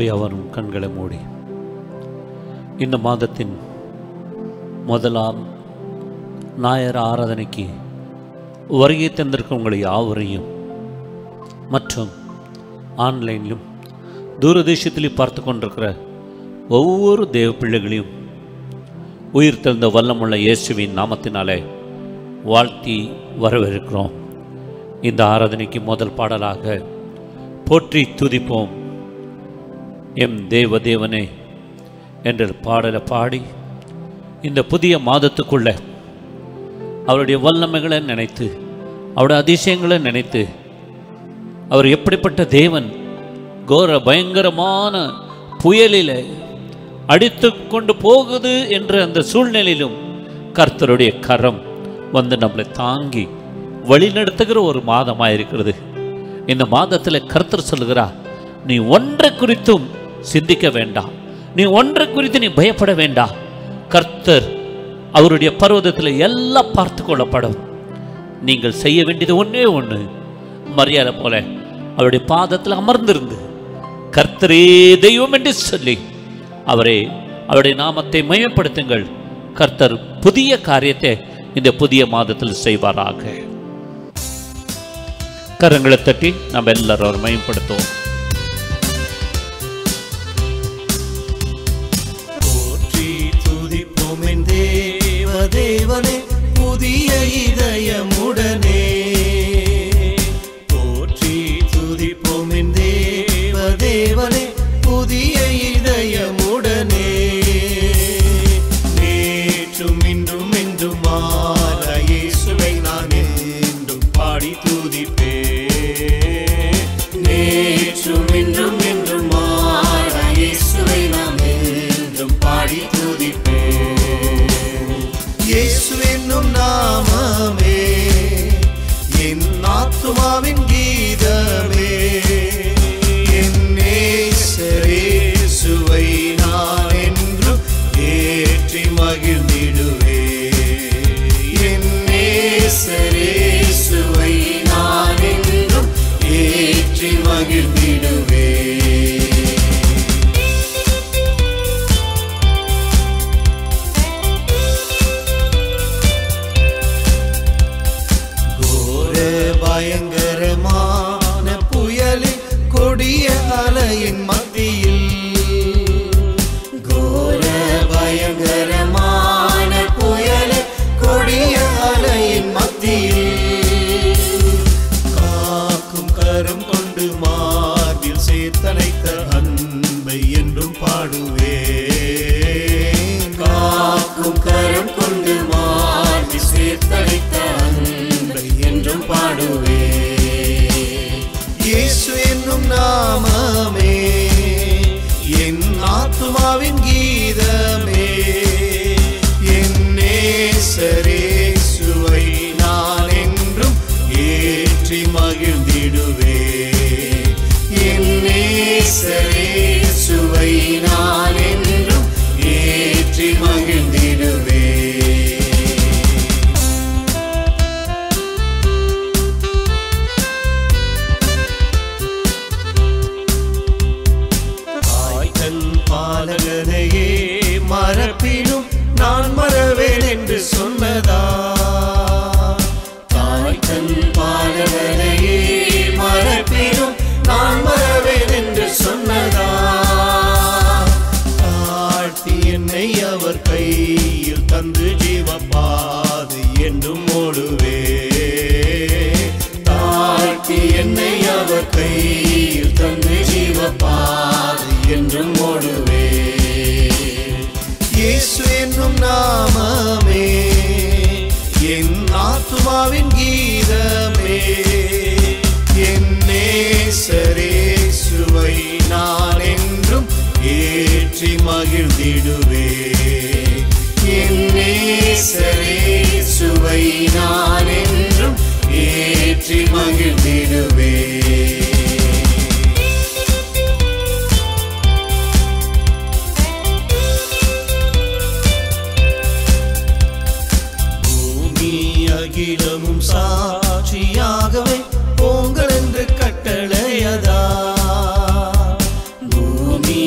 சபையாவரும் கண்களை மூடி இந்த மாதத்தின் முதலாம் ஞாயிறு ஆராதனைக்கு வருகை தந்திருக்கும் உங்களை யாவரையும் மற்றும் ஆன்லைனிலும் தூரதேசத்திலும் பார்த்து கொண்டிருக்கிற ஒவ்வொரு தேவ பிள்ளைகளையும் உயிர் தெழுந்த வல்லமுள்ள இயேசுவின் நாமத்தினாலே வாழ்த்தி வரவேற்கிறோம் இந்த ஆராதனைக்கு முதல் பாடலாக போற்றி துதிப்போம் எம் தேவ தேவனே என்ற பாடலை பாடி இந்த புதிய மாதத்துக்குள்ள அவருடைய வல்லமைகளை நினைத்து அவருடைய அதிசயங்களை நினைத்து அவர் எப்படிப்பட்ட தேவன் கோர பயங்கரமான புயலில் அடித்து கொண்டு போகுது என்ற அந்த சூழ்நிலையிலும் கர்த்தருடைய கரம் வந்து நம்மளை தாங்கி வழிநடத்துகிற ஒரு மாதமாக இருக்கிறது இந்த மாதத்தில் கர்த்தர் சொல்லுகிறார் நீ ஒன்றை குறித்தும் சிந்திக்க வேண்டாம் நீ ஒன்றை குறித்து நீ பயப்பட வேண்டாம் கர்த்தர் அவருடைய பர்வதத்தில் எல்லாம் பார்த்து கொள்ளப்படும் நீங்கள் செய்ய வேண்டியது ஒன்றே ஒன்று மரியாதை போல அவருடைய பாதத்தில் அமர்ந்திருந்து கர்த்தரே தெய்வம் என்று சொல்லி அவரே அவருடைய நாமத்தை மயப்படுத்துங்கள் கர்த்தர் புதிய காரியத்தை இந்த புதிய மாதத்தில் செய்வாராக கரங்களை தட்டி நம்ம எல்லாரும் அவர் மயப்படுத்துவோம் போற்றி துதிப்போம் என் தேவ தேவனே புதிய இதயமுடனே போற்றி துதிப்போம் என் தேவ தேவனே புதிய இதயமுடனே நேற்றும் இன்றும் என்றும் மாற இயேசுவை நான் என்றும் பாடி துதிப்பேன் நேற்றும் இன்றும் என்றும் மாற இயேசுவை நாம் என்றும் பாடி துதிப்பேன் இயேசு என்னும் நாமமே என் ஆத்துமாவின் கீதமே என் நேசரேசுவை நான் என்றும் ஏற்றி மகிழ்ந்திடுவே என் நேசரேசுவை நான் என்றும் ஏற்றி மகிழ்ந்திடுவே கோர பயங்கரமான புயலில் கொடிய அலையின் மத்தியில் கோர பயங்கரமான புயலில் கொடிய அலையின் மத்தியில் காக்கும் கரம் கொண்டு மார்பில் சேர்த்தனைத்த அன்பை என்றும் பாடுவே காக்கும் கரம் கொண்டு மார்பில் சேர்த்தனைத்த அன்பை என்றும் பாடுவே இயேசு என்னும் நாமமே என் ஆத்துமாவின் கீதமே என் நேசரேசுவை நான் என்றும் ஏற்றி மகிழ்ந்திடுவே என் நேசரேசுவை நான் என்றும் ஏற்றி மகிழ்ந்திடுவே தாய்தன் பாலகனையே மறப்பினும் நான் மறவேன் என்று சொன்னதா தாய்தன் பாலகனையே மறப்பினும் நான் மறவேன் என்று சொன்னதா தாழ்த்தி என்னை அவர் கையில் தந்து ஜீவ பாதை என்றும் ஓடுவே தாழ்த்தி என்னை அவர் கையில் தந்து ஜீவ பாதை என்றும் ஓடுவே இயேசு என்னும் நாமமே என் ஆத்துமாவின் கீதமே என் நேசரேசுவை நான் என்றும் ஏற்றி மகிழ்ந்திடுவே என் நேசரேசுவை நான் என்றும் ஏற்றி மகிழ்ந்திடுவே பூமி அகிலமும் சாட்சியாகவே போங்கள் என்று கட்டளையதா பூமி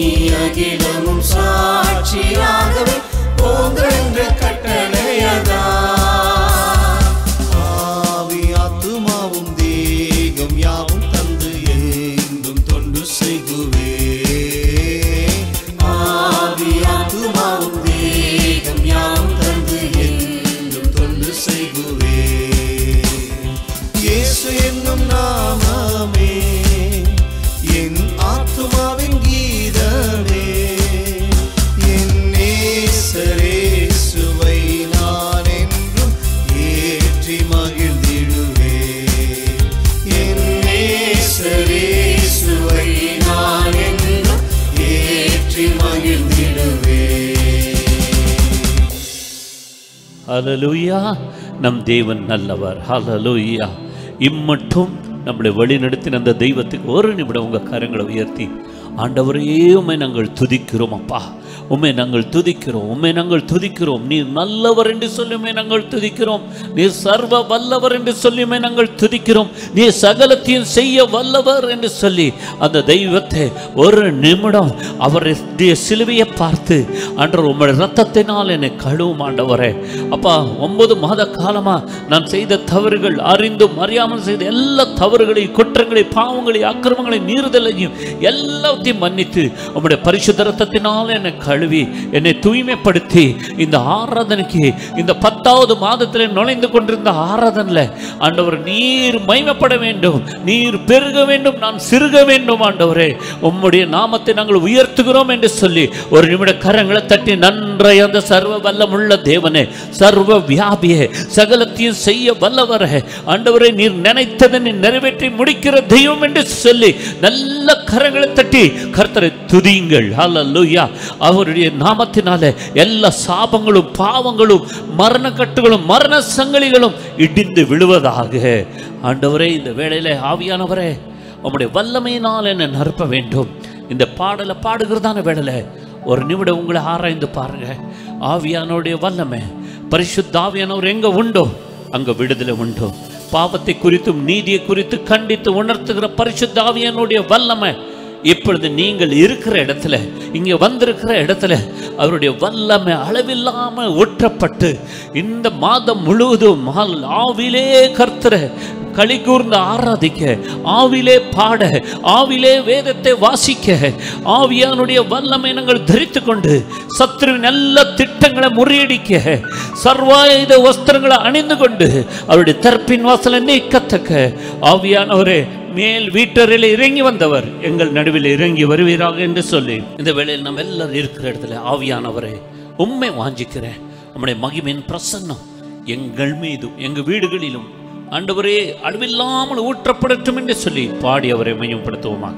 ஹalleluya நம் தேவன் நல்லவர் ஹalleluya இம்மட்டும் நம்மளை வழிநடத்தின அந்த தெய்வத்துக்கு ஒரு நிமிடம் உங்க கரங்களை உயர்த்தி ஆண்டவரே உம்மை நாங்கள் துதிக்கிறோம் அப்பா உம்மை நாங்கள் துதிக்கிறோம் உம்மை நாங்கள் துதிக்கிறோம் நீர் நல்லவர் என்று சொல்லி உம்மை நாங்கள் துதிக்கிறோம் நீர் சர்வ வல்லவர் என்று சொல்லி உம்மை நாங்கள் துதிக்கிறோம் நீர் சகலத்தையும் செய்ய வல்லவர் என்று சொல்லி அந்த தெய்வத்தை ஒரு நிமிடம் அவருடைய சிலுவையை பார்த்து அன்று உம்முடைய ரத்தத்தினால் என்னை கழுவும் ஆண்டவரே அப்பா ஒன்பது மாத காலமா நான் செய்த தவறுகள் அறிந்தும் அறியாமல் செய்த எல்லா தவறுகளையும் குற்றங்களை பாவங்களை அக்கிரமங்களை மீறுதலையும் எல்லாத்தையும் மன்னித்து உம்முடைய பரிசுத்த ரத்தத்தினால் என்னை கழுவி என்னை தூய்மைப்படுத்தி இந்த ஆராதனைக்கு இந்த பத்தாவது மாதத்தில் நுழைந்து கொண்டிருந்த ஆராதனையில் ஆண்டவர் நீர் மைமைப்பட வேண்டும் நீர் பெருக வேண்டும் நான் சிறுக வேண்டும் ஆண்டவரே உம்முடைய நாமத்தை நாங்கள் உயர்த்துகிறோம் என்று சொல்லி ஒரு நிமிட கரங்களை தட்டி நன்றை அந்த சர்வ வல்லமுள்ள தேவனே சர்வ வியாபியே சகலத்தையும் செய்ய வல்லவரே ஆண்டவரே நீர் நினைத்ததை நீர் நிறைவேற்றி முடிக்கிற தெய்வம் என்று சொல்லி நல்ல கரங்களை தட்டி கர்த்தரை துதியுங்கள் ஹalleluya அவருடைய நாமத்தினால எல்லா சாபங்களும் பாவங்களும் மரணக்கட்டுகளும் மரண சங்கிலிகளும் இடிந்து விழுவதாக ஆண்டவரே இந்த வேளையில ஆவியானவரே உம்முடைய வல்லமையினால் என்னை நிரப்ப வேண்டும் இந்த பாடலை பாடுகிறதான வேளையில ஒரு நிமிடம் உங்களை ஆராய்ந்து பாருங்க ஆவியானோடைய வல்லமை பரிசுத்த ஆவியானவர் எங்க உண்டோ அங்க விடுதலை உண்டோ பாவத்தை குறித்தும் நீதியை குறித்து கண்டித்து உணர்த்துகிற பரிசுத்த ஆவியானுடைய வல்லமை இப்பொழுது நீங்கள் இருக்கிற இடத்துல இங்க வந்திருக்கிற இடத்துல அவருடைய வல்லமை அளவில்லாம ஊற்றப்பட்டு இந்த மாதம் முழுவதும் ஆல்- ஆவிலே கர்த்தரை களி கூர்ந்து ஆராதிக்க ஆவிலே பாட ஆவிலே வேதத்தை வாசிக்க ஆவியானுடைய வல்லமை நாங்கள் தரித்து கொண்டு சத்ருவின் எல்லா திட்டங்களை முறியடிக்க சர்வாயுத வஸ்திரங்களை அணிந்து கொண்டு அவருடைய தற்பின் வாசலை நீக்கத்தக்க ஆவியானவரே மேல் வீட்டறையில் இறங்கி வந்தவர் எங்கள் நடுவில் இறங்கி வருவீராக என்று சொல்லி இந்த வேளையில் நம்ம எல்லாரும் இருக்கிற இடத்துல ஆவியானவரே உண்மை வாஞ்சிக்கிறேன் நம்முடைய மகிமையின் பிரசன்னம் எங்கள் மீதும் எங்கள் வீடுகளிலும் ஆண்டவரே அளவில்லாமல் ஊற்றப்படட்டும் என்று சொல்லி பாடி அவரை மையப்படுத்துவோமாக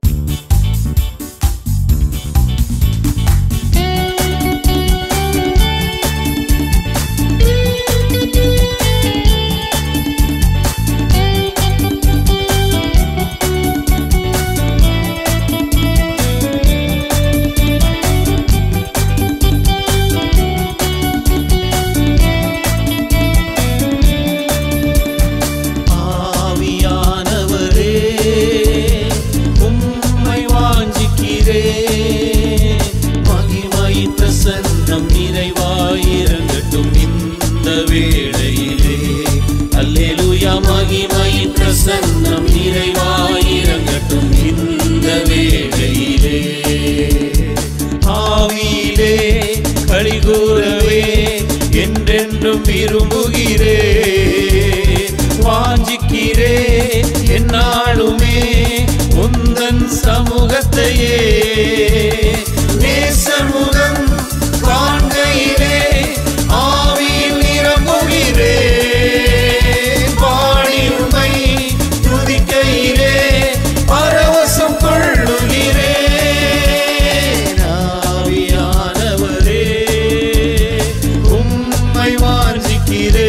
ஆவியானவரே உம்மை வாஞ்சிக்கிறே மகிமையின் பிரசன்னம் நிறைவாயிரங்கட்டும் இந்த வேளையிலே அல்லேலூயா மகிமையின் பிரசன்னம் நிறைவாயிரங்கட்டும் இந்த வேளையிலே ஆவியிலே கழிகூறவே என்றென்றும் விரும்புகிறே வாஞ்சிக்கிறே என்னாலுமே உந்தன் சமூகத்தையே நேசமுகம் காண்கையிலே ஆவியில் நிரம்புகிறே பாடியுமை துதிக்கையிலே பரவசம் கொள்ளுகிறே ஆவியானவரே உம்மை வாஞ்சிக்கிறே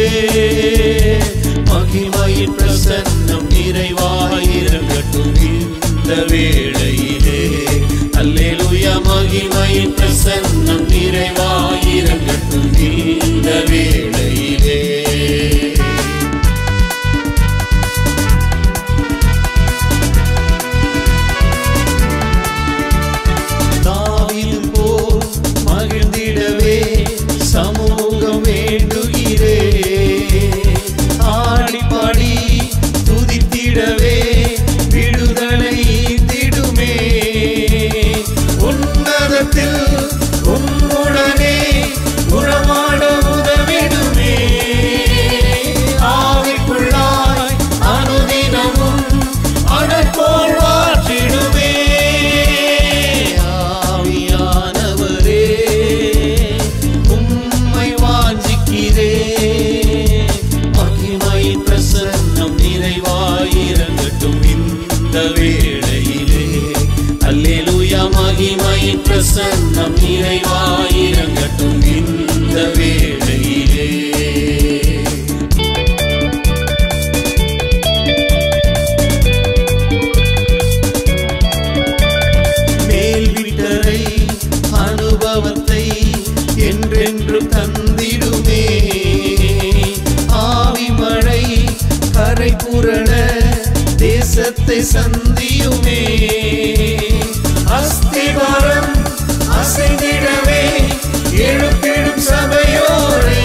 மகிமையின் பிரசன்னம் நிறைவாயிரங்கட்டும் இந்த வேளையிலே அல்லேலூயா மகிமையின் பிரசன்னம் தந்திடுமே ஆவி மழை கரை புரள தேசத்தை சந்தியுமே அஸ்திவாரம் அசைந்திடவே எழுப்பிடும் சபையோரே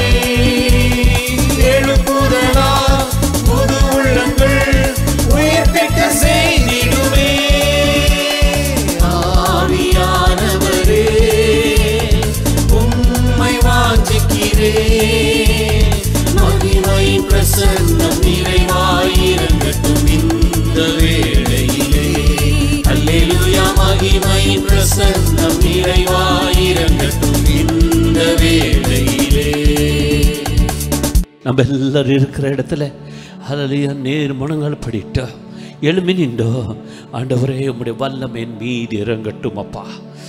எழுப்புதலா புது உள்ளங்கள் உயிர்ப்பிக்க செய்திடுமே ஆவியானவரே உம்மை வாஞ்சிக்கிறே மகிமை பிரசன்னம் நிறைவாயிரங்கட்டும் இந்த வேளையிலே அல்லேலூயா மகிமை பிரசன்னம் நிறைவாயிரங்கட்டும் இந்த வேளையிலே நம்ம எல்லாரும் இருக்கிற இடத்துல ஹalleluya நேர் மனங்கள் படிட்டோ எழுமி நின்றோ ஆண்டவரே உம்முடைய வல்லமையின் மீது இறங்கட்டும் அப்பா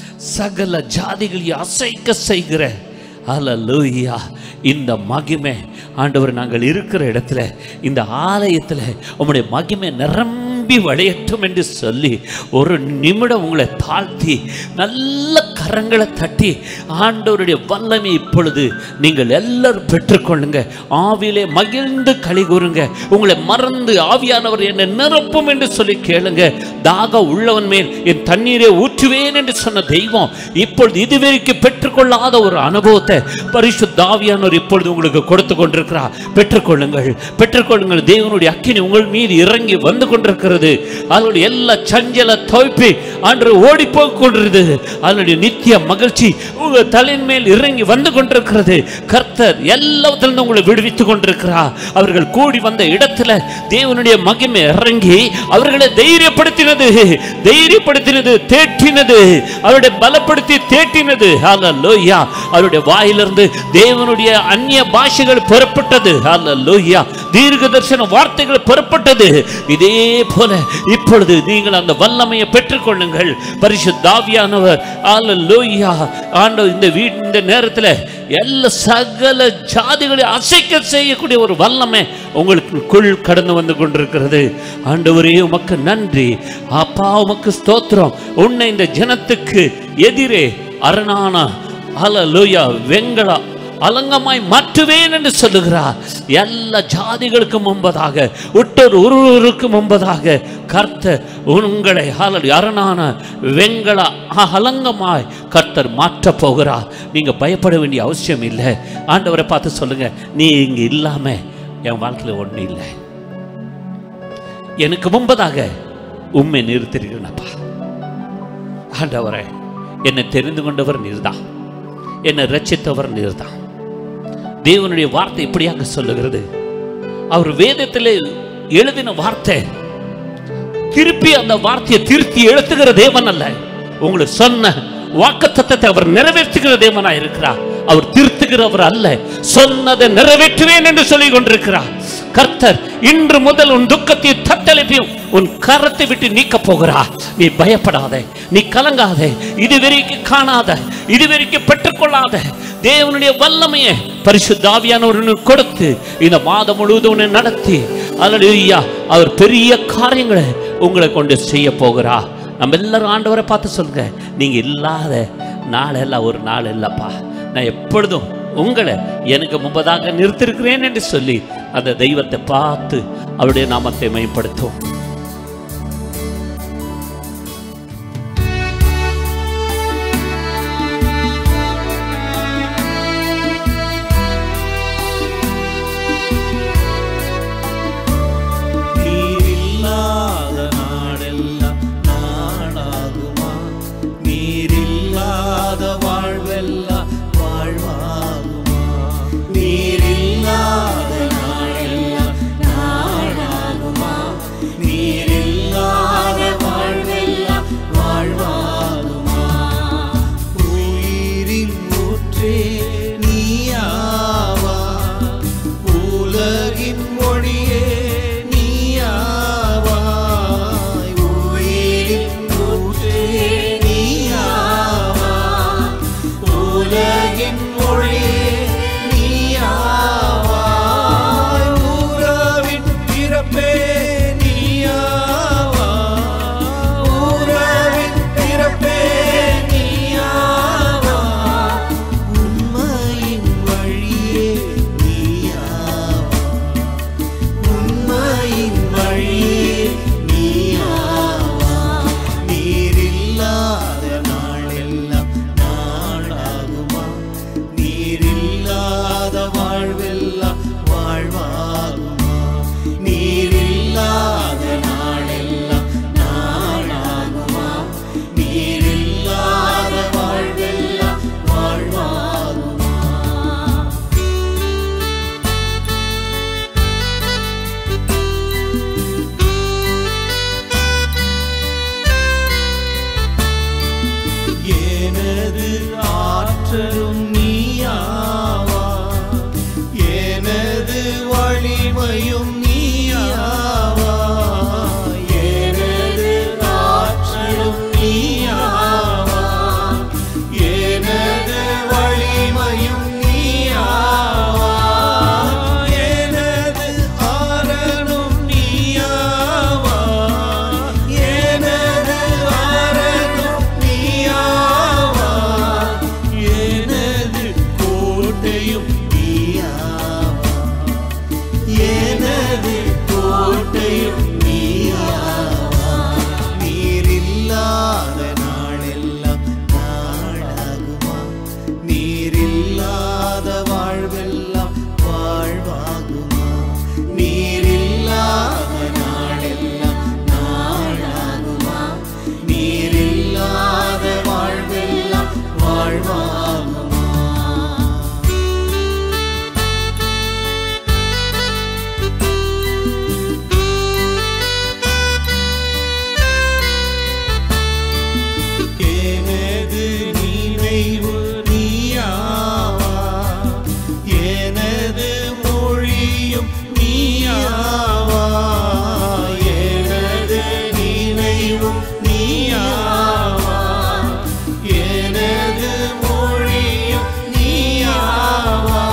சகல ஜாதிகளை அசைக்க செய்கிற ஹalleluya இந்த மகிமை ஆண்டவர் நாங்கள் இருக்கிற இடத்துல இந்த ஆலயத்தில் உம்முடைய மகிமை நிரம்பி வளையட்டும் என்று சொல்லி ஒரு நிமிடம் உங்களை தாழ்த்தி நல்ல கரங்களை தட்டி ஆண்டவருடைய வல்லமை இப்பொழுது நீங்கள் எல்லாரும் பெற்றுக்கொள்ளுங்க ஆவியிலே மகிழ்ந்து களி கூறுங்க உங்களை மறந்து ஆவியானவர் என்னை நிரப்பும் என்று சொல்லி கேளுங்க தாக உள்ளவன் மேல் என் தண்ணீரை ஊற்றுவேன் என்று சொன்ன தெய்வம் இப்பொழுது இதுவரைக்கும் பெற்றுக்கொள்ளாத ஒரு அனுபவத்தை பரிசுத்த ஆவியானவர் இப்பொழுது உங்களுக்கு கொடுத்து கொண்டிருக்கிறார் பெற்றுக்கொள்ளுங்கள் பெற்றுக்கொள்ளுங்கள் தேவனுடைய அக்கினி உங்கள் மீது இறங்கி வந்து கொண்டிருக்கிறது அதனுடைய எல்லா சஞ்சல தோய்ப்பி அன்று ஓடி போய் கொண்டிருந்தது அதனுடைய நித்திய மகிழ்ச்சி உங்கள் தலையின் மேல் இறங்கி வந்து கொண்டிருக்கிறது கர்த்தர் எல்லாத்திலிருந்து உங்களை விடுவித்துக் கொண்டிருக்கிறார் அவர்கள் கூடி வந்த இடத்துல தேவனுடைய மகிமை இறங்கி அவர்களை தைரியப்படுத்தினது தைரியப்படுத்தினது தேற்றினது அவருடைய பலப்படுத்தி தேற்றினது ஹalleluya அவருடைய வாயிலிருந்து தேவனுடைய அந்நிய பாஷைகள் பெறப்பட்டது ஹalleluya தீர்க்க தரிசன வார்த்தைகள் பெறப்பட்டது இதே போல இப்பொழுது நீங்கள் அந்த வல்லமையை பெற்றுக்கொள்ளுங்கள் பரிசுத்தாவியானவர் ஹalleluya ஆண்டவர் இந்த வீ இந்த நேரத்தில் எல்லா சகல ஜாதிகளை அசைக்க செய்யக்கூடிய ஒரு வல்லமை உங்களுக்குள் கடந்து வந்து கொண்டிருக்கிறது ஆண்டவரே உமக்கு நன்றி அப்பா உமக்கு ஸ்தோத்திரம் உன்னை இந்த ஜனத்துக்கு எதிரே அரணான ஹalleluya வெங்கல அலங்கமாய் மாற்றுவேன் என்று சொல்லுகிறார் எல்லா ஜாதிகளுக்கு முன்பதாக உட்டர் ஒருவருக்கு முன்பதாக கர்த்தர் உங்களை ஹalleluya அரணான வெங்கல அலங்கமாய் கர்த்தர் மாற்றப் போகிறார் நீங்க பயப்பட வேண்டிய அவசியம் இல்லை ஆண்டவரை பார்த்து சொல்லுங்க நீ இங்க இல்லாம என் வாழ்க்கையில் ஒன்றும் இல்லை எனக்கு முன்பதாக உண்மை நிறுத்திருக்கிறேனப்பா ஆண்டவரே என்னை தெரிந்து கொண்டவர் நீர்தான் என்னை ரட்சித்தவர் நீர்தான் தேவனுடைய வார்த்தை இப்படியாக சொல்லுகிறது அவர் வேதத்தில் எழுதின வார்த்தை திருப்பி அந்த வார்த்தையை திருத்தி எழுத்துகிற தேவன் அல்ல உங்களுக்கு சொன்ன வாக்குத்தத்தத்தை அவர் நிறைவேற்றுகிற தேவனாய் இருக்கிறார் அவர் திருத்துகிறவர் அல்ல சொன்னதை நிறைவேற்றுவேன் என்று சொல்லிக் கொண்டிருக்கிறார் கர்த்தர் இன்று முதல் உன் துக்கத்தை தத்தளிப்பையும் உன் கரத்தை விட்டு நீக்க போகிறார் நீ பயப்படாத நீ கலங்காத இதுவரைக்கும் காணாத இதுவரைக்கும் பெற்றுக்கொள்ளாத தேவனுடைய வல்லமையை பரிசுத்தாவியானவருக்கு கொடுத்து இந்த மாதம் முழுவதும் உன்னை நடத்தி அல்லேலூயா அவர் பெரிய காரியங்களை உங்களை கொண்டு செய்ய போகிறா நம்ம எல்லாரும் ஆண்டவரை பார்த்து சொல்லுங்க நீங்க இல்லாத நாளெல்லாம் ஒரு நாள் இல்லப்பா நான் எப்பொழுதும் உங்களை எனக்கு முன்பதாக நிறுத்திருக்கிறேன் என்று சொல்லி அந்த தெய்வத்தை பார்த்து அவருடைய நாமத்தை மேம்படுத்தும் நீரில்லாத நாடெல்லாம் நாடாகுமா நீரில்லாத வாழ்வெல்லாம் வாழ்வாகுமா நீரில்லாத நாடெல்லாம் நாடாகுமா நீ இல்லாத வாழ்வெல்லாம் வாழ்வாகுமா நீர் இல்லாத நாளெல்லாம் நாளாகுமா நீர் இல்லாத வாழ்வெல்லாம் வாழ்வாகுமா எனது ஆற்றலும் நீயாவா எனது வலிமையும் நீயாவா எனது ஆற்றலும் நீயாவா எனது வலிமையும் நீயாவா எனது ஆரணும் நீயாவா எனது ஆரணும் நீயாவா எனது கோட்டையும் நீயாவா எனது கோட்டையும் நீயாவா நீர் இல்லாத நாளெல்லாம் நாளாகுமா நீர் இல்லாத வாழ்வெல்லாம் வாழ்வாகுமா நீர் இல்லாத நாளெல்லாம் நாளாகுமா நீர் இல்லாத வாழ்வெல்லாம் வாழ்வாகுமா எனது நினைவு நீயாவா எனது மொழியும் நீயாவா எனது நினைவும் நீயாவா எனது மொழியும் நீயாவா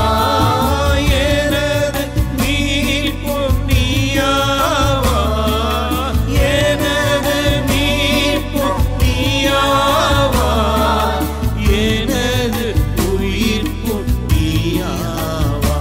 எனது மீட்பும் நீயாவா எனது மீட்பும் நீயாவா எனது உயிர்ப்பும் நீயாவா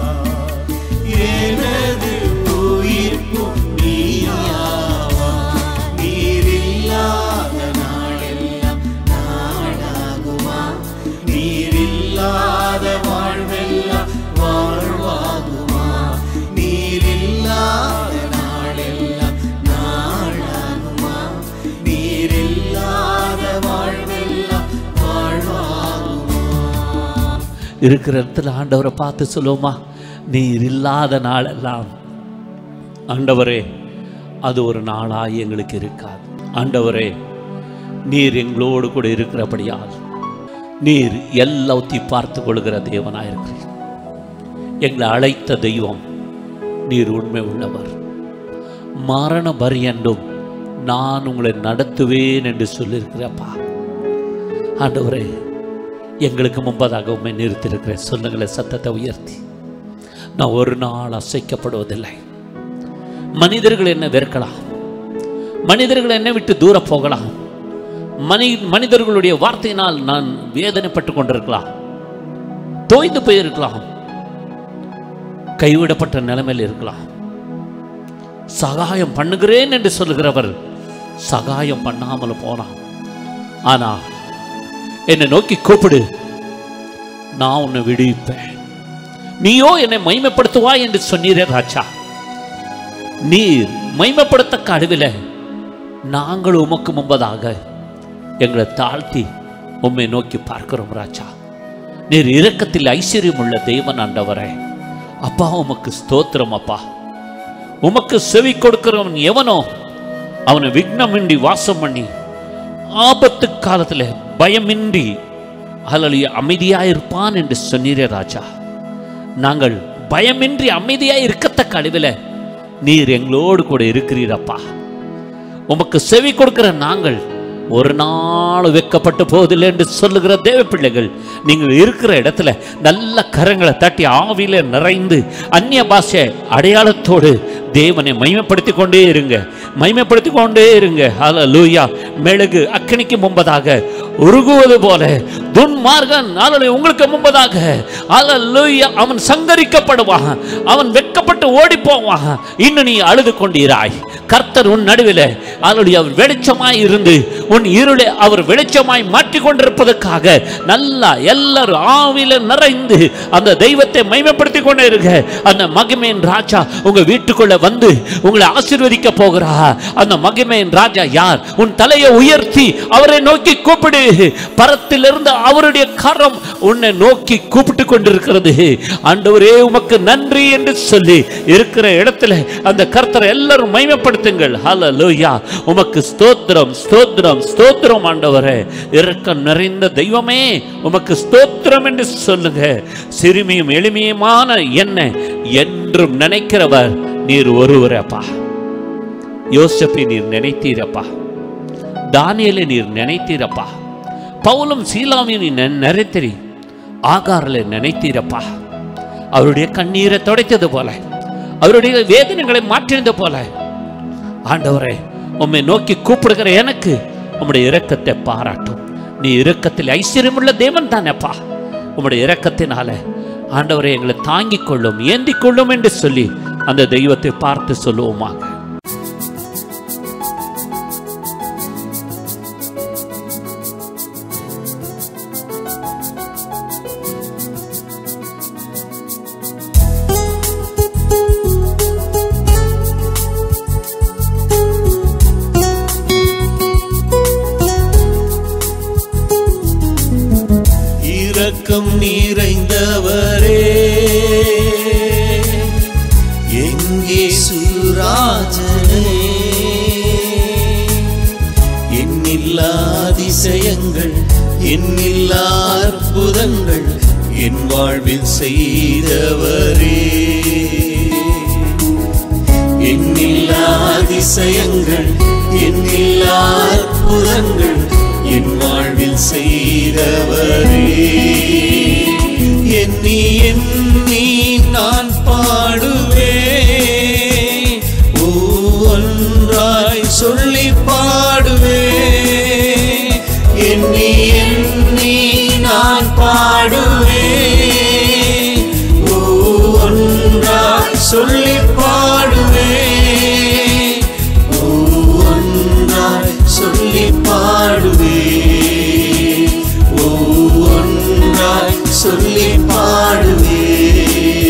எனது உயிர்ப்பும் நீயாவா நீர் இல்லாத நாளெல்லாம் நாளாகுமா நீர் இல்லாத வாழ்வெல்லாம் வாழ்வாகுமா நீர் இல்லாத நாளெல்லாம் நாளாகுமா நீர் இல்லாத வாழ்வெல்லாம் வாழ்வாகுமா இருக்கிற இடத்துல ஆண்டவரை பார்த்து சொல்லுவோமா நீர் இல்லாத நாளெல்லாம் ஆண்டவரே அது ஒரு நாளாய் எங்களுக்கு இருக்காது ஆண்டவரே நீர் எங்களோடு கூட இருக்கிறபடியால் நீர் எல்லாத்தையும் பார்த்து கொள்கிற தேவனாயிருக்கிறீர் எங்களை அழைத்த தெய்வம் நீர் உண்மை உள்ளவர் மரண பரியண்டும் நான் உங்களை நடத்துவேன் என்று சொல்லியிருக்கிறப்பா ஆண்டவரே எங்களுக்கு முன்பதாக உண்மை நிறுத்தியிருக்கிறேன் சொல்லுங்களேன் சத்தத்தை உயர்த்தி நான் ஒரு நாள் அசைக்கப்படுவதில்லை மனிதர்கள் என்ன வெறுக்கலாம் மனிதர்கள் என்னை விட்டு தூர போகலாம் மனி மனிதர்களுடைய வார்த்தையினால் நான் வேதனைப்பட்டு கொண்டிருக்கலாம் தோய்ந்து போயிருக்கலாம் கைவிடப்பட்ட நிலைமையில் இருக்கலாம் சகாயம் பண்ணுகிறேன் என்று சொல்லுகிறவர் சகாயம் பண்ணாமல் போனான் ஆனா என்னை நோக்கி கூப்பிடு நான் உன்னை விடுவிப்பேன் நீயோ என்னை மைமைப்படுத்துவாய் என்று சொன்னீரே ராஜா நீர் மைமைப்படுத்தக்க அடுவில் நாங்கள் உமக்கு முன்பதாக எங்களை தாழ்த்தி உம்மை நோக்கி பார்க்கிறோம் ராஜா நீர் இரக்கத்தில் ஐஸ்வர்யம் உள்ள தெய்வன் ஆண்டவரே அப்பா உமக்கு ஸ்தோத்திரம் அப்பா உமக்கு செவி கொடுக்கிறவன் எவனோ அவனை விக்னமின்றி வாசம் பண்ணி ஆபத்து காலத்துல பயமின்றி அல்லலிய அமைதியாயிருப்பான் என்று சொன்னீரே ராஜா நாங்கள் பயமின்றி அமைதியாய் இருக்கத்தக்க அளவில் நீர் எங்களோடு கூட இருக்கிறீரப்பா உமக்கு செவி கொடுக்கிற நாங்கள் ஒரு நாள் வெக்கப்பட்டு போவதில்லை என்று சொல்லுகிற தேவ பிள்ளைகள் நீங்கள் இருக்கிற இடத்துல நல்ல கரங்களை தட்டி ஆவியில நிறைந்து அந்நிய பாஷை அடையாளத்தோடு தேவனை மைமைப்படுத்தி கொண்டே இருங்க மைமைப்படுத்தி கொண்டே இருங்க ஹalleluya மெழுகு அக்கினிக்கு முன்பதாக உருகுவது போல துன்மார்கன் ஹalleluya உங்களுக்கு முன்பதாக ஹalleluya அவன் சங்கரிக்கப்படுவான் அவன் வெட்கப்பட்டு ஓடி போவான் இன்னும் நீ அழுது கொண்டீராய் கர்த்தர் உன் நடுவில் அவருடைய வெளிச்சமாய் இருந்து உன் இருளை அவர் வெளிச்சமாய் மாற்றி கொண்டிருப்பதற்காக நல்லா எல்லாரும் ஆவில நிறைந்து அந்த தெய்வத்தை மைமைப்படுத்தி கொண்டே இருக்க அந்த மகிமையின் ராஜா உங்க வீட்டுக்குள்ள வந்து உங்களை ஆசீர்வதிக்க போகிறா அந்த மகிமையின் ராஜா யார் உன் தலையை உயர்த்தி அவரை நோக்கி கூப்பிடு பரத்திலிருந்து அவருடைய கரம் உன்னை நோக்கி கூப்பிட்டு கொண்டிருக்கிறது ஆண்டவரே உமக்கு நன்றி என்று சொல்லி இருக்கிற இடத்துல அந்த கர்த்தரை எல்லாரும் மைமைப்படுத்துங்கள் ஹalleluya உமக்கு ஸ்தோத்திரம் ஸ்தோத்திரம் ஸ்தோத்திரம் ஆண்டவரே இரக்கம் நிறைந்த தெய்வமே உமக்கு ஸ்தோத்திரம் என்று சொல்லுங்க சிறுமியும் எளிமையுமான என்ன என்றும் நினைக்கிறவர் நீர் ஒருவரப்பா யோசப்பை நீர் நினைத்தீரப்பா தானியலை நீர் நினைத்தீரப்பா பவுலும் சீலாவையும் நீ நெ- நினைத்திரி ஆகாரில் நினைத்தீரப்பா அவருடைய கண்ணீரை துடைத்தது போல அவருடைய வேதனைகளை மாற்றினது போல ஆண்டவரே உம்மை நோக்கி கூப்பிடுகிற எனக்கு உம்முடைய இரக்கத்தை பாராட்டும் நீ இரக்கத்தில் ஐஸ்வர்யமுள்ள தேவன் தானேப்பா உம்முடைய இரக்கத்தினால ஆண்டவரை எங்களை தாங்கிக் கொள்ளும் ஏந்திக் கொள்ளும் என்று சொல்லி அந்த தெய்வத்தை பார்த்து சொல்லுவோமாக இரக்கம் நிறைந்தவரே எங்கே சுராஜனே எண்ணில்லா அதிசயங்கள் எண்ணில்லா அற்புதங்கள் என் வாழ்வில் செய்தவரே எண்ணில்லா அதிசயங்கள் எண்ணில்லா அற்புதங்கள் என் வாழ்வில் செய்தவரே எண்ணி எண்ணி நான் பாடுவேன் ஒன்றாய் சொல்லி பாடுவேன் எண்ணி எண்ணி நான் பாடுவேன் ஒன்றாய் சொல்லி பாடுவேன் ஒன்றாய் சொல்லி பாடுவேன் ஒன்றாய் சொல்லி பாடுவேன்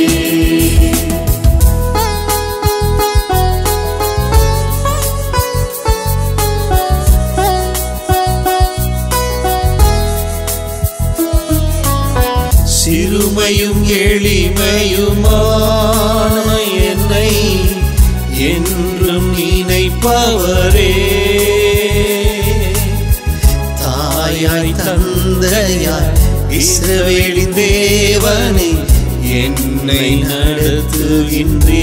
சிறுமையும் எளிமையுமான என்னை என்றும் நினைப்பவரே தாயாய் தந்தையாய் இஸ்ரவேலின் தேவனை என்னை நடத்துகின்றே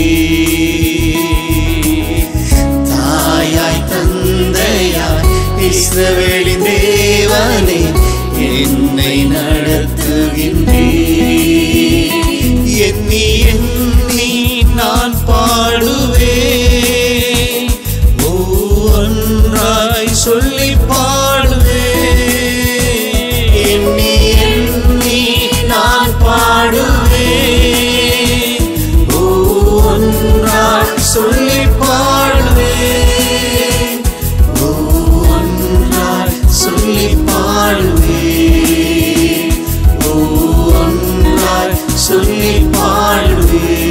தாயாய் தந்தையாய் இஸ்ரவேலின் தேவனை என்னை நடத்துகின்றே எண்ணி எண்ணி நான் பாடுவேன் ஒன்றாய் சொல்லி பாடுவேன் எண்ணி எண்ணி நான் பாடுவேன் ஒன்றாய் சொல்லி பாடுவேன் ஒன்றாய் சொல்லி பாடுவேன் ஒன்றாய் சொல்லி பாடுவேன்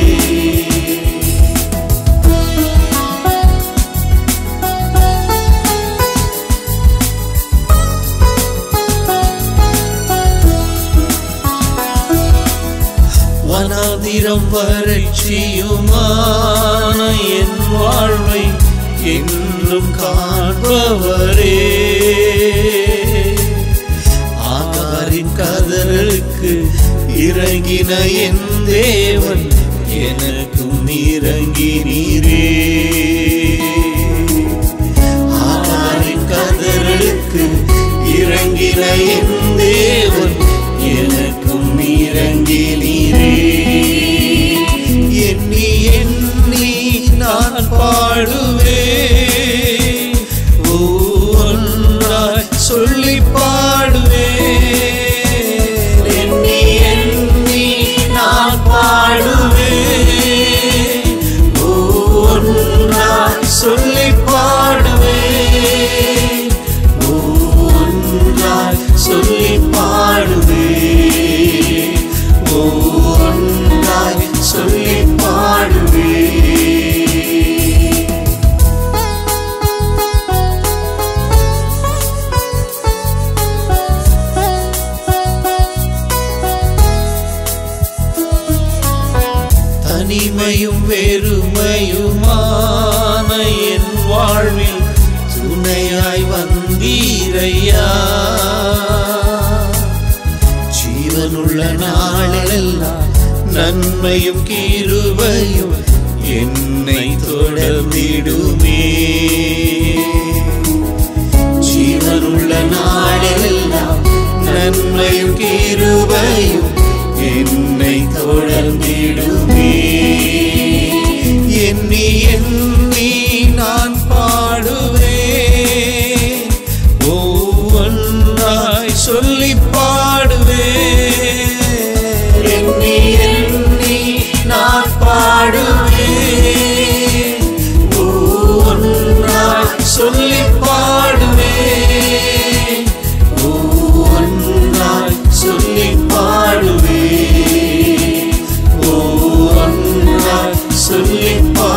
வனாந்திரம் வறட்சியுமான என் வாழ்வை என்றும் காண்பவரே ஆகாரின் கதருக்கு இறங்கின என் தேவன் எனக்கும் இறங்கினீரே ஆகாரின் கதருக்கு இறங்கின என் தேவன் எனக்கும் இறங்கினீரே எண்ணி எண்ணி நான் பாடுவேன் ஒன்றாய் சொல்லி பாடுவேன் எண்ணி எண்ணி நான் பாடுவேன் ஒன்றாய் சொல்லி பாடுவேன் தனிமையும் வெறுமையுமான என் வாழ்வில் துணையாய் வந்தீரையா ஜீவனுள்ள நாளெல்லாம் நன்மையும் கிருபையும் என்னை தொடர்ந்திடுமே ஜீவனுள்ள நாளெல்லாம் நன்மையும் கிருபையும் என்னை தொடர்ந்திடுமே எண்ணி எண்ணி நான் பாடுவேன் ஒவ்வொன்றாய் சொல்லி பாடுவேன் எண்ணி எண்ணி நான் பாடுவேன் ஒவ்வொன்றாய் சொல்லி பாடுவேன் ஒவ்வொன்றாய் சொல்லி பாடுவேன் ஒவ்வொன்றாய் சொல்லி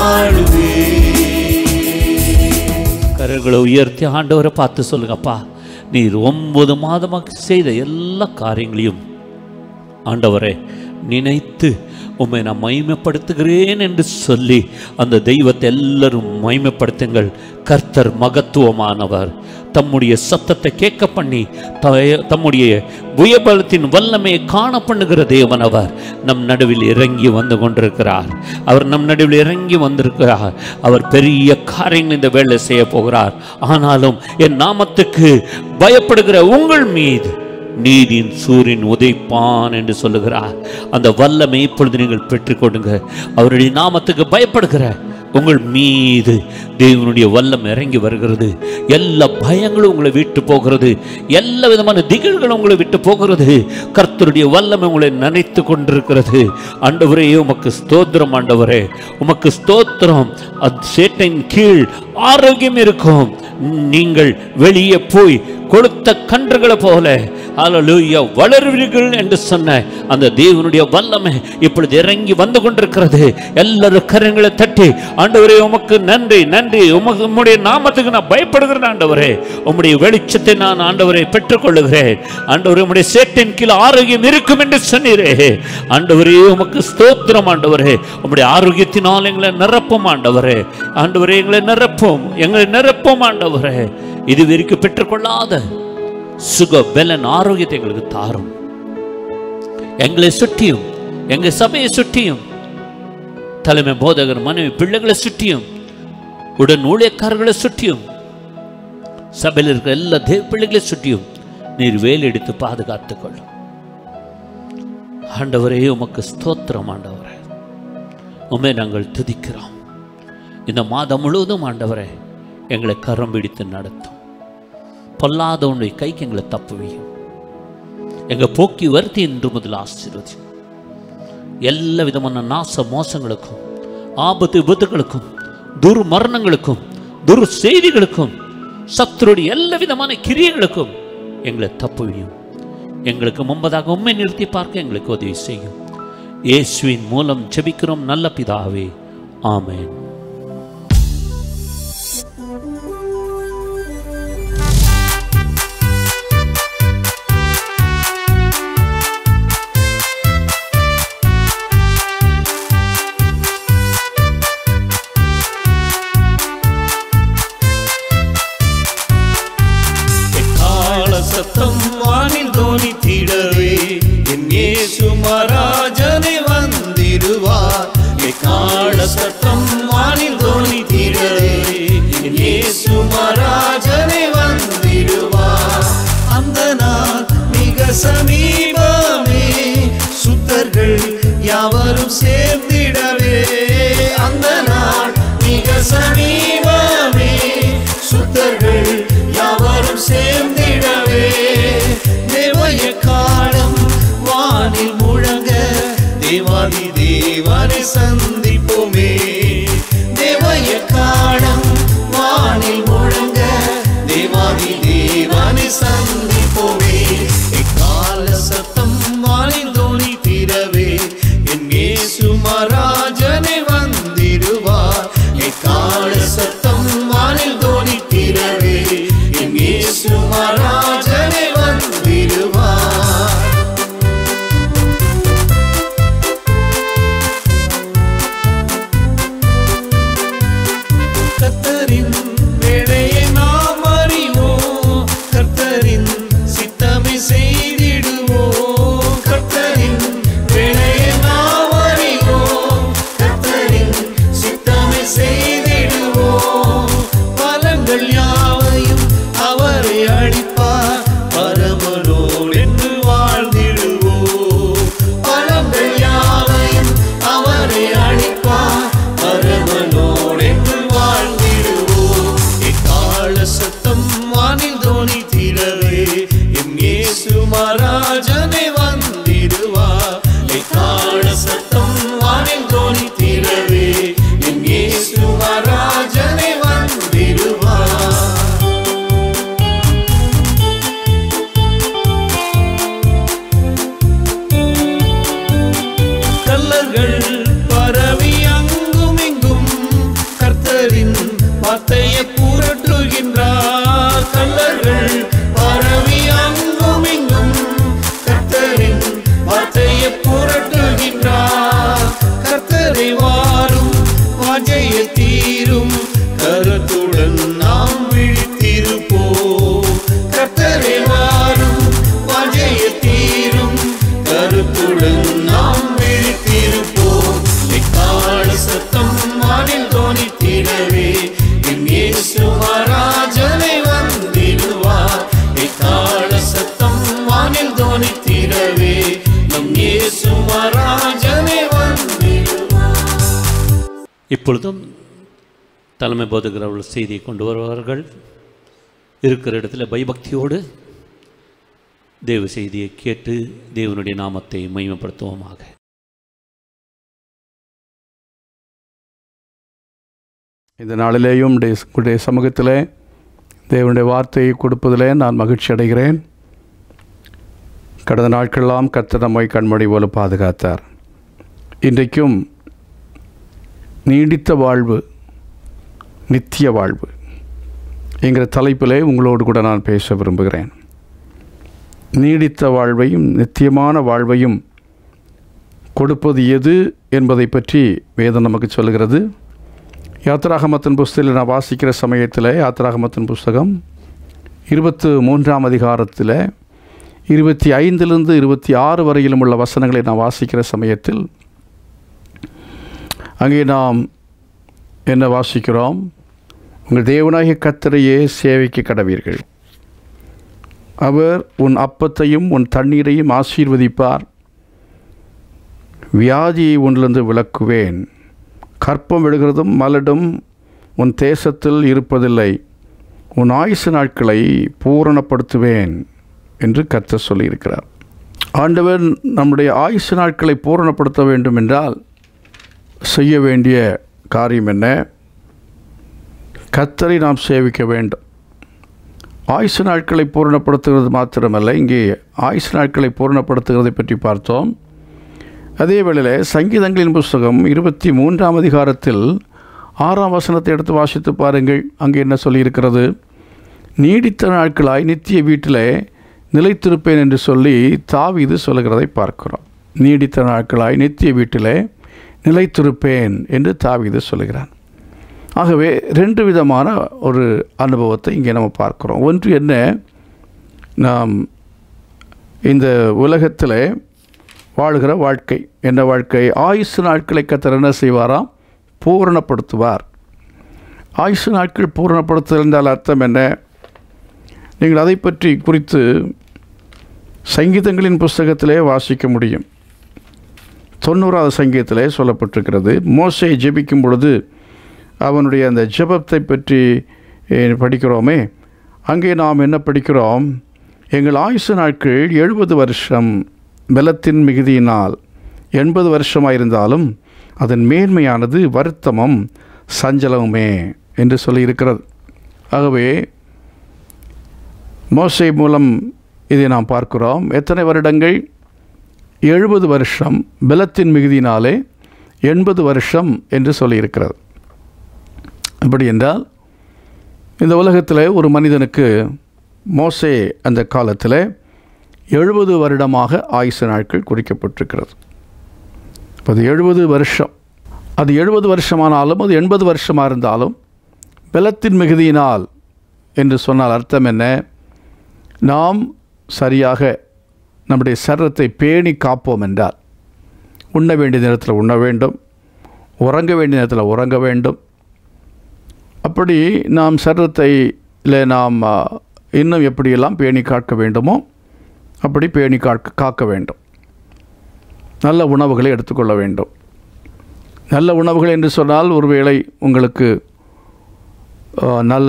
பாடுவேன் கரங்களை உயர்த்தி ஆண்டவரை பார்த்து சொல்லுங்கப்பா நீர் ஒன்பது மாதமாக செய்த எல்லா காரியங்களையும் ஆண்டவரே நினைத்து உம்மை நான் மகிமைப்படுத்துகிறேன் என்று சொல்லி அந்த தெய்வத்தை எல்லாரும் மகிமைப்படுத்துங்கள் கர்த்தர் மகத்துவமானவர் தம்முடைய சத்தத்தை கேட்க பண்ணி தய- தம்முடைய புயபலத்தின் வல்லமையை காண பண்ணுகிற தேவன் அவர் நம் நடுவில் இறங்கி வந்து கொண்டிருக்கிறார் அவர் நம் நடுவில் இறங்கி வந்திருக்கிறார் அவர் பெரிய காரியங்கள் இந்த வேலை செய்ய போகிறார் ஆனாலும் என் நாமத்துக்கு பயப்படுகிற உங்கள் மீது நீதியின் சூரியன் உதைப்பான் என்று சொல்லுகிறார் அந்த வல்லமை இப்பொழுது நீங்கள் பெற்றுக்கொள்ளுங்க அவருடைய நாமத்துக்கு பயப்படுகிற உங்கள் மீது தேவனுடைய வல்லம் இறங்கி வருகிறது எல்லா பயங்களும் உங்களை விட்டு போகிறது எல்லா விதமான திகழ்களும் உங்களை விட்டு போகிறது கர்த்தருடைய வல்லமை உங்களை நினைத்து கொண்டிருக்கிறது ஆண்டவரே உமக்கு ஸ்தோத்திரம் ஆண்டவரே உமக்கு ஸ்தோத்திரம் அது சேட்டையின் கீழ் ஆரோக்கியம் இருக்கும் நீங்கள் வெளியே போய் கொடுத்த கன்றுகளை போல ஹalleluya வளருவீர்கள் என்று சொன்ன அந்த தேவனுடைய வல்லமை இப்பொழுது இறங்கி வந்து கொண்டிருக்கிறது எல்லாரும் கரங்களை தட்டி ஆண்டவரே உமக்கு நன்றி நன்றி உமக்கு உம்முடைய நாமத்துக்கு நான் பயப்படுகிறேன் ஆண்டவரே உம்முடைய வெளிச்சத்தை நான் ஆண்டவரை பெற்றுக்கொள்ளுகிறேன் ஆண்டவரே உம்முடைய சேட்டின் கீழ் ஆரோக்கியம் இருக்கும் என்று சொன்னீரே ஆண்டவரே உமக்கு ஸ்தோத்திரம் ஆண்டவரே உம்முடைய ஆரோக்கியத்தினால் எங்களை நிரப்பும் ஆண்டவரே ஆண்டவரே எங்களை நிரப்பும் எங்களை நிரப்பும் ஆண்டவரே இது வரைக்கும் பெற்றுக்கொள்ளாத சுக பலன் ஆரோக்கியத்தை எங்களுக்கு தாரும் எங்களை சுற்றியும் எங்க சபையை சுற்றியும் தலைமை போதகர் மனைவி பிள்ளைகளை சுற்றியும் உடன் ஊழியக்காரர்களை சுற்றியும் சபையில் இருக்கிற எல்லா தேவ பிள்ளைகளை சுற்றியும் நீர் வேல் எடுத்து பாதுகாத்துக் கொள்ளும் ஆண்டவரே உமக்கு ஸ்தோத்திரம் ஆண்டவரே உண்மை நாங்கள் துதிக்கிறோம் இந்த மாதம் முழுவதும் ஆண்டவரே எங்களை கரம் பிடித்து நடத்தும் பொல்லாதவனுடைய கைக்கு எங்களை தப்புவியும் எங்க போக்கி வருத்தி என்று முதல் ஆசீர்வதி எல்லா விதமான நாச மோசங்களுக்கும் ஆபத்து விபத்துகளுக்கும் துர் மரணங்களுக்கும் துர் செய்திகளுக்கும் சத்துருடைய எல்லா விதமான கிரியைகளுக்கும் எங்களை தப்புவியும் எங்களுக்கு முன்பதாக உண்மை நிறுத்தி பார்க்க எங்களுக்கு உதவி செய்யும் இயேசுவின் மூலம் ஜெபிக்கிறோம் நல்ல பிதாவே ஆமென் கால சத்தம் வானில் தோனித்திடவே என் இயேசு மகாராஜனே வந்திடுவார் கால சத்தம் வானில் தோனித்திடவே என் இயேசு மகாராஜனே வந்திடுவார் அந்த நாள் மிக சமீபமே சுத்தர்கள் யாவரும் சேர்ந்திடவே அந்த நாள் மிக சமீபமே சுத்தர்கள் யாவரும் சேர்ந்திடவே தேவய காலம் வானில் முழங்க தேவாதி தேவனை சந்திப்போமே தேவய காலம் வானில் முழங்க தேவாதி தேவனை சந்திப்போமே எக்கால சத்தம் வானில் தோனி திரவே என் இயேசு மகாராஜனே வந்திடுவார் எக்கால சத்தம் வானில் தோனி திரவே என் இயேசு மகாராஜனே வந்திடுவார் இப்பொழுதும் தலைமை போதுகிறவர்கள் செய்தியை கொண்டு வருவார்கள் இருக்கிற இடத்துல பயபக்தியோடு தேவ செய்தியை கேட்டு தேவனுடைய நாமத்தை மகிமைப்படுத்துவோமாக இந்த நாளிலேயும் உடைய உடைய சமூகத்திலே தேவனுடைய வார்த்தையை கொடுப்பதிலே நான் மகிழ்ச்சி அடைகிறேன் கடந்த நாட்களெல்லாம் கர்த்தர் நம்மை கண்மணி போல பாதுகாத்தார் இன்றைக்கும் நீடித்த வாழ்வு நித்திய வாழ்வு என்கிற தலைப்பிலே உங்களோடு கூட நான் பேச விரும்புகிறேன் நீடித்த வாழ்வையும் நித்தியமான வாழ்வையும் கொடுப்பது எது என்பதை பற்றி வேதம் நமக்கு சொல்கிறது யாத்ராகமத்தின் புஸ்தகத்தில் நான் வாசிக்கிற சமயத்தில் யாத்ராகமத்தின் புஸ்தகம் இருபத்து மூன்றாம் அதிகாரத்தில் இருபத்தி ஐந்திலிருந்து இருபத்தி ஆறு வரையிலும் உள்ள வசனங்களை நான் வாசிக்கிற சமயத்தில் அங்கே நாம் என்ன வாசிக்கிறோம் உங்கள் தேவனாகிய கத்தரையே சேவைக்கு கடவீர்கள் அவர் உன் அப்பத்தையும் உன் தண்ணீரையும் ஆசீர்வதிப்பார் வியாதியை உன்னிலிருந்து விளக்குவேன் கற்பம் விடுகிறதும் மலடும் உன் தேசத்தில் இருப்பதில்லை உன் ஆயுசு நாட்களை பூரணப்படுத்துவேன் என்று கத்த சொல்லியிருக்கிறார் ஆண்டவர் நம்முடைய ஆயுசு நாட்களை பூரணப்படுத்த வேண்டும் என்றால் செய்ய வேண்டிய காரியம் என்ன கத்தரை நாம் சேவிக்க வேண்டும் ஆயுசு நாட்களை பூரணப்படுத்துகிறது மாத்திரமல்ல இங்கே ஆயுசு நாட்களை பூரணப்படுத்துகிறதை பற்றி பார்த்தோம் அதே வேளையில் சங்கீதங்களின் புஸ்தகம் இருபத்தி மூன்றாம் அதிகாரத்தில் ஆறாம் வசனத்தை எடுத்து வாசித்து பாருங்கள் அங்கே என்ன சொல்லியிருக்கிறது நீடித்த நாட்களாய் நித்திய வீட்டிலே நிலைத்திருப்பேன் என்று சொல்லி தாவீது சொல்லுகிறதை பார்க்கிறோம் நீடித்த நாட்களாய் நித்திய வீட்டிலே நிலைத்திருப்பேன் என்று தாவீது சொல்லுகிறான் ஆகவே ரெண்டு விதமான ஒரு அனுபவத்தை இங்கே நம்ம பார்க்குறோம் ஒன்று என்ன நாம் இந்த உலகத்தில் வாழ்கிற வாழ்க்கை என்ன வாழ்க்கை ஆயுசு நாட்களை கத்தர் என்ன செய்வாராம் பூரணப்படுத்துவார் ஆயுசு நாட்கள் பூரணப்படுத்துதல் என்றால் அர்த்தம் என்ன நீங்கள் அதை பற்றி குறித்து சங்கீதங்களின் புஸ்தகத்திலே வாசிக்க முடியும் தொண்ணூறாவது சங்கீதத்திலே சொல்லப்பட்டிருக்கிறது மோசை ஜெபிக்கும் பொழுது அவனுடைய அந்த ஜெபத்தை பற்றி eh, படிக்கிறோமே அங்கே நாம் என்ன படிக்கிறோம் எங்கள் ஆயுசு நாட்கள் எழுபது வருஷம் பலத்தின் மிகுதியினால் எண்பது வருஷமாயிருந்தாலும் அதன் மேன்மையானது வருத்தமும் சஞ்சலமுமே என்று சொல்லியிருக்கிறது ஆகவே மோசை மூலம் இதை நாம் பார்க்கிறோம் எத்தனை வருடங்கள் எழுபது வருஷம் பலத்தின் மிகுதியினாலே எண்பது வருஷம் என்று சொல்லியிருக்கிறது அப்படி என்றால் இந்த உலகத்தில் ஒரு மனிதனுக்கு மோசே அந்த காலத்தில் எழுபது வருடமாக ஆயுசு நாட்கள் குறிக்கப்பட்டிருக்கிறது இப்போ அது எழுபது வருஷம் அது எழுபது வருஷமானாலும் அது எண்பது வருஷமாக இருந்தாலும் பலத்தின் மிகுதியினால் என்று சொன்னால் அர்த்தம் என்ன நாம் சரியாக நம்முடைய சரீரத்தை பேணி காப்போம் என்றால் உண்ண வேண்டிய நேரத்தில் உண்ண வேண்டும் உறங்க வேண்டிய நேரத்தில் உறங்க வேண்டும் அப்படி நாம் சரீரத்தை இல்லை நாம் ஆ, இன்னும் எப்படியெல்லாம் பேணி காக்க வேண்டுமோ அப்படி பேணி காக்க காக்க வேண்டும் நல்ல உணவுகளை எடுத்துக்கொள்ள வேண்டும் நல்ல உணவுகள் என்று சொன்னால் ஒருவேளை உங்களுக்கு ஆ, நல்ல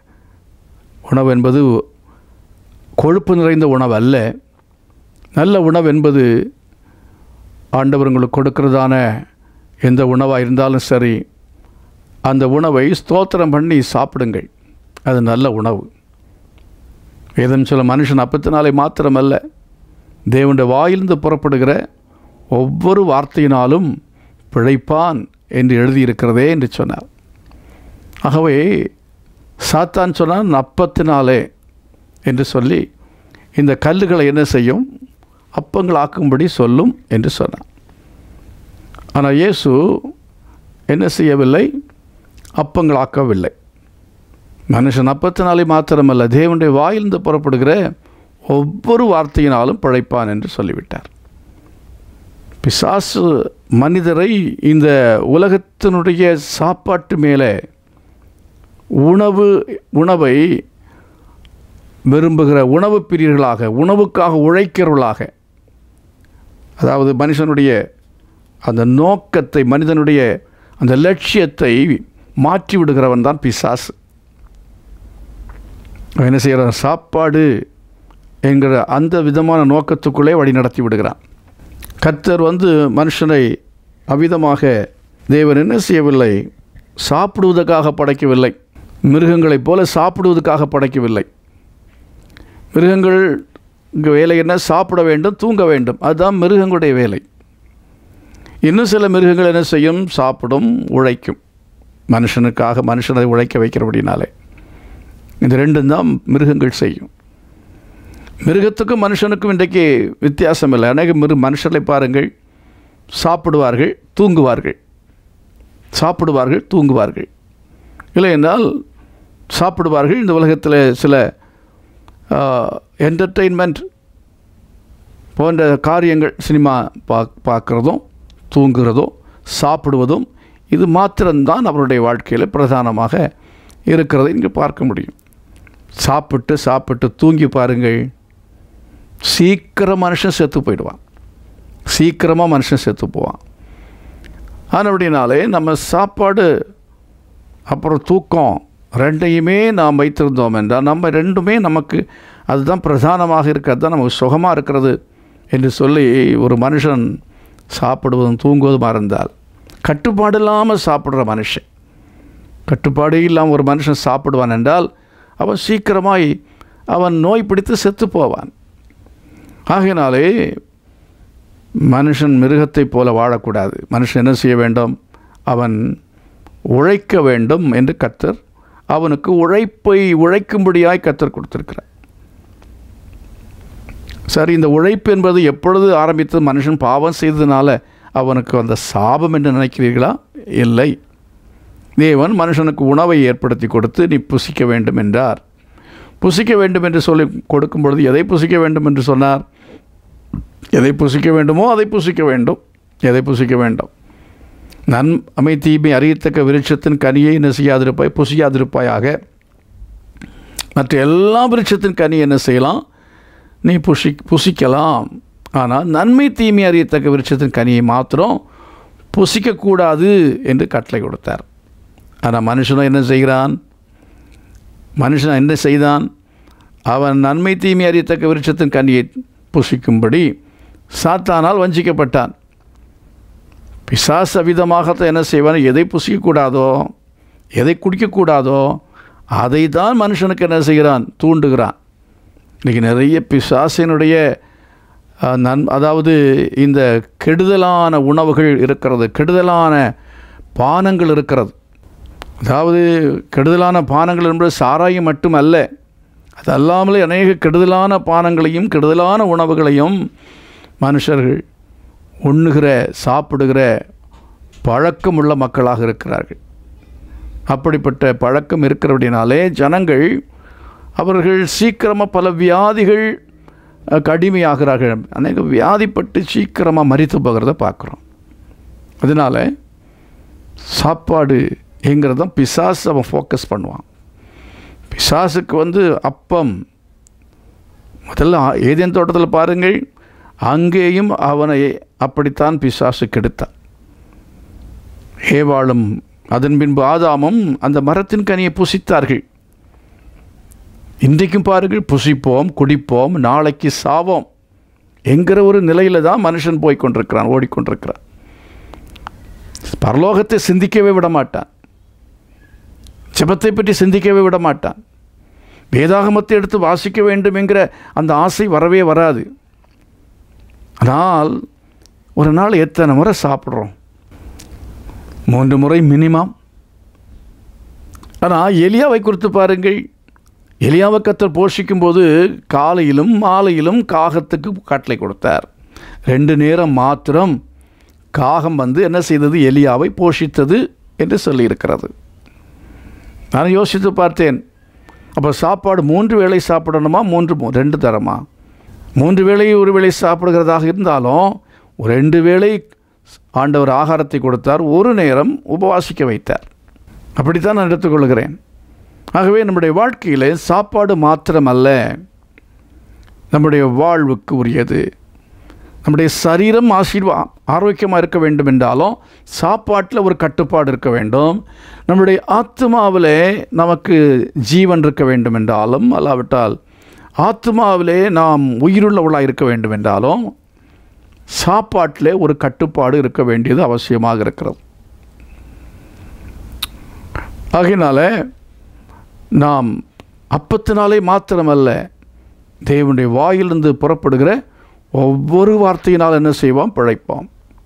உணவு என்பது கொழுப்பு நிறைந்த உணவு அல்ல நல்ல உணவு என்பது ஆண்டவர் உங்களுக்கு கொடுக்கிறதான எந்த உணவாக இருந்தாலும் சரி அந்த உணவை ஸ்தோத்திரம் பண்ணி சாப்பிடுங்கள் அது நல்ல உணவு வேதம் சொல்ல மனுஷன் அப்பத்தினாலே மாத்திரமல்ல தேவனுடைய வாயிலிருந்து புறப்படுகிற ஒவ்வொரு வார்த்தையினாலும் பிழைப்பான் என்று எழுதியிருக்கிறதே என்று சொன்னார் ஆகவே சாத்தான் சொன்னான் அப்பத்தினாலே என்று சொல்லி இந்த கல்லுகளை என்ன செய்யும் அப்பங்கள் ஆக்கும்படி சொல்லும் என்று சொன்னான் ஆனால் இயேசு என்ன செய்யவில்லை அப்பங்கள் ஆக்கவில்லை மனுஷன் அப்பத்தினாலே மாத்திரமல்ல தேவனுடைய வாயிலிருந்து புறப்படுகிற ஒவ்வொரு வார்த்தையினாலும் பிழைப்பான் என்று சொல்லிவிட்டார் பிசாசு மனிதரை இந்த உலகத்தினுடைய சாப்பாட்டு மேலே உணவு உணவை விரும்புகிற உணவு பிரியர்களாக உணவுக்காக உழைக்கிறவர்களாக அதாவது மனுஷனுடைய அந்த நோக்கத்தை மனிதனுடைய அந்த லட்சியத்தை மாற்றி விடுகிறவன் தான் பிசாசு அவன் என்ன செய்கிறான் சாப்பாடு என்கிற அந்த விதமான நோக்கத்துக்குள்ளே வழி நடத்தி விடுகிறான் கர்த்தர் வந்து மனுஷனை அவ்விதமாக தேவன் என்ன செய்யவில்லை சாப்பிடுவதற்காக படைக்கவில்லை மிருகங்களைப் போல சாப்பிடுவதற்காக படைக்கவில்லை மிருகங்கள் இங்கே வேலை என்ன சாப்பிட வேண்டும் தூங்க வேண்டும் அதுதான் மிருகங்களுடைய வேலை இன்னும் சில மிருகங்கள் என்ன செய்யும் சாப்பிடும் உழைக்கும் மனுஷனுக்காக மனுஷனை உழைக்க வைக்கிறபடினாலே இந்த ரெண்டும் தான் மிருகங்கள் செய்யும் மிருகத்துக்கும் மனுஷனுக்கும் இன்றைக்கு வித்தியாசம் இல்லை அநேக மிரு மனுஷர்களை பாருங்கள் சாப்பிடுவார்கள் தூங்குவார்கள் சாப்பிடுவார்கள் தூங்குவார்கள் இல்லை என்றால் சாப்பிடுவார்கள் இந்த உலகத்தில் சில என்டர்டெயின்மெண்ட் போன்ற காரியங்கள் சினிமா பா பார்க்குறதும் தூங்குறதும் சாப்பிடுவதும் இது மாத்திரம்தான் அவருடைய வாழ்க்கையில் பிரதானமாக இருக்கிறதை இங்கே பார்க்க முடியும் சாப்பிட்டு சாப்பிட்டு தூங்கி பாருங்கள் சீக்கிரம் மனுஷன் செத்து போயிடுவான் சீக்கிரமாக மனுஷன் செத்து போவான் ஆனபடினாலே நம்ம சாப்பாடு அப்புறம் தூக்கம் ரெண்டையுமே நாம் வைத்திருந்தோம் என்றால் நம்ம ரெண்டுமே நமக்கு அதுதான் பிரதானமாக இருக்கிறது தான் நமக்கு சுகமாக இருக்கிறது என்று சொல்லி ஒரு மனுஷன் சாப்பிடுவதும் தூங்குவதுமாக இருந்தால் கட்டுப்பாடு இல்லாமல் சாப்பிட்ற மனுஷன் கட்டுப்பாடு இல்லாமல் ஒரு மனுஷன் சாப்பிடுவான் என்றால் அவன் சீக்கிரமாய் அவன் நோய் பிடித்து செத்து போவான் ஆகையினாலே மனுஷன் மிருகத்தைப் போல வாழக்கூடாது மனுஷன் என்ன செய்ய வேண்டும் அவன் உழைக்க வேண்டும் என்று கத்தர் அவனுக்கு உழைப்பை உழைக்கும்படியாய் கத்தர் கொடுத்திருக்கிறார் சரி இந்த உழைப்பு என்பது எப்பொழுது ஆரம்பித்தது மனுஷன் பாவம் செய்ததுனால அவனுக்கு அந்த சாபம் என்று நினைக்கிறீர்களா இல்லை தேவன் மனுஷனுக்கு உணவை ஏற்படுத்தி கொடுத்து நீ புசிக்க வேண்டும் என்றார் புசிக்க வேண்டும் என்று சொல்லி கொடுக்கும் பொழுது எதை புசிக்க வேண்டும் என்று சொன்னார் எதை புசிக்க வேண்டுமோ அதை புசிக்க வேண்டும் எதை புசிக்க வேண்டும் நன்மை தீமை அறியத்தக்க விருட்சத்தின் கனியை என்ன செய்யாதிருப்பாய் புசியாதிருப்பாயாக மற்ற எல்லா விருட்சத்தின் கனி என்ன செய்யலாம் நீ புசி புசிக்கலாம் ஆனால் நன்மை தீமை அறியத்தக்க விருட்சத்தின் கனியை மாத்திரம் புசிக்கக்கூடாது என்று கட்டளை கொடுத்தார் ஆனால் மனுஷனும் என்ன செய்கிறான் மனுஷன் என்ன செய்தான் அவன் நன்மை தீமை அறியத்தக்க விருட்சத்தின் கனியை புசிக்கும்படி சாத்தானால் வஞ்சிக்கப்பட்டான் பிசாச விதமாகத்தான் என்ன செய்வான் எதை புசிக்கக்கூடாதோ எதை குடிக்கக்கூடாதோ அதை தான் மனுஷனுக்கு என்ன செய்கிறான் தூண்டுகிறான் இன்றைக்கி நிறைய பிசாசினுடைய அஹ், நன் அதாவது இந்த கெடுதலான உணவுகள் இருக்கிறது கெடுதலான பானங்கள் இருக்கிறது அதாவது கெடுதலான பானங்கள் என்பது சாராயம் மட்டுமல்ல அது அல்லாமலே அநேக கெடுதலான பானங்களையும் கெடுதலான உணவுகளையும் மனுஷர்கள் உண்ணுகிற சாப்பிடுகிற பழக்கமுள்ள மக்களாக இருக்கிறார்கள் அப்படிப்பட்ட பழக்கம் இருக்கிறபடினாலே ஜனங்கள் அவர்கள் சீக்கிரமாக பல வியாதிகள் அஹ், கடுமையாகிறார்கள் அநேக வியாதிப்பட்டு சீக்கிரமாக மரித்து போகிறத பார்க்குறோம் அதனால் சாப்பாடு என்கிறதான் பிசாசு அவன் ஃபோக்கஸ் பண்ணுவான் பிசாசுக்கு வந்து அப்பம் முதல்ல ஆ- ஏதேன் தோட்டத்தில் பாருங்கள் அங்கேயும் அவனை அப்படித்தான் பிசாசு கெடுத்தான் ஏவாளும் அதன் பின்பு ஆதாமும் அந்த மரத்தின் கனியை புசித்தார்கள் இன்றைக்கும் பாருங்கள் புசிப்போம் குடிப்போம் நாளைக்கு சாவோம் என்கிற ஒரு நிலையில் தான் மனுஷன் போய் கொண்டிருக்கிறான் ஓடிக்கொண்டிருக்கிறான் பரலோகத்தை சிந்திக்கவே விட மாட்டான் ஜெபத்தை பற்றி சிந்திக்கவே விட மாட்டான் வேதாகமத்தை எடுத்து வாசிக்க வேண்டும் என்கிற அந்த ஆசை வரவே வராது ஆனால் ஒரு நாள் எத்தனை முறை சாப்பிட்றோம் மூன்று முறை மினிமம் ஆனால் எலியாவை குறித்து பாருங்கள் எலியாவை கத்தர் போஷிக்கும் போது காலையிலும் மாலையிலும் காகத்துக்கு கட்டளை கொடுத்தார் ரெண்டு நேரம் மாத்திரம் காகம் வந்து என்ன செய்தது எலியாவை போஷித்தது என்று சொல்லியிருக்கிறது நான் யோசித்து பார்த்தேன் அப்போ சாப்பாடு மூன்று வேளை சாப்பிடணுமா மூன்று மூ- ரெண்டு தரமா மூன்று வேளை ஒரு வேளை சாப்பிடுகிறதாக இருந்தாலும் ஒரு ரெண்டு வேளை ஆண்டவர் ஆகாரத்தை கொடுத்தார் ஒரு நேரம் உபவாசிக்க வைத்தார் அப்படித்தான் நான் எடுத்துக்கொள்கிறேன் ஆகவே நம்முடைய வாழ்க்கையில் சாப்பாடு மாத்திரமல்ல நம்முடைய வாழ்வுக்கு உரியது நம்முடைய சரீரம் ஆசீர்வா ஆரோக்கியமாக இருக்க வேண்டும் என்றாலும் சாப்பாட்டில் ஒரு கட்டுப்பாடு இருக்க வேண்டும் நம்முடைய ஆத்மாவிலே நமக்கு ஜீவன் இருக்க வேண்டும் என்றாலும் அல்லாவிட்டால் ஆத்மாவிலே நாம் உயிருள்ளவளாக இருக்க வேண்டும் என்றாலும் சாப்பாட்டிலே ஒரு கட்டுப்பாடு இருக்க வேண்டியது அவசியமாக இருக்கிறது ஆகையினால நாம் அப்பத்தினாலே மாத்திரமல்ல தேவனுடைய வாயிலிருந்து புறப்படுகிற ஒவ்வொரு வார்த்தையினால் என்ன செய்வோம் பிழைப்போம்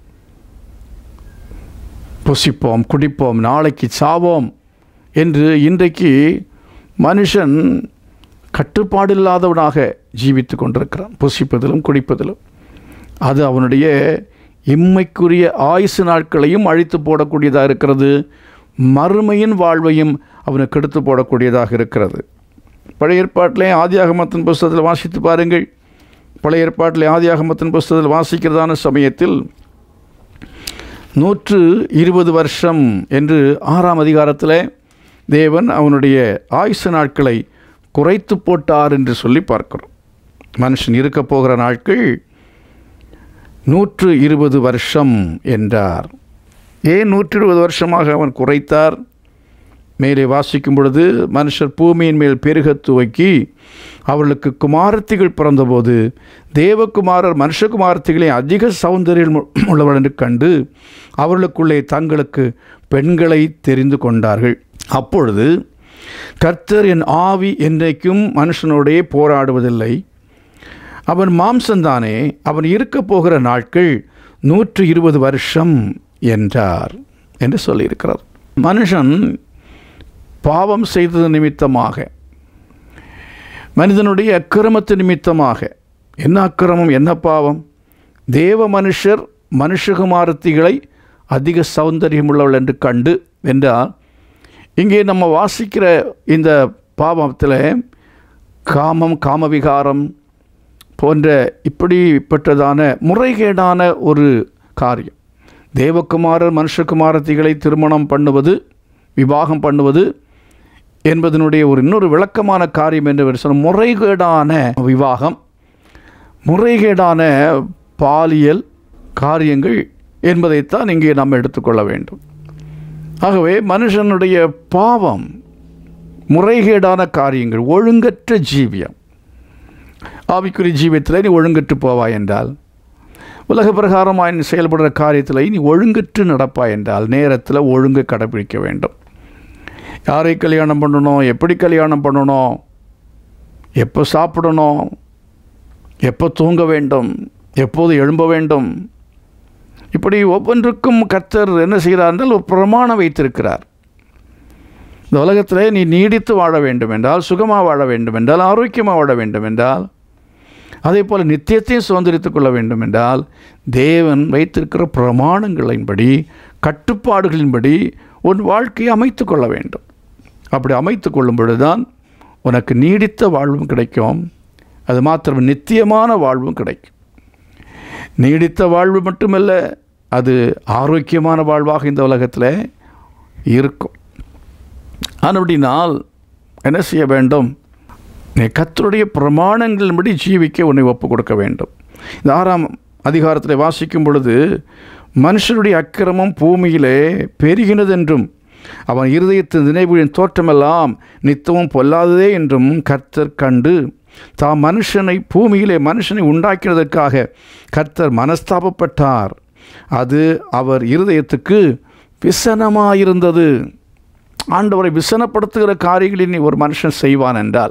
புசிப்போம் குடிப்போம் நாளைக்கு சாவோம் என்று இன்றைக்கு மனுஷன் கட்டுப்பாடு இல்லாதவனாக ஜீவித்து கொண்டிருக்கிறான் புசிப்பதிலும் குடிப்பதிலும் அது அவனுடைய இம்மைக்குரிய ஆயுசு நாட்களையும் அழித்து போடக்கூடியதாக இருக்கிறது மறுமையின் வாழ்வையும் அவனுக்கு கெடுத்து போடக்கூடியதாக இருக்கிறது பழைய ஏற்பாட்டிலே ஆதியாகமத்தின் புஸ்தகத்தில் வாசித்து பாருங்கள் பழைய ஏற்பாட்டிலே ஆதியாகமத்தின் புஸ்தகத்தில் வாசிக்கிறதான சமயத்தில் நூற்று இருபது வருஷம் என்று ஆறாம் அதிகாரத்தில் தேவன் அவனுடைய ஆயுசு நாட்களை குறைத்து போட்டார் என்று சொல்லி பார்க்கிறோம் மனுஷன் இருக்க போகிற நாட்கள் நூற்று இருபது வருஷம் என்றார் ஏன் நூற்றி இருபது வருஷமாக அவன் குறைத்தார் மேலே வாசிக்கும் பொழுது மனுஷர் பூமியின் மேல் பெருகத் துவக்கி அவர்களுக்கு குமாரத்திகள் பிறந்தபோது தேவகுமாரர் மனுஷகுமாரத்திகளை அதிக சௌந்தரியம் உள்ளவர் என்று கண்டு அவர்களுக்குள்ளே தங்களுக்கு பெண்களை தெரிந்து கொண்டார்கள் அப்பொழுது கர்த்தர் என் ஆவி என்றைக்கும் மனுஷனோடே போராடுவதில்லை அவன் மாம்சந்தானே அவன் இருக்க போகிற நாட்கள் நூற்று இருபது வருஷம் என்றார் என்று சொல்லியிருக்கிறார் மனுஷன் பாவம் செய்தது நிமித்தமாக மனிதனுடைய அக்கிரமத்து நிமித்தமாக என்ன அக்கிரமம் என்ன பாவம் தேவ மனுஷர் மனுஷகுமாரத்திகளை அதிக சௌந்தரியம் உள்ளவள் என்று கண்டு என்றால் இங்கே நம்ம வாசிக்கிற இந்த பாவத்தில் காமம் காமவிகாரம் போன்ற இப்படிப்பட்டதான முறைகேடான ஒரு காரியம் தேவகுமாரர் மனுஷகுமாரத்திகளை திருமணம் பண்ணுவது விவாகம் பண்ணுவது என்பதனுடைய ஒரு இன்னொரு விளக்கமான காரியம் என்று சொன்ன முறைகேடான விவாகம் முறைகேடான பாலியல் காரியங்கள் என்பதைத்தான் இங்கே நாம் எடுத்துக்கொள்ள வேண்டும் ஆகவே மனுஷனுடைய பாவம் முறைகேடான காரியங்கள் ஒழுங்கற்ற ஜீவியம் ஆவிக்குறி ஜீவியத்தில் நீ ஒழுங்கற்று போவாய் என்றால் உலக பிரகாரமாய் நீ செயல்படுற காரியத்தில் நீ ஒழுங்கற்று நடப்பாய் என்றால் நேரத்தில் ஒழுங்கு கடைபிடிக்க வேண்டும் யாரை கல்யாணம் பண்ணணும் எப்படி கல்யாணம் பண்ணணும் எப்போ சாப்பிடணும் எப்போ தூங்க வேண்டும் எப்போது எழும்ப வேண்டும் இப்படி ஒவ்வொன்றுக்கும் கர்த்தர் என்ன செய்கிறார் என்றால் ஒரு பிரமாணம் வைத்திருக்கிறார் இந்த உலகத்தில் நீ நீடித்து வாழ வேண்டும் என்றால் சுகமாக வாழ வேண்டும் என்றால் ஆரோக்கியமாக வாழ வேண்டும் என்றால் அதே போல் நித்தியத்தையும் சுதந்திரித்துக் கொள்ள வேண்டும் என்றால் தேவன் வைத்திருக்கிற பிரமாணங்களின்படி கட்டுப்பாடுகளின்படி உன் வாழ்க்கையை அமைத்து கொள்ள வேண்டும் அப்படி அமைத்து கொள்ளும் பொழுதுதான் உனக்கு நீடித்த வாழ்வும் கிடைக்கும் அது மாத்திரம் நித்தியமான வாழ்வும் கிடைக்கும் நீடித்த வாழ்வு மட்டுமல்ல அது ஆரோக்கியமான வாழ்வாக இந்த உலகத்தில் இருக்கும் ஆனபடினால் என்ன செய்ய வேண்டும் நீ கத்தருடைய பிரமாணங்களின்படி ஜீவிக்க உன்னை ஒப்பு கொடுக்க வேண்டும் இந்த ஆறாம் அதிகாரத்தில் வாசிக்கும் பொழுது மனுஷனுடைய அக்கிரமம் பூமியிலே பெருகினதென்றும் அவன் இருதயத்தின் நினைவுகளின் தோற்றமெல்லாம் நித்தமும் பொல்லாததே என்றும் கர்த்தர் கண்டு தாம் மனுஷனை பூமியிலே மனுஷனை உண்டாக்கினதற்காக கர்த்தர் மனஸ்தாபப்பட்டார் அது அவர் இருதயத்துக்கு விசனமாயிருந்தது ஆண்டவரை விசனப்படுத்துகிற காரியங்களில் நீ ஒரு மனுஷன் செய்வான் என்றால்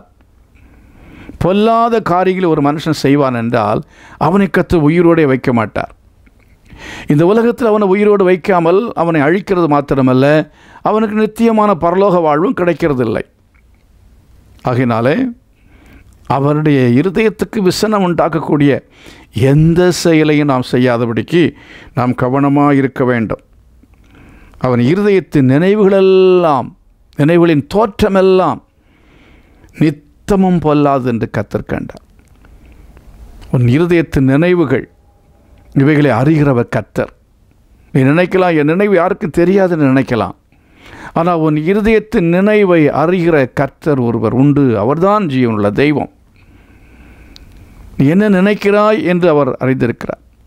பொல்லாத காரியங்களை ஒரு மனுஷன் செய்வான் என்றால் அவனை கத்து உயிரோடே வைக்க மாட்டார் இந்த உலகத்தில் அவனை உயிரோடு வைக்காமல் அவனை அழிக்கிறது மாத்திரமல்ல அவனுக்கு நித்தியமான பரலோக வாழ்வும் கிடைக்கிறதில்லை ஆகையினாலே அவருடைய இருதயத்துக்கு விசனம் உண்டாக்கக்கூடிய எந்த செயலையும் நாம் செய்யாதபடிக்கு நாம் கவனமாக இருக்க வேண்டும் அவன் இருதயத்தின் நினைவுகளெல்லாம் நினைவுகளின் தோற்றமெல்லாம் நித்தமும் பொல்லாது என்று கத்தர் கண்டார் உன் இருதயத்தின் நினைவுகள் இவைகளை அறிகிறவர் கத்தர் நீ நினைக்கலாம் என் நினைவு யாருக்கும் தெரியாதுன்னு நினைக்கலாம் ஆனால் உன் இருதயத்தின் நினைவை அறிகிற கர்த்தர் ஒருவர் உண்டு அவர்தான் ஜீவனுள்ள தெய்வம் நீ என்ன நினைக்கிறாய் என்று அவர் அறிந்திருக்கிறார்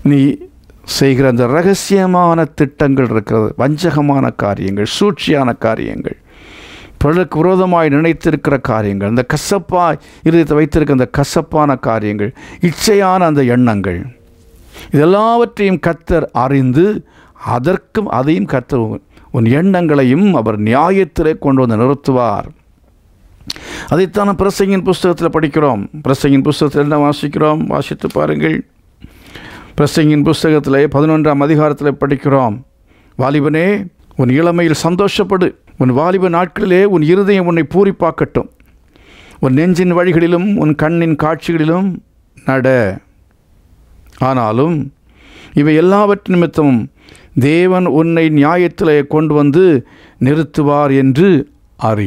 நீ செய்கிற அந்த ரகசியமான திட்டங்கள் இருக்கிறது வஞ்சகமான காரியங்கள் சூழ்ச்சியான காரியங்கள் பிறருக்கு விரோதமாய் நினைத்திருக்கிற காரியங்கள் அந்த கசப்பாய் இருதயத்தை வைத்திருக்க அந்த கசப்பான காரியங்கள் இச்சையான அந்த எண்ணங்கள் இதெல்லாவற்றையும் கத்தர் அறிந்து அதற்கும் அதையும் கத்தர் உன் எண்ணங்களையும் அவர் நியாயத்திலே கொண்டு வந்து நிறுத்துவார் அதைத்தான் பிரசங்கின் புஸ்தகத்தில் படிக்கிறோம் பிரசங்கின் புஸ்தகத்தில் என்ன வாசிக்கிறோம் வாசித்து பாருங்கள் பிரசங்கின் புஸ்தகத்தில் பதினொன்றாம் அதிகாரத்தில் படிக்கிறோம் வாலிபனே உன் இளமையில் சந்தோஷப்படு உன் வாலிப நாட்களிலே உன் இருதயம் உன்னை பூரிப்பாக்கட்டும் உன் நெஞ்சின் வழிகளிலும் உன் கண்ணின் காட்சிகளிலும் நட ஆனாலும் இவை எல்லாவற்றின் நிமித்தமும் தேவன் உன்னை நியாயத்திலே கொண்டு வந்து நிறுத்துவார் என்று அறி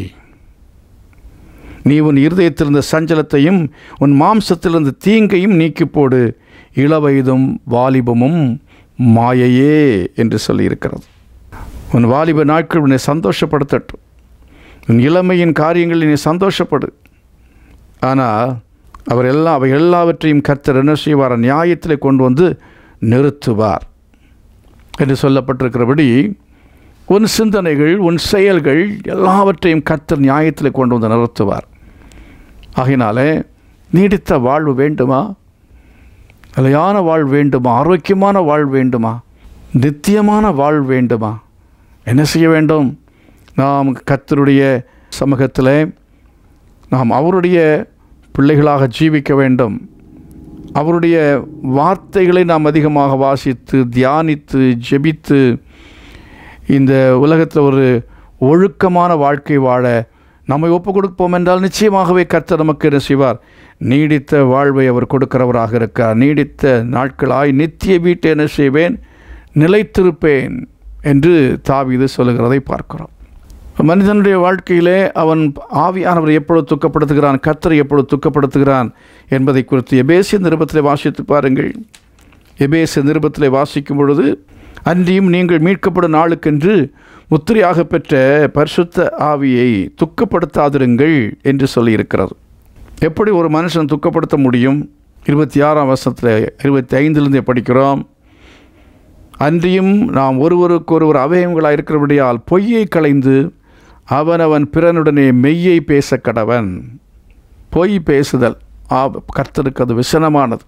நீ உன் இருதயத்திலிருந்த சஞ்சலத்தையும் உன் மாம்சத்திலிருந்த தீங்கையும் நீக்கி போடு இளவயதும் வாலிபமும் மாயையே என்று சொல்லியிருக்கிறது உன் வாலிப நாட்கள் உன்னை சந்தோஷப்படுத்தட்டும் உன் இளமையின் காரியங்களில் நீ சந்தோஷப்படு ஆனால் அவர் எல்லா அவை எல்லாவற்றையும் கர்த்தர் என்ன செய்வார் நியாயத்தில் கொண்டு வந்து நிறுத்துவார் என்று சொல்லப்பட்டிருக்கிறபடி உன் சிந்தனைகள் உன் செயல்கள் எல்லாவற்றையும் கர்த்தர் நியாயத்தில் கொண்டு வந்து நிறுத்துவார் ஆகையினாலே நீடித்த வாழ்வு வேண்டுமா நிலையான வாழ்வு வேண்டுமா ஆரோக்கியமான வாழ்வு வேண்டுமா நித்தியமான வாழ்வு வேண்டுமா என்ன செய்ய வேண்டும் நாம் கர்த்தருடைய சமூகத்தில் நாம் அவருடைய பிள்ளைகளாக ஜீவிக்க வேண்டும் அவருடைய வார்த்தைகளை நாம் அதிகமாக வாசித்து தியானித்து ஜெபித்து இந்த உலகத்தில் ஒரு ஒழுக்கமான வாழ்க்கை வாழ நம்மை ஒப்பு கொடுப்போம் என்றால் நிச்சயமாகவே கர்த்தர் நமக்கு என்ன செய்வார் நீடித்த வாழ்வை அவர் கொடுக்கிறவராக இருக்கார் நீடித்த நாட்களாய் நித்திய வீட்டை என்ன செய்வேன் நிலைத்திருப்பேன் என்று தாவீது சொல்லுகிறதை பார்க்கிறோம் மனிதனுடைய வாழ்க்கையிலே அவன் ஆவியானவரை எப்பொழுது துக்கப்படுத்துகிறான் கர்த்தரை எப்பொழுது துக்கப்படுத்துகிறான் என்பதை குறித்து எபேசிய நிருபத்திலே வாசித்து பாருங்கள் எபேசிய நிருபத்திலே வாசிக்கும் பொழுது அன்றியும் நீங்கள் மீட்கப்படும் நாளுக்கென்று முத்திரையாக பெற்ற பரிசுத்த ஆவியை துக்கப்படுத்தாதிருங்கள் என்று சொல்லியிருக்கிறது எப்படி ஒரு மனுஷன் துக்கப்படுத்த முடியும் இருபத்தி ஆறாம் வருஷத்தில் இருபத்தி ஐந்திலிருந்தே படிக்கிறோம் அன்றியும் நாம் ஒருவருக்கொருவர் அவயங்களாக இருக்கிறபடியால் பொய்யை களைந்து அவனவன் பிறனுடனே மெய்யை பேச கடவன் பொய் பேசுதல் ஆ கர்த்தருக்கு அது விசனமானது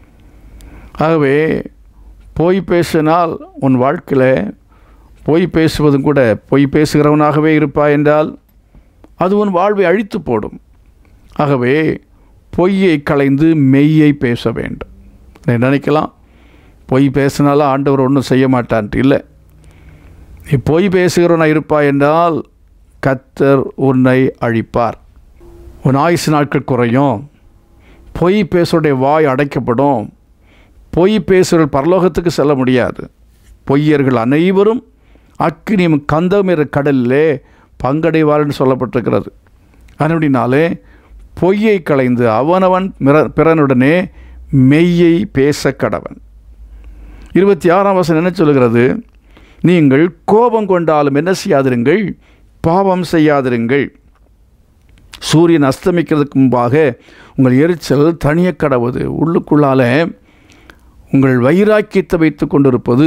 ஆகவே பொய் பேசினால் உன் வாழ்க்கையில் பொய் பேசுவதும் கூட பொய் பேசுகிறவனாகவே இருப்பாய் என்றால் அது உன் வாழ்வை அழித்து போடும் ஆகவே பொய்யை களைந்து மெய்யை பேச வேண்டும் நீ நினைக்கலாம் பொய் பேசினாலும் ஆண்டவர் ஒன்றும் செய்ய மாட்டான்ட்டு இல்லை நீ பொய் பேசுகிறவனா இருப்பாய் என்றால் கத்தர் உன்னை அழிப்பார் உன் ஆயுசு நாட்கள் குறையும் பொய் பேசுடைய வாய் அடைக்கப்படும் பொய் பேசுகிற பரலோகத்துக்கு செல்ல முடியாது பொய்யர்கள் அனைவரும் அக்கினியும் கந்தமிற கடலிலே பங்கடைவார்னு சொல்லப்பட்டிருக்கிறது அதனுடினாலே பொய்யை களைந்து அவனவன் மிர பிறனுடனே மெய்யை பேச கடவன் இருபத்தி ஆறாம் வசனம் என்ன சொல்கிறது நீங்கள் கோபம் கொண்டாலும் என்ன செய்யாதிருங்கள் பாவம் செய்யாதிருங்கள் சூரியன் அஸ்தமிக்கிறதுக்கு முன்பாக உங்கள் எரிச்சல் தனிய கடவுது உள்ளுக்குள்ளால உங்கள் வைராக்கியத்தை வைத்து கொண்டிருப்பது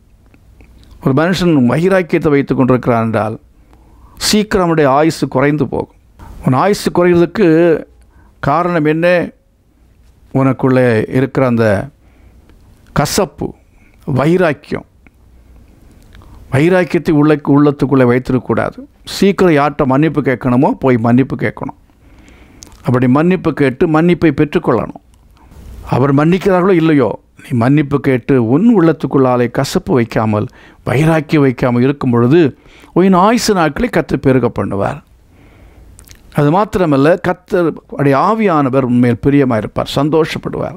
ஒரு மனுஷன் வைராக்கியத்தை வைத்து கொண்டிருக்கிறான் என்றால் சீக்கிரம் அவனுடைய ஆயுசு குறைந்து போகும் உன் ஆயுசு குறைகிறதுக்கு காரணம் என்ன உனக்குள்ளே இருக்கிற அந்த கசப்பு வைராக்கியம் வைராக்கியத்தை உள்ள உள்ளத்துக்குள்ளே வைத்திருக்கக்கூடாது சீக்கிரம் யார்கிட்ட மன்னிப்பு கேட்கணுமோ போய் மன்னிப்பு கேட்கணும் அப்படி மன்னிப்பு கேட்டு மன்னிப்பை பெற்றுக்கொள்ளணும் அவர் மன்னிக்கிறார்களோ இல்லையோ நீ மன்னிப்பு கேட்டு உன் உள்ளத்துக்குள்ளாலே கசப்பு வைக்காமல் வைராக்கியம் வைக்காமல் இருக்கும் பொழுது உன் ஆயுசு நாட்களை கற்று பெருக பண்ணுவார் அது மாத்திரமல்ல கத்தர் உடைய ஆவியானவர் உண்மையில் பிரியமாக இருப்பார் சந்தோஷப்படுவார்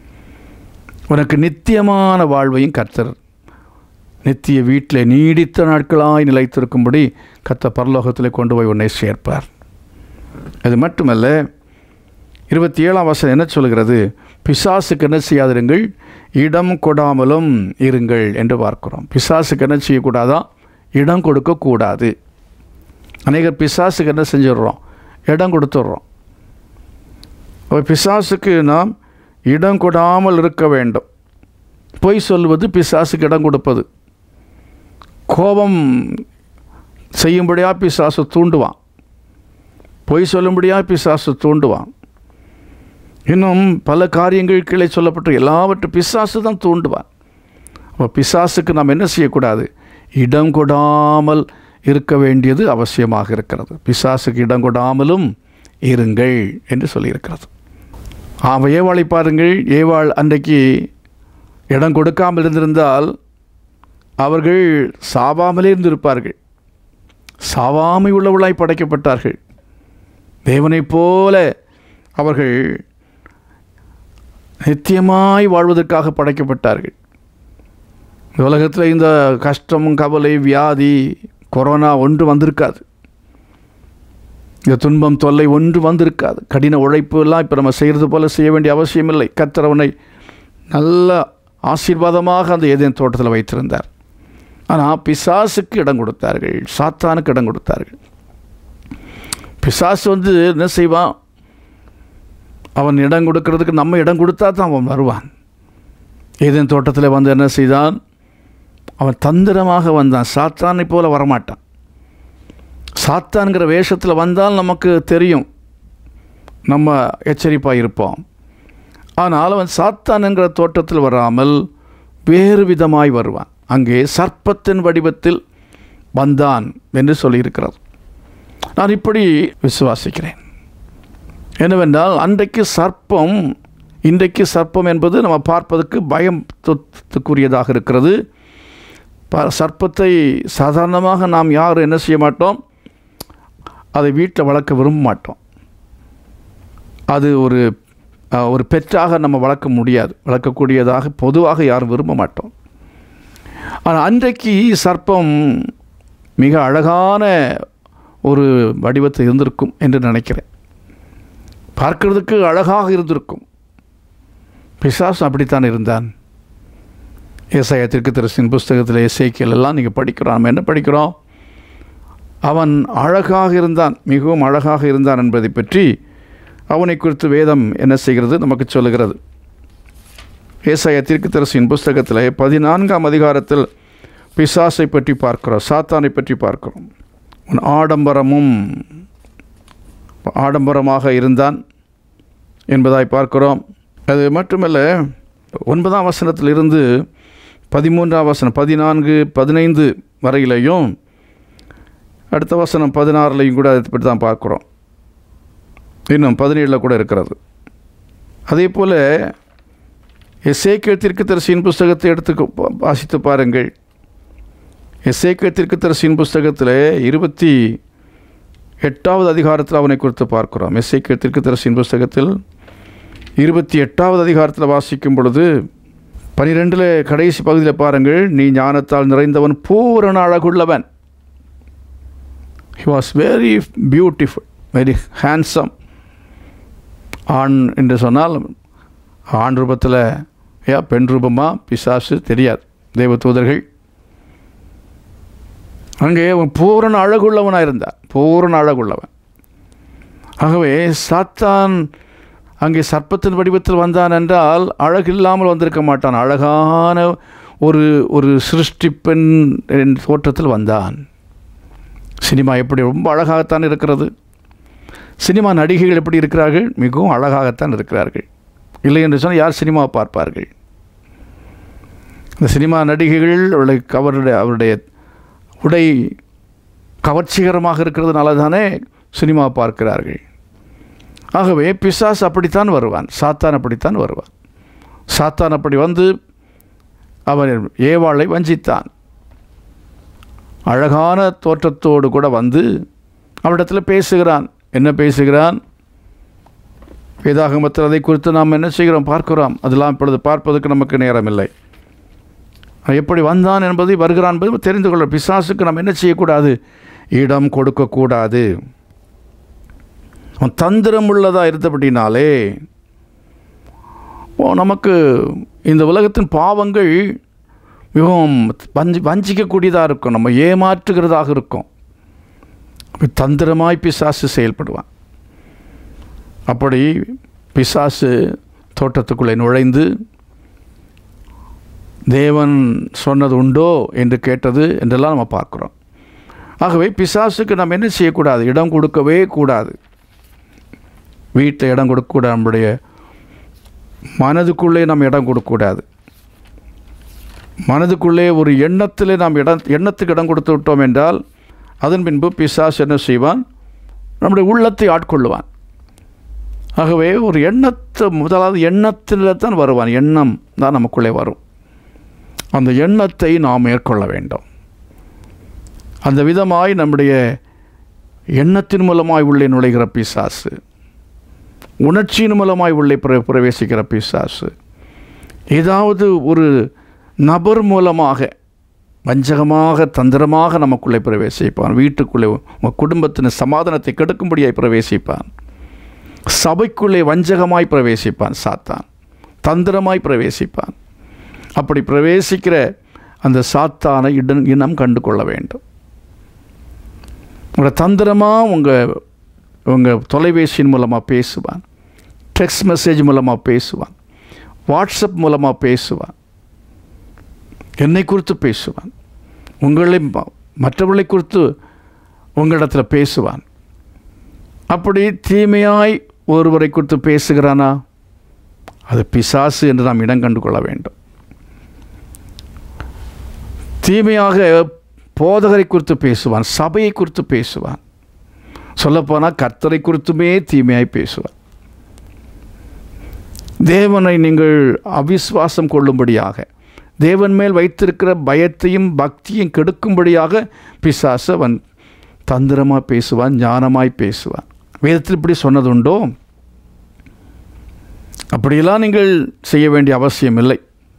உனக்கு நித்தியமான வாழ்வையும் கர்த்தர் நித்திய வீட்டில் நீடித்த நாட்களாய் நிலைத்திருக்கும்படி கத்த பரலோகத்தில் கொண்டு போய் உன்னை சேர்ப்பார் அது மட்டுமல்ல இருபத்தி ஏழாம் வசனம் என்ன சொல்கிறது பிசாசுக்கு என்ன செய்யாதிருங்கள் இடம் கொடாமலும் இருங்கள் என்று பார்க்கிறோம் பிசாசுக்கு என்ன செய்யக்கூடாதா இடம் கொடுக்கக்கூடாது அநேகர் பிசாசுக்கு என்ன செஞ்சிடுறோம் இடம் கொடுத்துட்றோம் அப்போ பிசாசுக்கு நாம் இடம் கொடாமல் இருக்க வேண்டும் பொய் சொல்வது பிசாசுக்கு இடம் கொடுப்பது கோபம் செய்யும்படியாக பிசாசு தூண்டுவான் பொய் சொல்லும்படியாக பிசாசு தூண்டுவான் இன்னும் பல காரியங்கள் கீழே சொல்லப்பட்டு எல்லாவற்றை பிசாசு தான் தூண்டுவான் அப்போ பிசாசுக்கு நாம் என்ன செய்யக்கூடாது இடம் கொடாமல் இருக்க வேண்டியது அவசியமாக இருக்கிறது பிசாசுக்கு இடம் கொடாமலும் இருங்கள் என்று சொல்லியிருக்கிறது ஆம் ஏவாளை பாருங்கள் ஏவாள் அன்றைக்கு இடம் கொடுக்காமல் இருந்திருந்தால் அவர்கள் சாவாமலே இருந்திருப்பார்கள் சாவாமை உள்ளவளாய் படைக்கப்பட்டார்கள் தேவனைப் போல அவர்கள் நித்தியமாய் வாழ்வதற்காக படைக்கப்பட்டார்கள் இந்த உலகத்தில் இந்த கஷ்டம் கவலை வியாதி கொரோனா ஒன்று வந்திருக்காது இந்த துன்பம் தொல்லை ஒன்று வந்திருக்காது கடின உழைப்பு எல்லாம் இப்போ நம்ம செய்கிறது போல செய்ய வேண்டிய அவசியமில்லை கத்திரவனை நல்ல ஆசீர்வாதமாக அந்த ஏதேன் தோட்டத்தில் வைத்திருந்தார் ஆனால் பிசாசுக்கு இடம் கொடுத்தார்கள் சாத்தானுக்கு இடம் கொடுத்தார்கள் பிசாசு வந்து என்ன செய்வான் அவன் இடம் கொடுக்கறதுக்கு நம்ம இடம் கொடுத்தா தான் அவன் வருவான் ஏதேன் தோட்டத்தில் வந்து என்ன செய்தான் அவன் தந்திரமாக வந்தான் சாத்தானை போல வரமாட்டான் சாத்தான்கிற வேஷத்தில் வந்தால் நமக்கு தெரியும் நம்ம எச்சரிப்பாக இருப்போம் ஆனால் அவன் சாத்தான் என்கிற தோட்டத்தில் வராமல் வேறு விதமாய் வருவான் அங்கே சர்ப்பத்தின் வடிவத்தில் வந்தான் என்று சொல்லியிருக்கிறது நான் இப்படி விசுவாசிக்கிறேன் என்னவென்றால் அன்றைக்கு சர்ப்பம் இன்றைக்கு சர்ப்பம் என்பது நம்ம பார்ப்பதற்கு பயத்துக்குரியதாக இருக்கிறது ப சர்ப்பத்தை சாதாரணமாக நாம் யாரும் என்ன செய்ய மாட்டோம் அதை வீட்டில் வளர்க்க விரும்ப மாட்டோம் அது ஒரு அஹ், ஒரு பெற்றாக நம்ம வளர்க்க முடியாது வளர்க்கக்கூடியதாக பொதுவாக யாரும் விரும்ப மாட்டோம் ஆனால் அன்றைக்கு சர்ப்பம் மிக அழகான ஒரு வடிவத்தில் இருந்திருக்கும் என்று நினைக்கிறேன் பார்க்கிறதுக்கு அழகாக இருந்திருக்கும் பிசாசு அப்படித்தான் இருந்தான் ஏசாய திருக்கத்தரசின் புஸ்தகத்தில் இசைக்கியல் எல்லாம் நீங்கள் படிக்கிறோம் நம்ம என்ன படிக்கிறோம் அவன் அழகாக இருந்தான் மிகவும் அழகாக இருந்தான் என்பதை பற்றி அவனை குறித்து வேதம் என்ன செய்கிறது நமக்கு சொல்லுகிறது ஏசாய திருக்கத்தரசின் புஸ்தகத்தில் பதினான்காம் அதிகாரத்தில் பிசாசை பற்றி பார்க்கிறோம் சாத்தானை பற்றி பார்க்கிறோம் உன் ஆடம்பரமும் ஆடம்பரமாக இருந்தான் என்பதாய் பார்க்கிறோம் அது மட்டுமல்ல ஒன்பதாம் வசனத்திலிருந்து பதிமூன்றாம் வசனம் பதினான்கு பதினைந்து வரையிலையும் அடுத்த வசனம் பதினாறுலையும் கூட அதை பற்றி தான் பார்க்குறோம் இன்னும் பதினேழில் கூட இருக்கிறது அதே போல் எஸ்ஏக்கிய தீர்க்கதரிசியின் புஸ்தகத்தை எடுத்து பா- வாசித்து பாருங்கள் எஸ்ஏக்கிய தீர்க்கதரிசியின் புஸ்தகத்தில் இருபத்தி எட்டாவது அதிகாரத்தில் அவனை குறித்து பார்க்கிறோம் எஸ்ஐக்கிய தீர்க்கதரிசியின் புஸ்தகத்தில் இருபத்தி எட்டாவது அதிகாரத்தில் வாசிக்கும் பொழுது பனிரெண்டில் கடைசி பகுதியில் பாருங்கள் நீ ஞானத்தால் நிறைந்தவன் பூரண அழகுள்ளவன் he was very beautiful very handsome ஆண் என்று சொன்னால் ஆண் ரூபத்தில் ஏ பெண் ரூபமா பிசாசு தெரியாது தெய்வ தூதர்கள் அங்கே அவன் பூரண அழகுள்ளவனாக இருந்தான் பூரண அழகுள்ளவன் ஆகவே சாத்தான் அங்கே சர்ப்பத்தின் வடிவத்தில் வந்தான் என்றால் அழகு இல்லாமல் வந்திருக்க மாட்டான் அழகான ஒரு ஒரு சிருஷ்டிப்பெண் என் தோற்றத்தில் வந்தான் சினிமா எப்படி ரொம்ப அழகாகத்தான் இருக்கிறது சினிமா நடிகைகள் எப்படி இருக்கிறார்கள் மிகவும் அழகாகத்தான் இருக்கிறார்கள் இல்லை என்று சொன்னால் யார் சினிமா பார்ப்பார்கள் இந்த சினிமா நடிகைகள் அவருடைய அவருடைய அவருடைய உடை கவர்ச்சிகரமாக இருக்கிறதுனால தானே சினிமா பார்க்கிறார்கள் ஆகவே பிசாஸ் அப்படித்தான் வருவான் சாத்தான் அப்படித்தான் வருவான் சாத்தான் அப்படி வந்து அவன் ஏவாளை வஞ்சித்தான் அழகான தோற்றத்தோடு கூட வந்து அவரிடத்தில் பேசுகிறான் என்ன பேசுகிறான் வேதாகமத்தில் அதை குறித்து நாம் என்ன செய்கிறோம் பார்க்கிறோம் அதெல்லாம் இப்பொழுது பார்ப்பதற்கு நமக்கு நேரம் இல்லை அவன் எப்படி வந்தான் என்பதை வருகிறான் என்பது தெரிந்து கொள்ள பிசாசுக்கு நாம் என்ன செய்யக்கூடாது இடம் கொடுக்கக்கூடாது அவன் தந்திரம் உள்ளதாக இருந்தபடினாலே ஓ நமக்கு இந்த உலகத்தின் பாவங்கள் மிகவும் வஞ்சி வஞ்சிக்கக்கூடியதாக இருக்கும் நம்ம ஏமாற்றுகிறதாக இருக்கும் அப்படி தந்திரமாய் பிசாசு செயல்படுவான் அப்படி பிசாசு தோட்டத்துக்குள்ளே நுழைந்து தேவன் சொன்னது உண்டோ என்று கேட்டது என்றெல்லாம் நம்ம பார்க்குறோம் ஆகவே பிசாசுக்கு நம்ம என்ன செய்யக்கூடாது இடம் கொடுக்கவே கூடாது வீட்டில் இடம் கொடுக்கக்கூடாது நம்முடைய மனதுக்குள்ளே நம்ம இடம் கொடுக்கக்கூடாது மனதுக்குள்ளே ஒரு எண்ணத்திலே நாம் இடம் எண்ணத்துக்கு இடம் கொடுத்து விட்டோம் என்றால் அதன் பின்பு பிசாசு என்ன செய்வான் நம்முடைய உள்ளத்தை ஆட்கொள்ளுவான் ஆகவே ஒரு எண்ணத்தை முதலாவது எண்ணத்தில் தான் வருவான் எண்ணம் தான் நமக்குள்ளே வரும் அந்த எண்ணத்தை நாம் மேற்கொள்ள வேண்டும் அந்த விதமாய் நம்முடைய எண்ணத்தின் மூலமாய் உள்ளே நுழைகிற பிசாசு உணர்ச்சியின் மூலமாய் உள்ளே பிர பிரவேசிக்கிற பிசாசு ஏதாவது ஒரு நபர் மூலமாக வஞ்சகமாக தந்திரமாக நமக்குள்ளே பிரவேசிப்பான் வீட்டுக்குள்ளே உங்கள் குடும்பத்தின் சமாதானத்தை கெடுக்கும்படியாய் பிரவேசிப்பான் சபைக்குள்ளே வஞ்சகமாய் பிரவேசிப்பான் சாத்தான் தந்திரமாய் பிரவேசிப்பான் அப்படி பிரவேசிக்கிற அந்த சாத்தானை இடம் இனம் கண்டு கொள்ள வேண்டும் உங்களை தந்திரமாக உங்கள் உங்கள் தொலைபேசியின் மூலமாக பேசுவான் டெக்ஸ்ட் மெசேஜ் மூலமாக பேசுவான் வாட்ஸ்அப் மூலமாக பேசுவான் என்னை குறித்து பேசுவான் உங்களை மற்றவர்களை குறித்து உங்களிடத்தில் பேசுவான் அப்படி தீமையாய் ஒருவரை குறித்து பேசுகிறானா அது பிசாசு என்று நாம் இடம் கண்டு கொள்ள வேண்டும் தீமையாக போதகரை குறித்து பேசுவான் சபையை குறித்து பேசுவான் சொல்லப்போனால் கர்த்தரை குறித்துமே தீமையாய் பேசுவான் தேவனை நீங்கள் அவிஸ்வாசம் கொள்ளும்படியாக தேவன் மேல் வைத்திருக்கிற பயத்தையும் பக்தியும் கெடுக்கும்படியாக பிசாசு அவன் தந்திரமாக பேசுவான் ஞானமாய் பேசுவான் வேதத்தில் இப்படி சொன்னதுண்டோ அப்படியெல்லாம் நீங்கள் செய்ய வேண்டிய அவசியம் இல்லை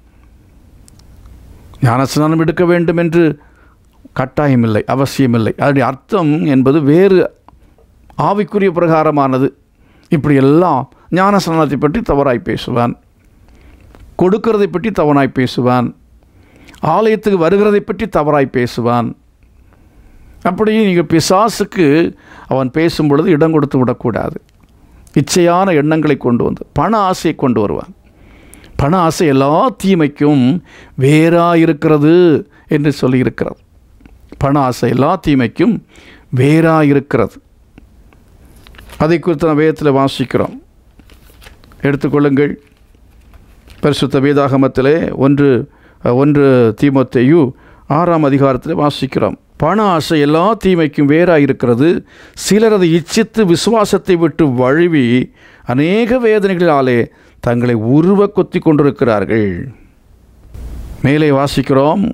ஞானஸ்நானம் எடுக்க வேண்டும் என்று கட்டாயமில்லை அவசியமில்லை அதனுடைய அர்த்தம் என்பது வேறு ஆவிக்குரிய பிரகாரமானது இப்படியெல்லாம் ஞானஸ்நானத்தை பற்றி தவறாய் பேசுவான் கொடுக்கிறதை பற்றி தவறாய் பேசுவான் ஆலயத்துக்கு வருகிறதை பற்றி தவறாய் பேசுவான் அப்படி நீங்கள் பிசாசுக்கு அவன் பேசும் பொழுது இடம் கொடுத்து விடக்கூடாது இச்சையான எண்ணங்களை கொண்டு வந்து பண ஆசையை கொண்டு வருவான் பண ஆசை எல்லா தீமைக்கும் வேறாக இருக்கிறது என்று சொல்லியிருக்கிறது பண ஆசை எல்லா தீமைக்கும் வேறாக இருக்கிறது அதை குறித்து நம்ம வேதத்தில் வாசிக்கிறோம் எடுத்துக்கொள்ளுங்கள் பரிசுத்த வேதாகமத்திலே ஒன்று ஒன்று தீமோத்தேயு ஆறாம் அதிகாரத்தில் வாசிக்கிறோம் பண ஆசை எல்லா தீமைக்கும் வேறாக இருக்கிறது சிலர் அதை இச்சித்து விசுவாசத்தை விட்டு வழுவி அநேக வேதனைகளாலே தங்களை உருவ கொத்தி கொண்டிருக்கிறார்கள் மேலே வாசிக்கிறோம்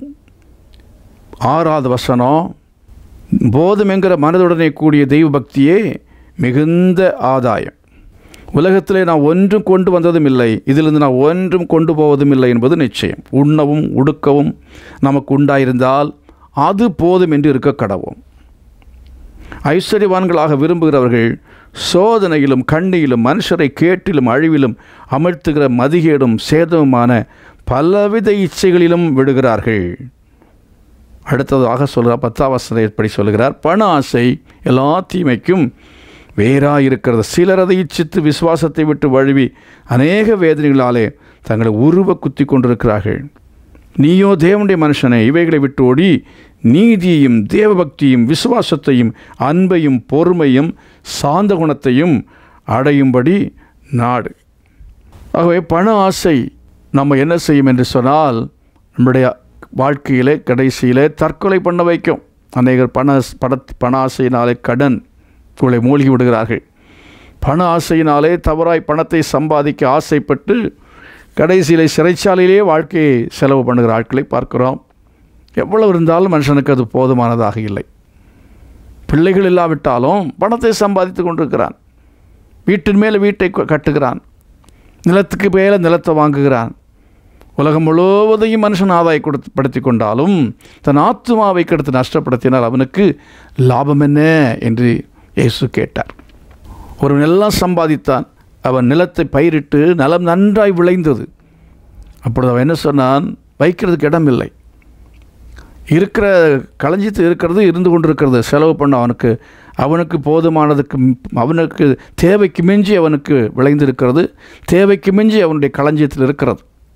ஆறாவது வசனம் போதும் என்கிற மனதுடனே கூடிய தெய்வ பக்தியே மிகுந்த ஆதாயம் உலகத்திலே நான் ஒன்றும் கொண்டு வந்ததும் இல்லை இதிலிருந்து நான் ஒன்றும் கொண்டு போவதும் இல்லை என்பது நிச்சயம் உண்ணவும் உடுக்கவும் நமக்கு உண்டாயிருந்தால் அது போதும் என்று இருக்க கடவோம் ஐஸ்வர்யவான்களாக விரும்புகிறவர்கள் சோதனையிலும் கண்ணியிலும் மனுஷரை கேட்டிலும் அழிவிலும் அமர்த்துகிற மதிகேடும் சேதமுமான பலவித இச்சைகளிலும் விடுகிறார்கள் அடுத்ததாக சொல்கிறார் பத்தாம் வசனம் எப்படி சொல்கிறார் பண ஆசை எல்லா தீமைக்கும் வேறாக இருக்கிறது சிலர் அதை இச்சித்து விசுவாசத்தை விட்டு வழுவி அநேக வேதனைகளாலே தங்களை உருவ குத்தி கொண்டிருக்கிறார்கள் நீயோ தேவனுடைய மனுஷனை இவைகளை விட்டு ஓடி நீதியையும் தேவபக்தியும் விசுவாசத்தையும் அன்பையும் பொறுமையும் சாந்த குணத்தையும் அடையும்படி நாடு ஆகவே பண ஆசை நம்ம என்ன செய்யும் என்று சொன்னால் நம்முடைய வாழ்க்கையிலே கடைசியிலே தற்கொலை பண்ண வைக்கும் அநேகர் பண பட பண ஆசையினாலே கடன் உங்களை மூழ்கி விடுகிறார்கள் பண ஆசையினாலே தவறாய் பணத்தை சம்பாதிக்க ஆசைப்பட்டு கடைசியிலே சிறைச்சாலையிலே வாழ்க்கையை செலவு பண்ணுகிற ஆட்களை பார்க்கிறோம் எவ்வளவு இருந்தாலும் மனுஷனுக்கு அது போதுமானதாக இல்லை பிள்ளைகள் இல்லாவிட்டாலும் பணத்தை சம்பாதித்து கொண்டிருக்கிறான் வீட்டின் மேலே வீட்டை கட்டுகிறான் நிலத்துக்கு மேலே நிலத்தை வாங்குகிறான் உலகம் முழுவதையும் மனுஷன் ஆதாய கொடுத்து படுத்தி கொண்டாலும் தன் ஆத்மாவை கெடுத்து நஷ்டப்படுத்தினால் அவனுக்கு லாபம் என்ன என்று இயேசு கேட்டார் ஒருவன் எல்லாம் சம்பாதித்தான் அவன் நிலத்தை பயிரிட்டு நிலம் நன்றாய் விளைந்தது அப்பொழுது அவன் என்ன சொன்னான் வைக்கிறதுக்கு இடமில்லை இருக்கிற களஞ்சித்து இருக்கிறது இருந்து கொண்டிருக்கிறது செலவு பண்ண அவனுக்கு அவனுக்கு போதுமானதுக்கு அவனுக்கு தேவைக்கு மிஞ்சி அவனுக்கு விளைந்திருக்கிறது தேவைக்கு மிஞ்சி அவனுடைய களஞ்சியத்தில் இருக்கிறது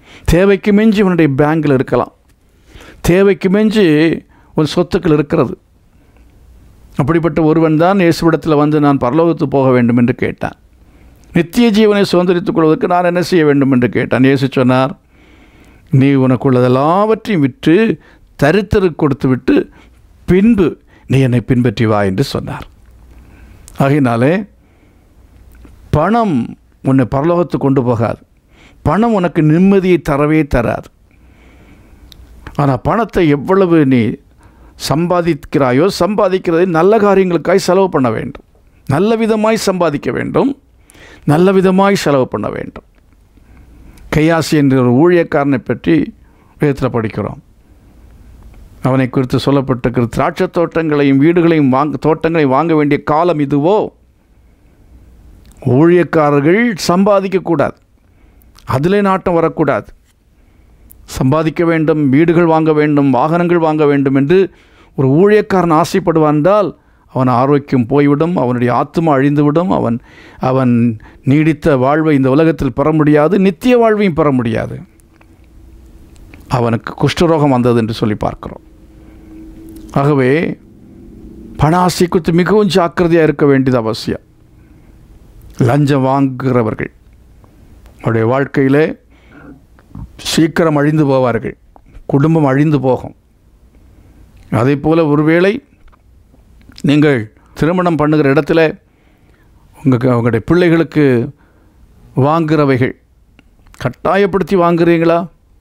தேவைக்கு மிஞ்சி உன்னுடைய பேங்கில் இருக்கலாம் தேவைக்கு மிஞ்சி உன் சொத்துக்கள் இருக்கிறது அப்படிப்பட்ட ஒருவன் தான் இயேசுவிடத்தில் வந்து நான் பரலோகத்துக்கு போக வேண்டும் என்று கேட்டான் நித்திய ஜீவனை சுதந்திரித்துக் கொள்வதற்கு நான் என்ன செய்ய வேண்டும் என்று கேட்டான் இயேசு சொன்னார் நீ உனக்குள்ளதெல்லாவற்றையும் விற்று தரித்திரு கொடுத்து விட்டு பின்பு நீ என்னை பின்பற்றி வா என்று சொன்னார் ஆகையினாலே பணம் உன்னை பரலோகத்துக்கு கொண்டு போகாது பணம் உனக்கு நிம்மதியை தரவே தராது ஆனால் பணத்தை எவ்வளவு நீ சம்பாதிக்கிறாயோ சம்பாதிக்கிறதை நல்ல காரியங்களுக்காய் செலவு பண்ண வேண்டும் நல்ல விதமாய் சம்பாதிக்க வேண்டும் நல்ல விதமாய் செலவு பண்ண வேண்டும் கையாசி என்ற ஒரு ஊழியக்காரனை பற்றி வேதத்தில் படிக்கிறோம் அவனை குறித்து சொல்லப்பட்டிருக்கிற திராட்சை தோட்டங்களையும் வீடுகளையும் வாங்க தோட்டங்களையும் வாங்க வேண்டிய காலம் இதுவோ ஊழியக்காரர்கள் சம்பாதிக்கக்கூடாது அதிலே நாட்டம் வரக்கூடாது சம்பாதிக்க வேண்டும் வீடுகள் வாங்க வேண்டும் வாகனங்கள் வாங்க வேண்டும் என்று ஒரு ஊழியக்காரன் ஆசைப்படுவான் என்றால் அவன் ஆரோக்கியம் போய்விடும் அவனுடைய ஆத்மா அழிந்துவிடும் அவன் அவன் நீடித்த வாழ்வை இந்த உலகத்தில் பெற முடியாது நித்திய வாழ்வையும் பெற முடியாது அவனுக்கு குஷ்டரோகம் வந்தது என்று சொல்லி பார்க்கிறோம் ஆகவே பண ஆசை குறித்து மிகவும் ஜாக்கிரதையாக இருக்க வேண்டியது அவசியம் லஞ்சம் வாங்குகிறவர்கள் அவருடைய வாழ்க்கையிலே சீக்கிரம் அழிந்து போவார்கள் குடும்பம் அழிந்து போகும் அதே போல் ஒருவேளை நீங்கள் திருமணம் பண்ணுகிற இடத்துல உங்கள் உங்களுடைய பிள்ளைகளுக்கு வாங்குகிறவைகள் கட்டாயப்படுத்தி வாங்குறீங்களா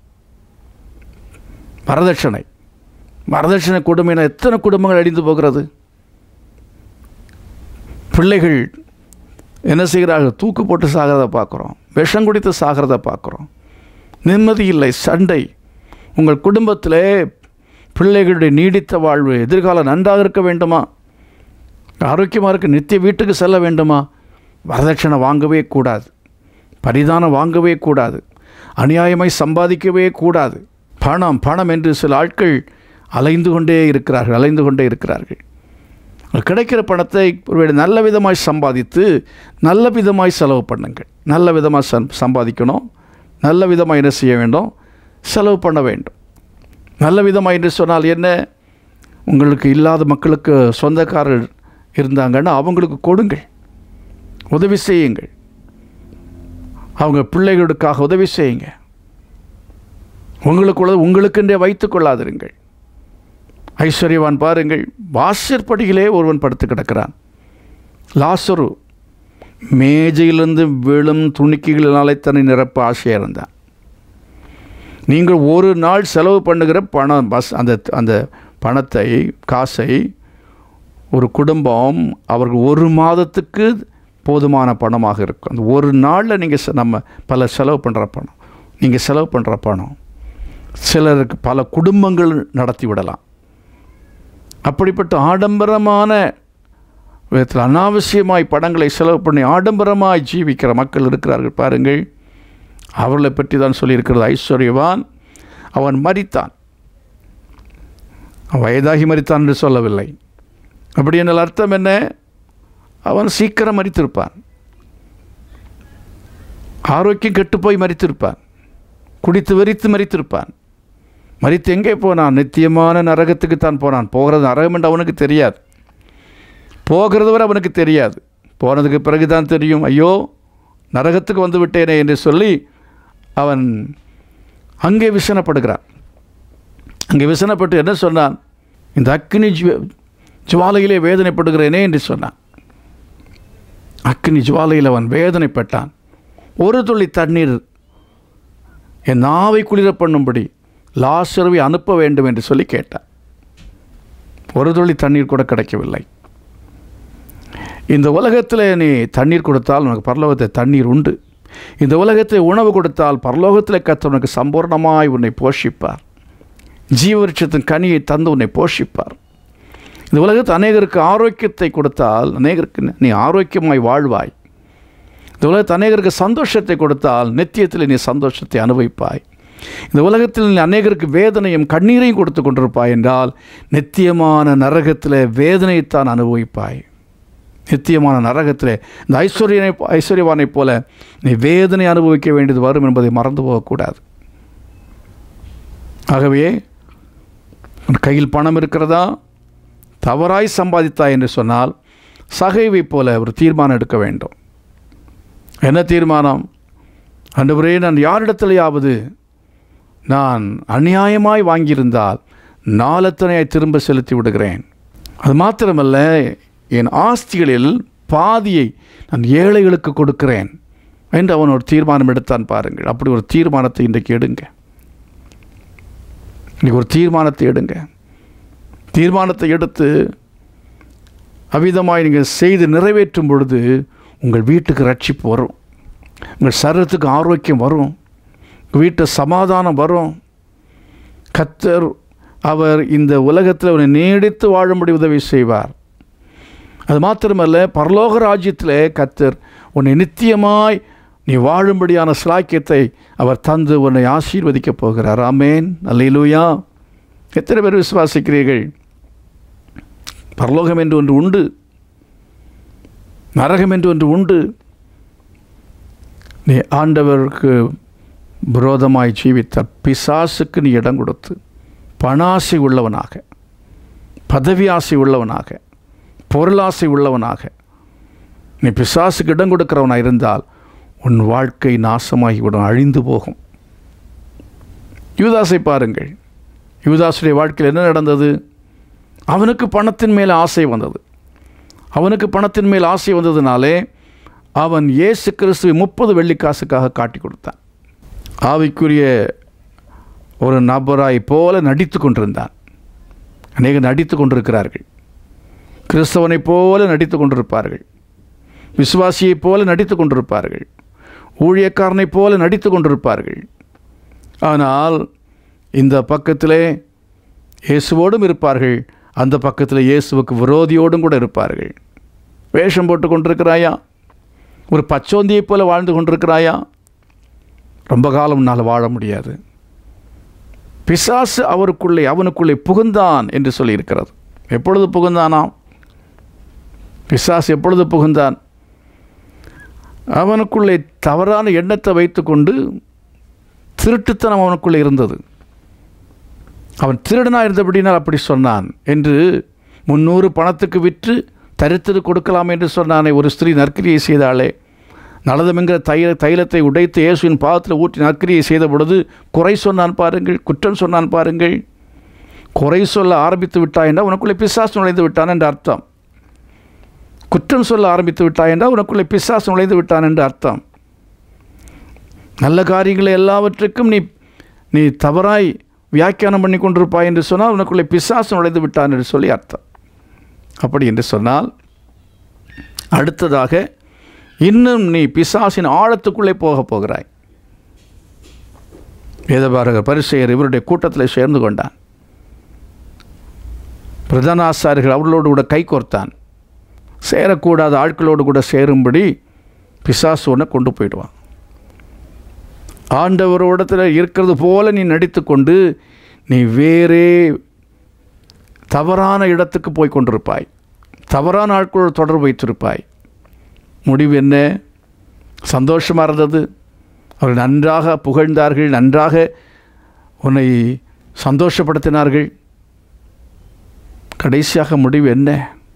வரதட்சணை வரதட்சணை கொடுமையின எத்தனை குடும்பங்கள் அழிந்து போகிறது பிள்ளைகள் என்ன செய்கிறார்கள் தூக்கு போட்டு சாகிறத பார்க்குறோம் விஷம் குடித்து சாகிறத பார்க்குறோம் நிம்மதி இல்லை சண்டை உங்கள் குடும்பத்திலே பிள்ளைகளுடைய நீடித்த வாழ்வு எதிர்காலம் நன்றாக இருக்க வேண்டுமா ஆரோக்கியமாக இருக்க நித்திய வீட்டுக்கு செல்ல வேண்டுமா வரதட்சணை வாங்கவே கூடாது பரிதானம் வாங்கவே கூடாது அநியாயமாய் சம்பாதிக்கவே கூடாது பணம் பணம் என்று சில ஆட்கள் அலைந்து கொண்டே இருக்கிறார்கள் அலைந்து கொண்டே இருக்கிறார்கள் கிடைக்கிற பணத்தை ஒருவேளை நல்ல விதமாய் சம்பாதித்து நல்ல விதமாய் செலவு பண்ணுங்கள் நல்ல விதமாக சம் சம்பாதிக்கணும் நல்ல விதமாக என்ன செய்ய வேண்டும் செலவு பண்ண வேண்டும் நல்ல விதமாக என்று சொன்னால் என்ன உங்களுக்கு இல்லாத மக்களுக்கு சொந்தக்காரர் இருந்தாங்கன்னா அவங்களுக்கு கொடுங்கள் உதவி செய்யுங்கள் அவங்க பிள்ளைகளுக்காக உதவி செய்யுங்க உங்களுக்குள்ள உங்களுக்கென்றே வைத்துக் கொள்ளாதிருங்கள் ஐஸ்வர்யவான் பாருங்கள் வாசற்படியிலே ஒருவன் படுத்து கிடக்கிறான் லாசரு மேஜையிலிருந்து விழும் துணிக்கைகளினாலே தன்னை நிரப்ப ஆசையாக இருந்தான் நீங்கள் ஒரு நாள் செலவு பண்ணுகிற பணம் பஸ் அந்த அந்த பணத்தை காசை ஒரு குடும்பம் அவர்கள் ஒரு மாதத்துக்கு போதுமான பணமாக இருக்கும் அந்த ஒரு நாளில் நீங்கள் செ- நம்ம பல செலவு பண்ணுற பணம் நீங்கள் செலவு பண்ணுற பணம் சிலருக்கு பல குடும்பங்கள் நடத்தி விடலாம் அப்படிப்பட்ட ஆடம்பரமான விதத்தில் அனாவசியமாய் படங்களை செலவு பண்ணி ஆடம்பரமாய் ஜீவிக்கிற மக்கள் இருக்கிறார்கள் பாருங்கள் அவர்களை பற்றி தான் சொல்லியிருக்கிறது ஐஸ்வர்யவான் அவன் மரித்தான் அவன் வயதாகி மரித்தான் என்று சொல்லவில்லை அப்படி என்றால் அர்த்தம் என்ன அவன் சீக்கிரம் மரித்திருப்பான் ஆரோக்கியம் கெட்டுப்போய் மரித்திருப்பான் குடித்து வெறித்து மரித்திருப்பான் மரித்து எங்கே போனான் நித்தியமான நரகத்துக்கு தான் போனான் போகிறது நரகம் என்று அவனுக்கு தெரியாது போகிறது வரை அவனுக்கு தெரியாது போனதுக்கு பிறகு தான் தெரியும் ஐயோ நரகத்துக்கு வந்து விட்டேனே என்று சொல்லி அவன் அங்கே விசனப்படுகிறான் அங்கே விசனப்பட்டு என்ன சொன்னான் இந்த அக்னி ஜுவ- ஜுவாலையிலே வேதனைப்படுகிறேனே என்று சொன்னான் அக்னி ஜுவாலையில் அவன் வேதனைப்பட்டான் ஒரு துளி தண்ணீர் என் நாவை குளிர பண்ணும்படி லாசருவை அனுப்ப வேண்டும் என்று சொல்லி கேட்டான் ஒரு துளி தண்ணீர் கூட கிடைக்கவில்லை இந்த உலகத்தில் நீ தண்ணீர் கொடுத்தால் உனக்கு பரலோகத்தில் தண்ணீர் உண்டு இந்த உலகத்தில் உணவு கொடுத்தால் பரலோகத்தில் கத்த உனக்கு சம்பூர்ணமாய் உன்னை போஷிப்பார் ஜீவவிருட்சத்தின் கனியை தந்து உன்னை போஷிப்பார் இந்த உலகத்தில் அநேகருக்கு ஆரோக்கியத்தை கொடுத்தால் அநேகருக்கு நீ ஆரோக்கியமாய் வாழ்வாய் இந்த உலகத்தில் அநேகருக்கு சந்தோஷத்தை கொடுத்தால் நித்தியத்தில் நீ சந்தோஷத்தை அனுபவிப்பாய் இந்த உலகத்தில் நீ அநேகருக்கு வேதனையும் கண்ணீரையும் கொடுத்து கொண்டிருப்பாய் என்றால் நித்தியமான நரகத்தில் வேதனையைத்தான் அனுபவிப்பாய் நித்தியமான நரகத்திலே இந்த ஐஸ்வர்யனை ஐஸ்வர்யவானைப் போல நீ வேதனை அனுபவிக்க வேண்டியது வரும் என்பதை மறந்து போகக்கூடாது ஆகவே உன் கையில் பணம் இருக்கிறதா தவறாய் சம்பாதித்தாய் என்று சொன்னால் சகைவை போல ஒரு தீர்மானம் எடுக்க வேண்டும் என்ன தீர்மானம் அன்றுவரே நான் யாரிடத்திலேயாவது நான் அநியாயமாய் வாங்கியிருந்தால் நாலத்தனையாய் திரும்ப செலுத்தி விடுகிறேன் அது மாத்திரமல்ல என் ஆஸ்திகளில் பாதியை நான் ஏழைகளுக்கு கொடுக்கிறேன் என்று அவன் ஒரு தீர்மானம் எடுத்தான் பாருங்கள் அப்படி ஒரு தீர்மானத்தை இன்றைக்கு எடுங்க இன்றைக்கு ஒரு தீர்மானத்தை எடுங்க தீர்மானத்தை எடுத்து அவ்விதமாய் நீங்கள் செய்து நிறைவேற்றும் பொழுது உங்கள் வீட்டுக்கு ரட்சிப்பு வரும் உங்கள் சரீரத்துக்கு ஆரோக்கியம் வரும் உங்கள் வீட்டு சமாதானம் வரும் கத்தர் அவர் இந்த உலகத்தில் அவனை நீடித்து வாழும்படி உதவி செய்வார் அது மாத்திரமல்ல பரலோக ராஜ்யத்தில் கத்தர் உன்னை நித்தியமாய் நீ வாழும்படியான சிலாக்கியத்தை அவர் தந்து உன்னை ஆசீர்வதிக்கப் போகிறார் ஆமேன் அல்லேலூயா எத்தனை பேர் விசுவாசிக்கிறீர்கள் பரலோகம் என்று ஒன்று உண்டு நரகம் என்று ஒன்று உண்டு நீ ஆண்டவருக்கு விரோதமாய் ஜீவித்த பிசாசுக்கு நீ இடம் கொடுத்து பணாசை உள்ளவனாக பதவி ஆசை உள்ளவனாக பொருளாசை உள்ளவனாக நீ பிசாசுக்கு இடம் கொடுக்கிறவனாக இருந்தால் உன் வாழ்க்கை நாசமாகிவிடும் அழிந்து போகும் யூதாசை பாருங்கள் யூதாசுடைய வாழ்க்கையில் என்ன நடந்தது அவனுக்கு பணத்தின் மேல் ஆசை வந்தது அவனுக்கு பணத்தின் மேல் ஆசை வந்ததுனாலே அவன் இயேசு கிறிஸ்துவை முப்பது வெள்ளிக்காசுக்காக காட்டி கொடுத்தான் ஆவிக்குரிய ஒரு நபராய் போல நடித்து கொண்டிருந்தான் அநேக நடித்து கொண்டிருக்கிறார்கள் கிறிஸ்தவனைப் போல நடித்து கொண்டிருப்பார்கள் விசுவாசியைப் போல நடித்து கொண்டிருப்பார்கள் ஊழியக்காரனைப் போல நடித்து கொண்டிருப்பார்கள் ஆனால் இந்த பக்கத்திலே இயேசுவோடும் இருப்பார்கள் அந்த பக்கத்தில் இயேசுவுக்கு விரோதியோடும் கூட இருப்பார்கள் வேஷம் போட்டு கொண்டிருக்கிறாயா ஒரு பச்சோந்தியைப் போல வாழ்ந்து கொண்டிருக்கிறாயா ரொம்ப காலம் உன்னால் வாழ முடியாது பிசாசு அவருக்குள்ளே அவனுக்குள்ளே புகுந்தான் என்று சொல்லியிருக்கிறது எப்பொழுது புகுந்தானாம் பிசாசு எப்பொழுது புகுந்தான் அவனுக்குள்ளே தவறான எண்ணத்தை வைத்துக்கொண்டு திருட்டுத்தனம் அவனுக்குள்ளே இருந்தது அவன் திருடனாக இருந்தபடினால் அப்படி சொன்னான் என்று முந்நூறு பணத்துக்கு விற்று தரித்திரு கொடுக்கலாம் என்று சொன்னானே ஒரு ஸ்திரீ நற்கிரியை செய்தாளே நலதமென்கிற தைல தைலத்தை உடைத்து இயேசுவின் பாதத்தில் ஊற்றி நற்கிரியை செய்த பொழுது குறை சொன்னான் பாருங்கள் குற்றம் சொன்னான் பாருங்கள் குறை சொல்ல ஆரம்பித்து விட்டாய் என்றால் உனக்குள்ளே பிசாசு நுழைந்து விட்டான் என்று அர்த்தம் குற்றம் சொல்ல ஆரம்பித்து விட்டாய் என்றால் உனக்குள்ளே பிசாசு நுழைந்து விட்டான் என்று அர்த்தம் நல்ல காரியங்களை எல்லாவற்றுக்கும் நீ நீ தவறாய் வியாக்கியானம் பண்ணி கொண்டிருப்பாய் என்று சொன்னால் உனக்குள்ளே பிசாசு நுழைந்து விட்டான் என்று சொல்லி அர்த்தம் அப்படி என்று சொன்னால் அடுத்ததாக இன்னும் நீ பிசாசின் ஆழத்துக்குள்ளே போக போகிறாய் வேதபாரகர் பரிசெயர் இவருடைய கூட்டத்தில் சேர்ந்து கொண்டான் பிரதான ஆசாரிகள் அவர்களோடு கூட கை கோர்த்தான் சேரக்கூடாத ஆட்களோடு கூட சேரும்படி பிசாசு ஒன்று கொண்டு போயிடுவான் ஆண்டவரோடத்தில் இருக்கிறது போல நீ நடித்து கொண்டு நீ வேறே தவறான இடத்துக்கு போய் கொண்டிருப்பாய் தவறான ஆட்களோடு தொடர்பு வைத்திருப்பாய் முடிவு என்ன சந்தோஷமாக இருந்தது அவர்கள் நன்றாக புகழ்ந்தார்கள் நன்றாக உன்னை சந்தோஷப்படுத்தினார்கள் கடைசியாக முடிவு என்ன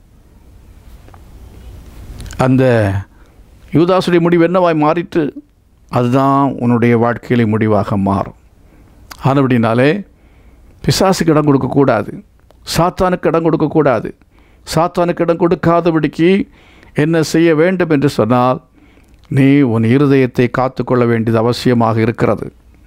அந்த யூதாசுடைய முடிவு என்னவாய் மாறிட்டு அதுதான் உன்னுடைய வாழ்க்கையிலே முடிவாக மாறும் ஆனபடினாலே பிசாசுக்கு இடம் கொடுக்கக்கூடாது சாத்தானுக்கு இடம் கொடுக்கக்கூடாது சாத்தானுக்கு இடம் கொடுக்காதபடிக்கு என்ன செய்ய வேண்டும் என்று சொன்னால் நீ உன் இருதயத்தை காத்துக்கொள்ள வேண்டியது அவசியமாக இருக்கிறது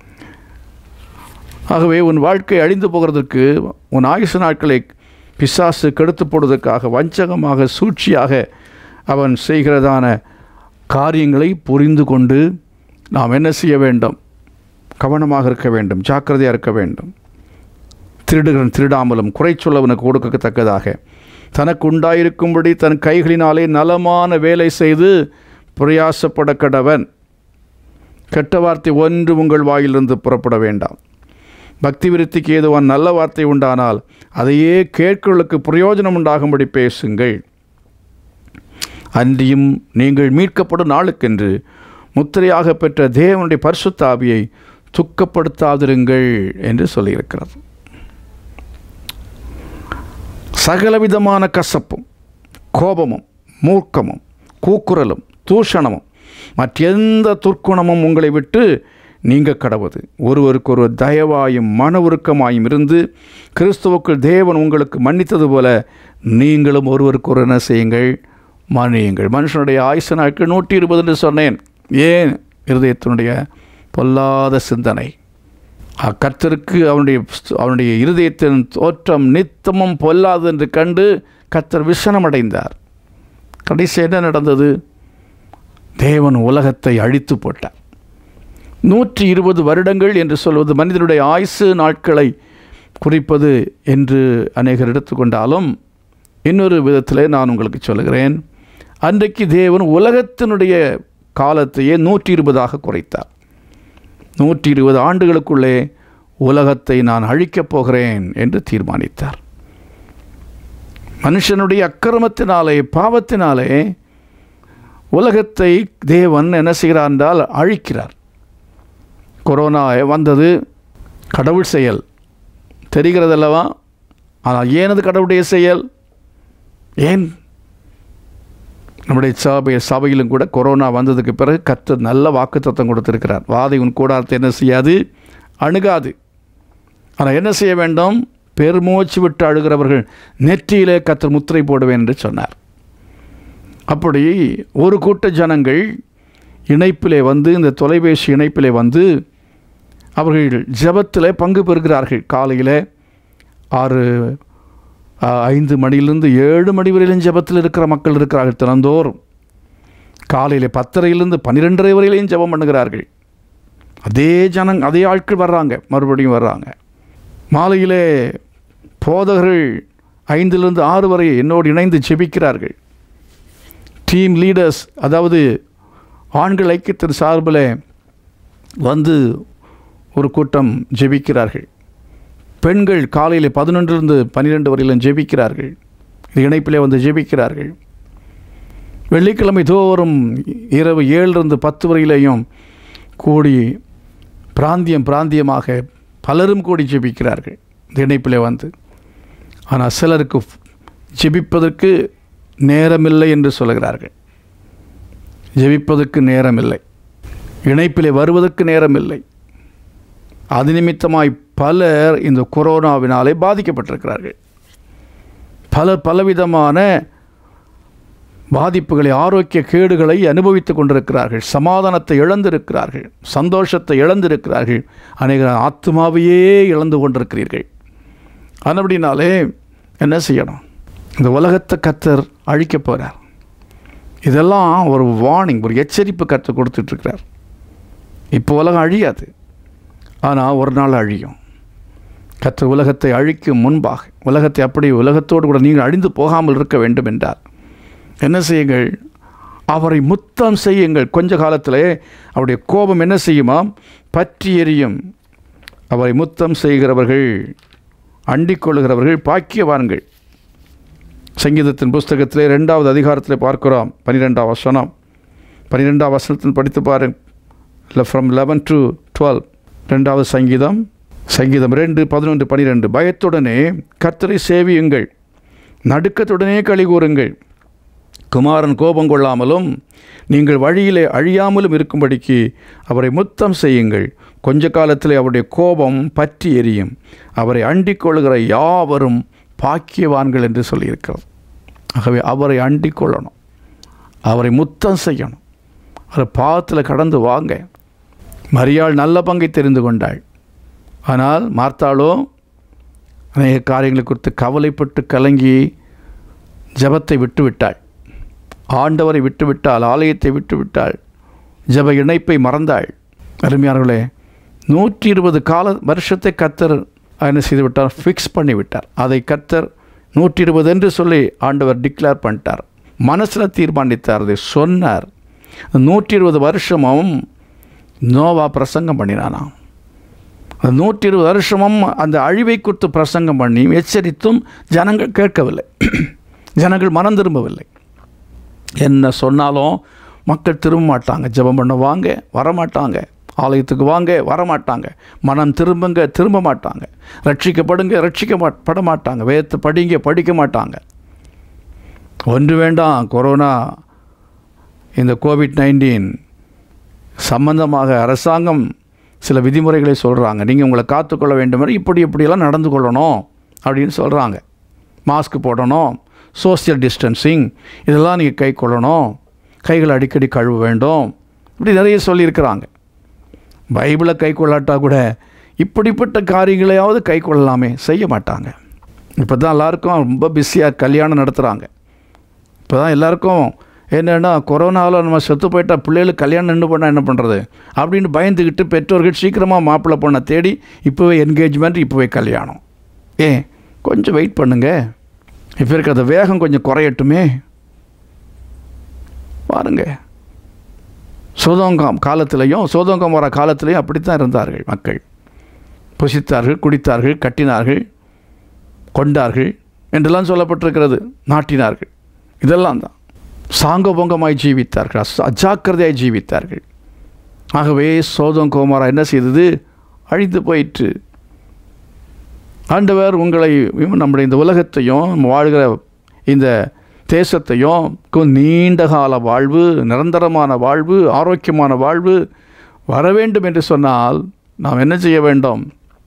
ஆகவே உன் வாழ்க்கை அழிந்து போகிறதுக்கு உன் ஆயுசு நாட்களை பிசாசு கெடுத்து போடுவதற்காக வஞ்சகமாக சூழ்ச்சியாக அவன் செய்கிறதான காரியங்களை புரிந்து கொண்டு நாம் என்ன செய்ய வேண்டும் கவனமாக இருக்க வேண்டும் ஜாக்கிரதையாக இருக்க வேண்டும் திருடுகிறன் திருடாமலும் குறை சொல்லவனுக்கு கொடுக்கத்தக்கதாக தனக்கு உண்டாயிருக்கும்படி தன் கைகளினாலே நலமான வேலை செய்து பிரயாசப்பட கடவன் கெட்ட வார்த்தை ஒன்று உங்கள் வாயிலிருந்து புறப்பட வேண்டாம் பக்தி விருத்திக்கு ஏதுவான் நல்ல வார்த்தை உண்டானால் அதையே கேட்களுக்கு பிரயோஜனம் உண்டாகும்படி பேசுங்கள் அன்றியும் நீங்கள் மீட்கப்படும் நாளுக்கென்று முத்திரையாக பெற்ற தேவனுடைய பரிசுத்த ஆவியை துக்கப்படுத்தாதிருங்கள் என்று சொல்லியிருக்கிறது சகலவிதமான கசப்பும் கோபமும் மூர்க்கமும் கூக்குரலும் தூஷணமும் மற்றெந்த துர்க்குணமும் உங்களை விட்டு நீங்க கடவுது ஒருவருக்கு ஒரு தயவாயும் மன உருக்கமாயும் இருந்து கிறிஸ்துவுக்குள் தேவன் உங்களுக்கு மன்னித்தது போல நீங்களும் ஒருவருக்கு ஒரு என்ன செய்யுங்கள் மன்னியுங்கள் மனுஷனுடைய ஆயுச நாட்கள் நூற்றி இருபது என்று சொன்னேன் ஏன் இருதயத்தினுடைய பொல்லாத சிந்தனை கர்த்தருக்கு அவனுடைய அவனுடைய இருதயத்தின் தோற்றம் நித்தமும் பொல்லாது என்று கண்டு கர்த்தர் விஷனமடைந்தார் கடைசி என்ன நடந்தது தேவன் உலகத்தை அழித்து போட்டார் நூற்றி இருபது வருடங்கள் என்று சொல்வது மனிதனுடைய ஆயுசு நாட்களை குறிப்பது என்று அநேகர் எடுத்துக்கொண்டாலும் இன்னொரு விதத்தில் நான் உங்களுக்கு சொல்லுகிறேன் அன்றைக்கு தேவன் உலகத்தினுடைய காலத்தையே நூற்றி இருபதாக குறைத்தார் நூற்றி இருபது ஆண்டுகளுக்குள்ளே உலகத்தை நான் அழிக்கப் போகிறேன் என்று தீர்மானித்தார் மனுஷனுடைய அக்கிரமத்தினாலே பாவத்தினாலே உலகத்தை தேவன் என்ன செய்கிறார் என்றால் அழிக்கிறார் கொரோனா வந்தது கடவுள் செயல் தெரிகிறதல்லவா ஆனால் ஏனது கடவுளுடைய செயல் ஏன் நம்முடைய சபை சபையிலும் கூட கொரோனா வந்ததுக்கு பிறகு கற்று நல்ல வாக்குத்தத்தம் கொடுத்திருக்கிறார் வாதை உன் கூடாரத்தை என்ன செய்யாது அணுகாது ஆனால் என்ன செய்ய வேண்டும் பெருமூச்சு விட்டு அழுகிறவர்கள் நெற்றியிலே கத்தர் முத்திரை போடுவேன் என்று சொன்னார் அப்படி ஒரு கூட்ட ஜனங்கள் இணைப்பிலே வந்து இந்த தொலைபேசி இணைப்பிலே வந்து அவர்கள் ஜபத்தில் பங்கு பெறுகிறார்கள் காலையில் ஆறு ஐந்து மணியிலிருந்து ஏழு மணி வரையிலும் ஜபத்தில் இருக்கிற மக்கள் இருக்கிறார்கள் தினந்தோறும் காலையில் பத்தரையிலிருந்து பன்னிரெண்டரை வரையிலையும் ஜபம் பண்ணுகிறார்கள் அதே ஜனங் அதே ஆட்கள் வர்றாங்க மறுபடியும் வர்றாங்க மாலையிலே போதகர்கள் ஐந்திலிருந்து ஆறு வரை என்னோடு இணைந்து ஜெபிக்கிறார்கள் டீம் லீடர்ஸ் அதாவது ஆண்கள் ஐக்கியத்தின் சார்பில் வந்து ஒரு கூட்டம் ஜெபிக்கிறார்கள் பெண்கள் காலையில் பதினொன்றிலிருந்து பன்னிரெண்டு வரையிலும் ஜெபிக்கிறார்கள் இது இணைப்பிலே வந்து ஜெபிக்கிறார்கள் வெள்ளிக்கிழமை தோறும் இரவு ஏழிலிருந்து பத்து வரையிலையும் கூடி பிராந்தியம் பிராந்தியமாக பலரும் கூடி ஜெபிக்கிறார்கள் இந்த இணைப்பிலே வந்து ஆனால் சிலருக்கு ஜெபிப்பதற்கு நேரமில்லை என்று சொல்கிறார்கள் ஜெபிப்பதற்கு நேரமில்லை இணைப்பிலே வருவதற்கு நேரமில்லை அது நிமித்தமாய் பலர் இந்த கொரோனாவினாலே பாதிக்கப்பட்டிருக்கிறார்கள் பல பலவிதமான பாதிப்புகளை ஆரோக்கிய கேடுகளை அனுபவித்துக் கொண்டிருக்கிறார்கள் சமாதானத்தை இழந்திருக்கிறார்கள் சந்தோஷத்தை இழந்திருக்கிறார்கள் அநேக ஆத்மாவையே இழந்து கொண்டிருக்கிறீர்கள் அதுபடினாலே என்ன செய்யணும் இந்த உலகத்தை கத்தர் அழிக்க போகிறார் இதெல்லாம் ஒரு வார்னிங் ஒரு எச்சரிப்பு கற்று கொடுத்துட்ருக்கிறார் இப்போ உலகம் அழியாது ஆனால் ஒரு நாள் அழியும் கற்ற உலகத்தை அழிக்கும் முன்பாக உலகத்தை அப்படி உலகத்தோடு கூட நீங்கள் அழிந்து போகாமல் இருக்க வேண்டும் என்றார் என்ன செய்யுங்கள் அவரை முத்தம் செய்யுங்கள் கொஞ்ச காலத்தில் அவருடைய கோபம் என்ன செய்யுமாம் பற்றி எரியும் அவரை முத்தம் செய்கிறவர்கள் அண்டிக் கொள்ளுகிறவர்கள் பாக்கியவான்கள் சங்கீதத்தின் புஸ்தகத்திலே ரெண்டாவது அதிகாரத்தில் பார்க்கிறோம் பன்னிரெண்டாம் வசனம் பன்னிரெண்டாம் வசனத்தில் படித்து பாருங்க இல்லை ஃப்ரம் லெவன் டு டுவெல் ரெண்டாவது சங்கீதம் சங்கீதம் ரெண்டு பதினொன்று பன்னிரெண்டு பயத்துடனே கர்த்தரை சேவியுங்கள் நடுக்கத்துடனே களி கூறுங்கள் குமாரன் கோபம் கொள்ளாமலும் நீங்கள் வழியிலே அழியாமலும் இருக்கும்படிக்கு அவரை முத்தம் செய்யுங்கள் கொஞ்ச காலத்தில் அவருடைய கோபம் பற்றி எரியும் அவரை அண்டிக் கொள்கிற யாவரும் பாக்கியவான்கள் என்று சொல்லியிருக்கிறது ஆகவே அவரை அண்டிக் கொள்ளணும் அவரை முத்தம் செய்யணும் அவர் பாவத்தில் கடந்து வாங்க மரியாள் நல்ல பங்கை தெரிந்து கொண்டாள் ஆனால் மார்த்தாளோ அநேக காரியங்களை குறித்து கவலைப்பட்டு கலங்கி ஜபத்தை விட்டுவிட்டாள் ஆண்டவரை விட்டுவிட்டாள் ஆலயத்தை விட்டுவிட்டாள் ஜப இணைப்பை மறந்தாள் அருமையானவர்களே நூற்றி இருபது கால வருஷத்தை கத்தர் என்ன செய்து விட்டார் ஃபிக்ஸ் பண்ணி விட்டார் அதை கத்தர் நூற்றி இருபது என்று சொல்லி ஆண்டவர் டிக்ளேர் பண்ணிட்டார் மனசில் தீர்மானித்தார் அதை சொன்னார் நூற்றி இருபது வருஷமும் நோவா பிரசங்கம் பண்ணினானாம் அந்த நூற்றி இருபது வருஷமும் அந்த அழிவை குறித்து பிரசங்கம் பண்ணி எச்சரித்தும் ஜனங்கள் கேட்கவில்லை ஜனங்கள் மனம் திரும்பவில்லை என்ன சொன்னாலும் மக்கள் திரும்ப மாட்டாங்க ஜெபம் பண்ண வாங்க வரமாட்டாங்க ஆலயத்துக்கு வாங்க வரமாட்டாங்க மனம் திரும்புங்க திரும்ப மாட்டாங்க ரட்சிக்கப்படுங்க ரட்சிக்க மா பட மாட்டாங்க வேத்து படிங்க படிக்க மாட்டாங்க ஒன்று வேண்டாம் கொரோனா இந்த கோவிட் நைன்டீன் சம்பந்தமாக அரசாங்கம் சில விதிமுறைகளை சொல்கிறாங்க நீங்கள் உங்களை காத்துக்கொள்ள வேண்டும் இப்படி இப்படியெல்லாம் நடந்து கொள்ளணும் அப்படின்னு சொல்கிறாங்க மாஸ்க் போடணும் சோசியல் டிஸ்டன்சிங் இதெல்லாம் நீங்கள் கை கொள்ளணும் கைகளை அடிக்கடி கழுவ வேண்டும் இப்படி நிறைய சொல்லியிருக்கிறாங்க பைபிளை கை கொள்ளாட்டா கூட இப்படிப்பட்ட காரியங்களையாவது கை கொள்ளலாமே செய்ய மாட்டாங்க இப்போ தான் எல்லாருக்கும் ரொம்ப பிஸியாக கல்யாணம் நடத்துகிறாங்க இப்போ தான் எல்லாருக்கும் என்னென்னா கொரோனாவில் நம்ம செத்து போயிட்டா பிள்ளைகளுக்கு கல்யாணம் நின்று பண்ணால் என்ன பண்ணுறது அப்படின்னு பயந்துக்கிட்டு பெற்றோர்கள் சீக்கிரமாக மாப்பிள்ளை பொண்ணை தேடி இப்போவே என்கேஜ்மெண்ட் இப்போவே கல்யாணம் ஏன் கொஞ்சம் வெயிட் பண்ணுங்க இப்போ இருக்க அந்த வேகம் கொஞ்சம் குறையட்டுமே பாருங்க சோதோங்காம் காலத்திலையும் சோதோங்காம் வர காலத்திலையும் அப்படித்தான் இருந்தார்கள் மக்கள் புசித்தார்கள் குடித்தார்கள் கட்டினார்கள் கொண்டார்கள் என்றெல்லாம் சொல்லப்பட்டிருக்கிறது நாட்டினார்கள் இதெல்லாம் தான் சாங்கபோங்கமாய் ஜீவித்தார்கள் அஸ் அஜாக்கிரதையாய் ஜீவித்தார்கள் ஆகவே சோதம் கோமாரா என்ன செய்தது அழிந்து போயிற்று ஆண்டவர் உங்களை நம்முடைய இந்த உலகத்தையும் நம்ம வாழ்கிற இந்த தேசத்தையும் கு- நீண்ட கால வாழ்வு நிரந்தரமான வாழ்வு ஆரோக்கியமான வாழ்வு வர வேண்டும் என்று சொன்னால் நாம் என்ன செய்ய வேண்டும்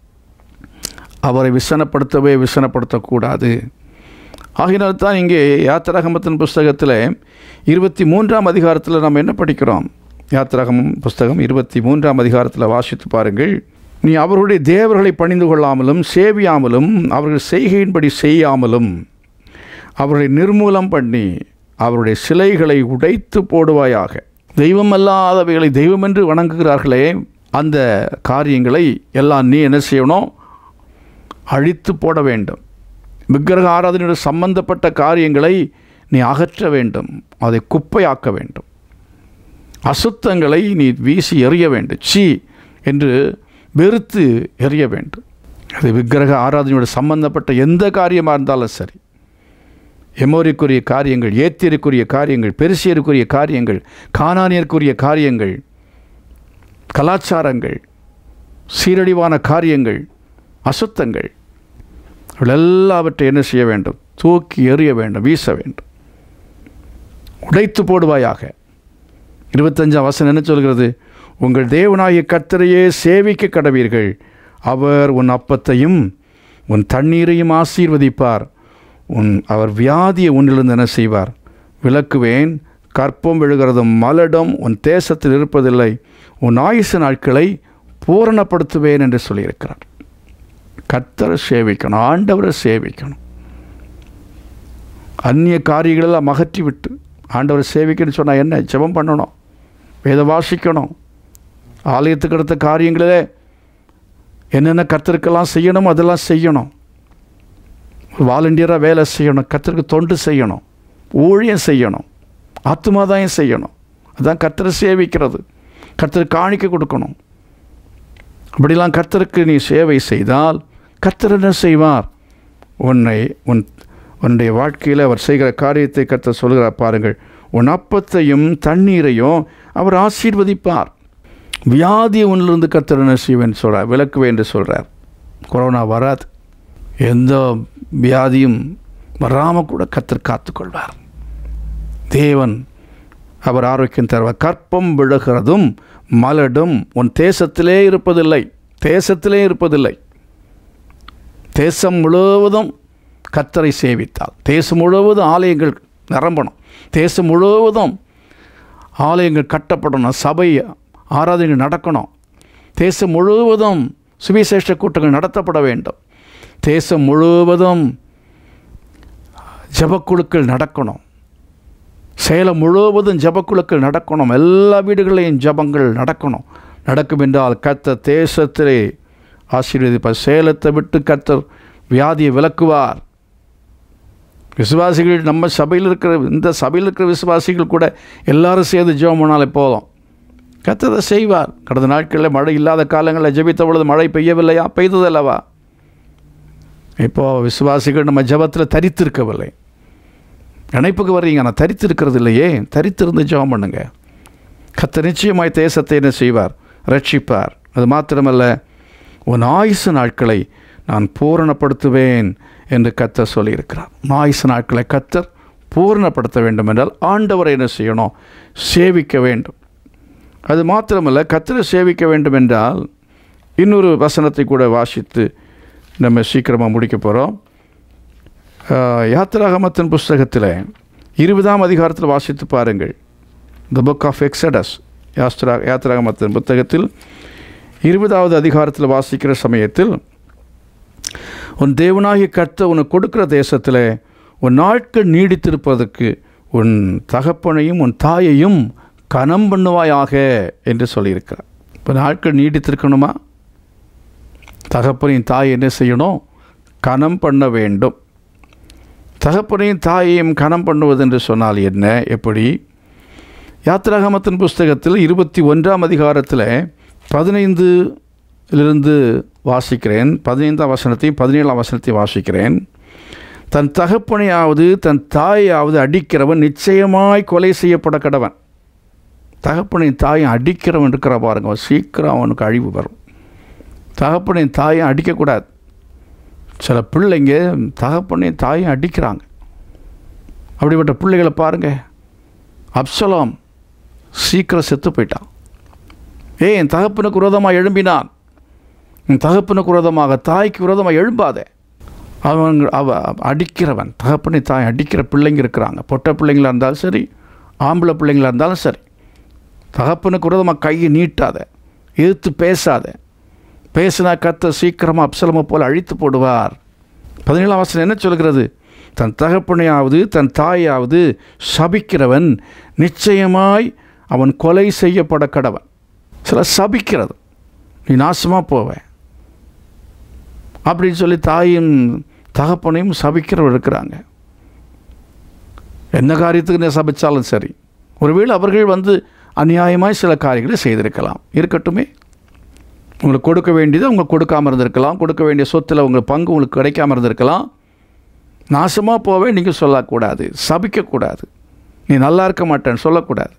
அவரை விசனப்படுத்தவே விசனப்படுத்தக்கூடாது ஆகையினால் தான் இங்கே யாத்திராகமத்தின் புஸ்தகத்தில் இருபத்தி மூன்றாம் அதிகாரத்தில் நாம் என்ன படிக்கிறோம் யாத்திராகமம் புஸ்தகம் இருபத்தி மூன்றாம் அதிகாரத்தில் வாசித்து பாருங்கள் நீ அவருடைய தேவர்களை பணிந்து கொள்ளாமலும் சேவியாமலும் அவர்கள் செய்கையின்படி செய்யாமலும் அவர்களை நிர்மூலம் பண்ணி அவருடைய சிலைகளை உடைத்து போடுவாயாக தெய்வமல்லாதவைகளை தெய்வமென்று வணங்குகிறார்களே அந்த காரியங்களை எல்லாம் நீ என்ன செய்யணும் அழித்து போட வேண்டும் விக்கிரக ஆராதனையோட சம்பந்தப்பட்ட காரியங்களை நீ அகற்ற வேண்டும் அதை குப்பையாக்க வேண்டும் அசுத்தங்களை நீ வீசி எறிய வேண்டும் சீ என்று வெறுத்து எறிய வேண்டும் அது விக்கிரக ஆராதனையோட சம்பந்தப்பட்ட எந்த காரியமாக இருந்தாலும் சரி எமோரிக்குரிய காரியங்கள் ஏத்தியருக்குரிய காரியங்கள் பெருசியருக்குரிய காரியங்கள் கானானியருக்குரிய காரியங்கள் கலாச்சாரங்கள் சீரழிவான காரியங்கள் அசுத்தங்கள் இவள் எல்லாவற்றை என்ன செய்ய வேண்டும் தூக்கி எறிய வேண்டும் வீச வேண்டும் உடைத்து போடுவாயாக இருபத்தஞ்சாம் வசனம் என்ன சொல்கிறது உங்கள் தேவனாகிய கர்த்தரையே சேவிக்க கடவீர்கள் அவர் உன் அப்பத்தையும் உன் தண்ணீரையும் ஆசீர்வதிப்பார் உன் அவர் வியாதியை உன்னிலிருந்து என்ன செய்வார் விளக்குவேன் கற்பம் விழுகிறதும் மலடும் உன் தேசத்தில் இருப்பதில்லை உன் ஆயுசு நாட்களை பூரணப்படுத்துவேன் என்று சொல்லியிருக்கிறார் கர்த்தரை சேவிக்கணும் ஆண்டவரை சேவிக்கணும் அந்நிய காரியங்களெல்லாம் அகற்றி விட்டு ஆண்டவரை சேவிக்கணும்னு சொன்னால் என்ன ஜெபம் பண்ணணும் வேத வாசிக்கணும் ஆலயத்துக்கு அடுத்த காரியங்களிலே என்னென்ன கர்த்தருக்கெல்லாம் செய்யணுமோ அதெல்லாம் செய்யணும் வாலண்டியராக வேலை செய்யணும் கர்த்தருக்கு தொண்டு செய்யணும் ஊழியம் செய்யணும் ஆத்மாதாயம் செய்யணும் அதான் கர்த்தரை சேவிக்கிறது கர்த்தருக்கு காணிக்க கொடுக்கணும் அப்படிலாம் கர்த்தருக்கு நீ சேவை செய்தால் கர்த்தர் என்ன செய்வார் உன்னை உன் உன்னுடைய வாழ்க்கையில் அவர் செய்கிற காரியத்தை கர்த்தர் சொல்கிறார் பாருங்கள் உன் அப்பத்தையும் தண்ணீரையும் அவர் ஆசீர்வதிப்பார் வியாதியை உன்னிலிருந்து கர்த்தர் என்ன செய்வேன் சொல்கிறார் விளக்குவேன் என்று சொல்கிறார் கொரோனா வராது எந்த வியாதியும் வராமல் கூட கர்த்தர் காத்துக்கொள்வார் தேவன் அவர் ஆரோக்கியம் தருவார் கற்பம் விழுகிறதும் மலடும் உன் தேசத்திலே இருப்பதில்லை தேசத்திலே இருப்பதில்லை தேசம் முழுவதும் கத்தரை சேவித்தால் தேசம் முழுவதும் ஆலயங்கள் நிரம்பணும் தேசம் முழுவதும் ஆலயங்கள் கட்டப்படணும் சபை ஆராதனைகள் நடக்கணும் தேசம் முழுவதும் சுவிசேஷ கூட்டங்கள் நடத்தப்பட வேண்டும் தேசம் முழுவதும் ஜபக்குழுக்கள் நடக்கணும் சேலம் முழுவதும் ஜபக்குழுக்கள் நடக்கணும் எல்லா வீடுகளையும் ஜபங்கள் நடக்கணும் நடக்கும் என்றால் கர்த்தர் தேசத்திலே ஆசீர்வதிப்பார் சேலத்தை விட்டு கர்த்தர் வியாதியை விலக்குவார் விசுவாசிகள் நம்ம சபையில் இருக்கிற இந்த சபையில் இருக்கிற விசுவாசிகள் கூட எல்லாரும் சேர்ந்து ஜெபம் பண்ணாலே போதும் கர்த்தரை செய்வார் கடந்த நாட்களில் மழை இல்லாத காலங்களில் ஜெபித்த பொழுது மழை பெய்யவில்லையா பெய்ததல்லவா இப்போது விசுவாசிகள் நம்ம ஜெபத்தில் தரித்திருக்கவில்லை இணைப்புக்கு வர்றீங்க ஆனால் தரித்திருக்கிறது இல்லையே தரித்திருந்து ஜெபம் பண்ணுங்க கத்த நிச்சயமாய் தேசத்தை என்ன செய்வார் ரட்சிப்பார் அது மாத்திரமல்ல உன் ஆயுசு நாட்களை நான் பூரணப்படுத்துவேன் என்று கத்தர் சொல்லியிருக்கிறார் உன் ஆயுசு நாட்களை கத்தர் பூரணப்படுத்த வேண்டும் என்றால் ஆண்டவரை என்ன செய்யணும் சேவிக்க வேண்டும் அது மாத்திரமல்ல கத்தரை சேவிக்க வேண்டும் என்றால் இன்னொரு வசனத்தை கூட வாசித்து நம்ம சீக்கிரமாக முடிக்க போகிறோம் யாத்திராகமத்தின் புஸ்தகத்தில் இருபதாம் அதிகாரத்தில் வாசித்து பாருங்கள் த புக் ஆஃப் எக்ஸடஸ் யாஸ்திரா யாத்திராகமத்தின் புத்தகத்தில் இருபதாவது அதிகாரத்தில் வாசிக்கிற சமயத்தில் உன் தேவனாகிய கர்த்த உனக்கு கொடுக்கிற தேசத்தில் உன் நாட்கள் நீடித்திருப்பதற்கு உன் தகப்பனையும் உன் தாயையும் கனம் பண்ணுவாயாக என்று சொல்லியிருக்கிறார் இப்போ நாட்கள் நீடித்திருக்கணுமா தகப்பனையும் தாய் என்ன செய்யணும் கனம் பண்ண வேண்டும் தகப்பனையும் தாயையும் கனம் பண்ணுவது என்று சொன்னால் என்ன எப்படி யாத்திராகமத்தின் புஸ்தகத்தில் இருபத்தி ஒன்றாம் அதிகாரத்தில் பதினைந்துலிருந்து வாசிக்கிறேன் பதினைந்தாம் வசனத்தையும் பதினேழாம் வசனத்தையும் வாசிக்கிறேன் தன் தகப்பனையாவது தன் தாயாவது அடிக்கிறவன் நிச்சயமாய் கொலை செய்யப்பட கடவன் தகப்பனையும் தாயும் அடிக்கிறவன் இருக்கிற பாருங்க அவன் சீக்கிரம் அவனுக்கு அழிவு வரும் தகப்பனையும் தாயும் அடிக்கக்கூடாது சில பிள்ளைங்க தகப்பனையும் தாயும் அடிக்கிறாங்க அப்படிப்பட்ட பிள்ளைகளை பாருங்கள் அப்சலாம் சீக்கிரம் செத்து போயிட்டான் ஏய் என் தகப்பனுக்கு விரோதமாக எழும்பினான் என் தகப்பனுக்கு விரோதமாக தாய்க்கு விரோதமாக எழும்பாதே அவன் அவ அடிக்கிறவன் தகப்பனை தாய் அடிக்கிற பிள்ளைங்க இருக்கிறாங்க பொட்டை பிள்ளைங்களாக இருந்தாலும் சரி ஆம்பளை பிள்ளைங்களாக இருந்தாலும் சரி தகப்பனுக்கு விரோதமாக கையை நீட்டாத எதிர்த்து பேசாத பேசினா கத்த சீக்கிரமாக அப்சலமை போல் அழித்து போடுவார் பதினேழாம் வசனம் என்ன சொல்கிறது தன் தகப்பனையாவது தன் தாயாவது சபிக்கிறவன் நிச்சயமாய் அவன் கொலை செய்யப்பட கடவன் சில சபிக்கிறது நீ நாசமாக போவேன் அப்படின்னு சொல்லி தாயும் தகப்பனையும் சபிக்கிறவர் இருக்கிறாங்க என்ன காரியத்துக்கு நீ சபிச்சாலும் சரி ஒருவேளை அவர்கள் வந்து அநியாயமாய் சில காரியங்களை செய்திருக்கலாம் இருக்கட்டுமே உங்களுக்கு கொடுக்க வேண்டியது உங்களுக்கு கொடுக்காமல் இருந்திருக்கலாம் கொடுக்க வேண்டிய சொத்தில் உங்களுக்கு பங்கு உங்களுக்கு கிடைக்காம இருந்திருக்கலாம் நாசமாக போவே நீங்கள் சொல்லக்கூடாது சபிக்கக்கூடாது நீ நல்லா இருக்க மாட்டேன்னு சொல்லக்கூடாது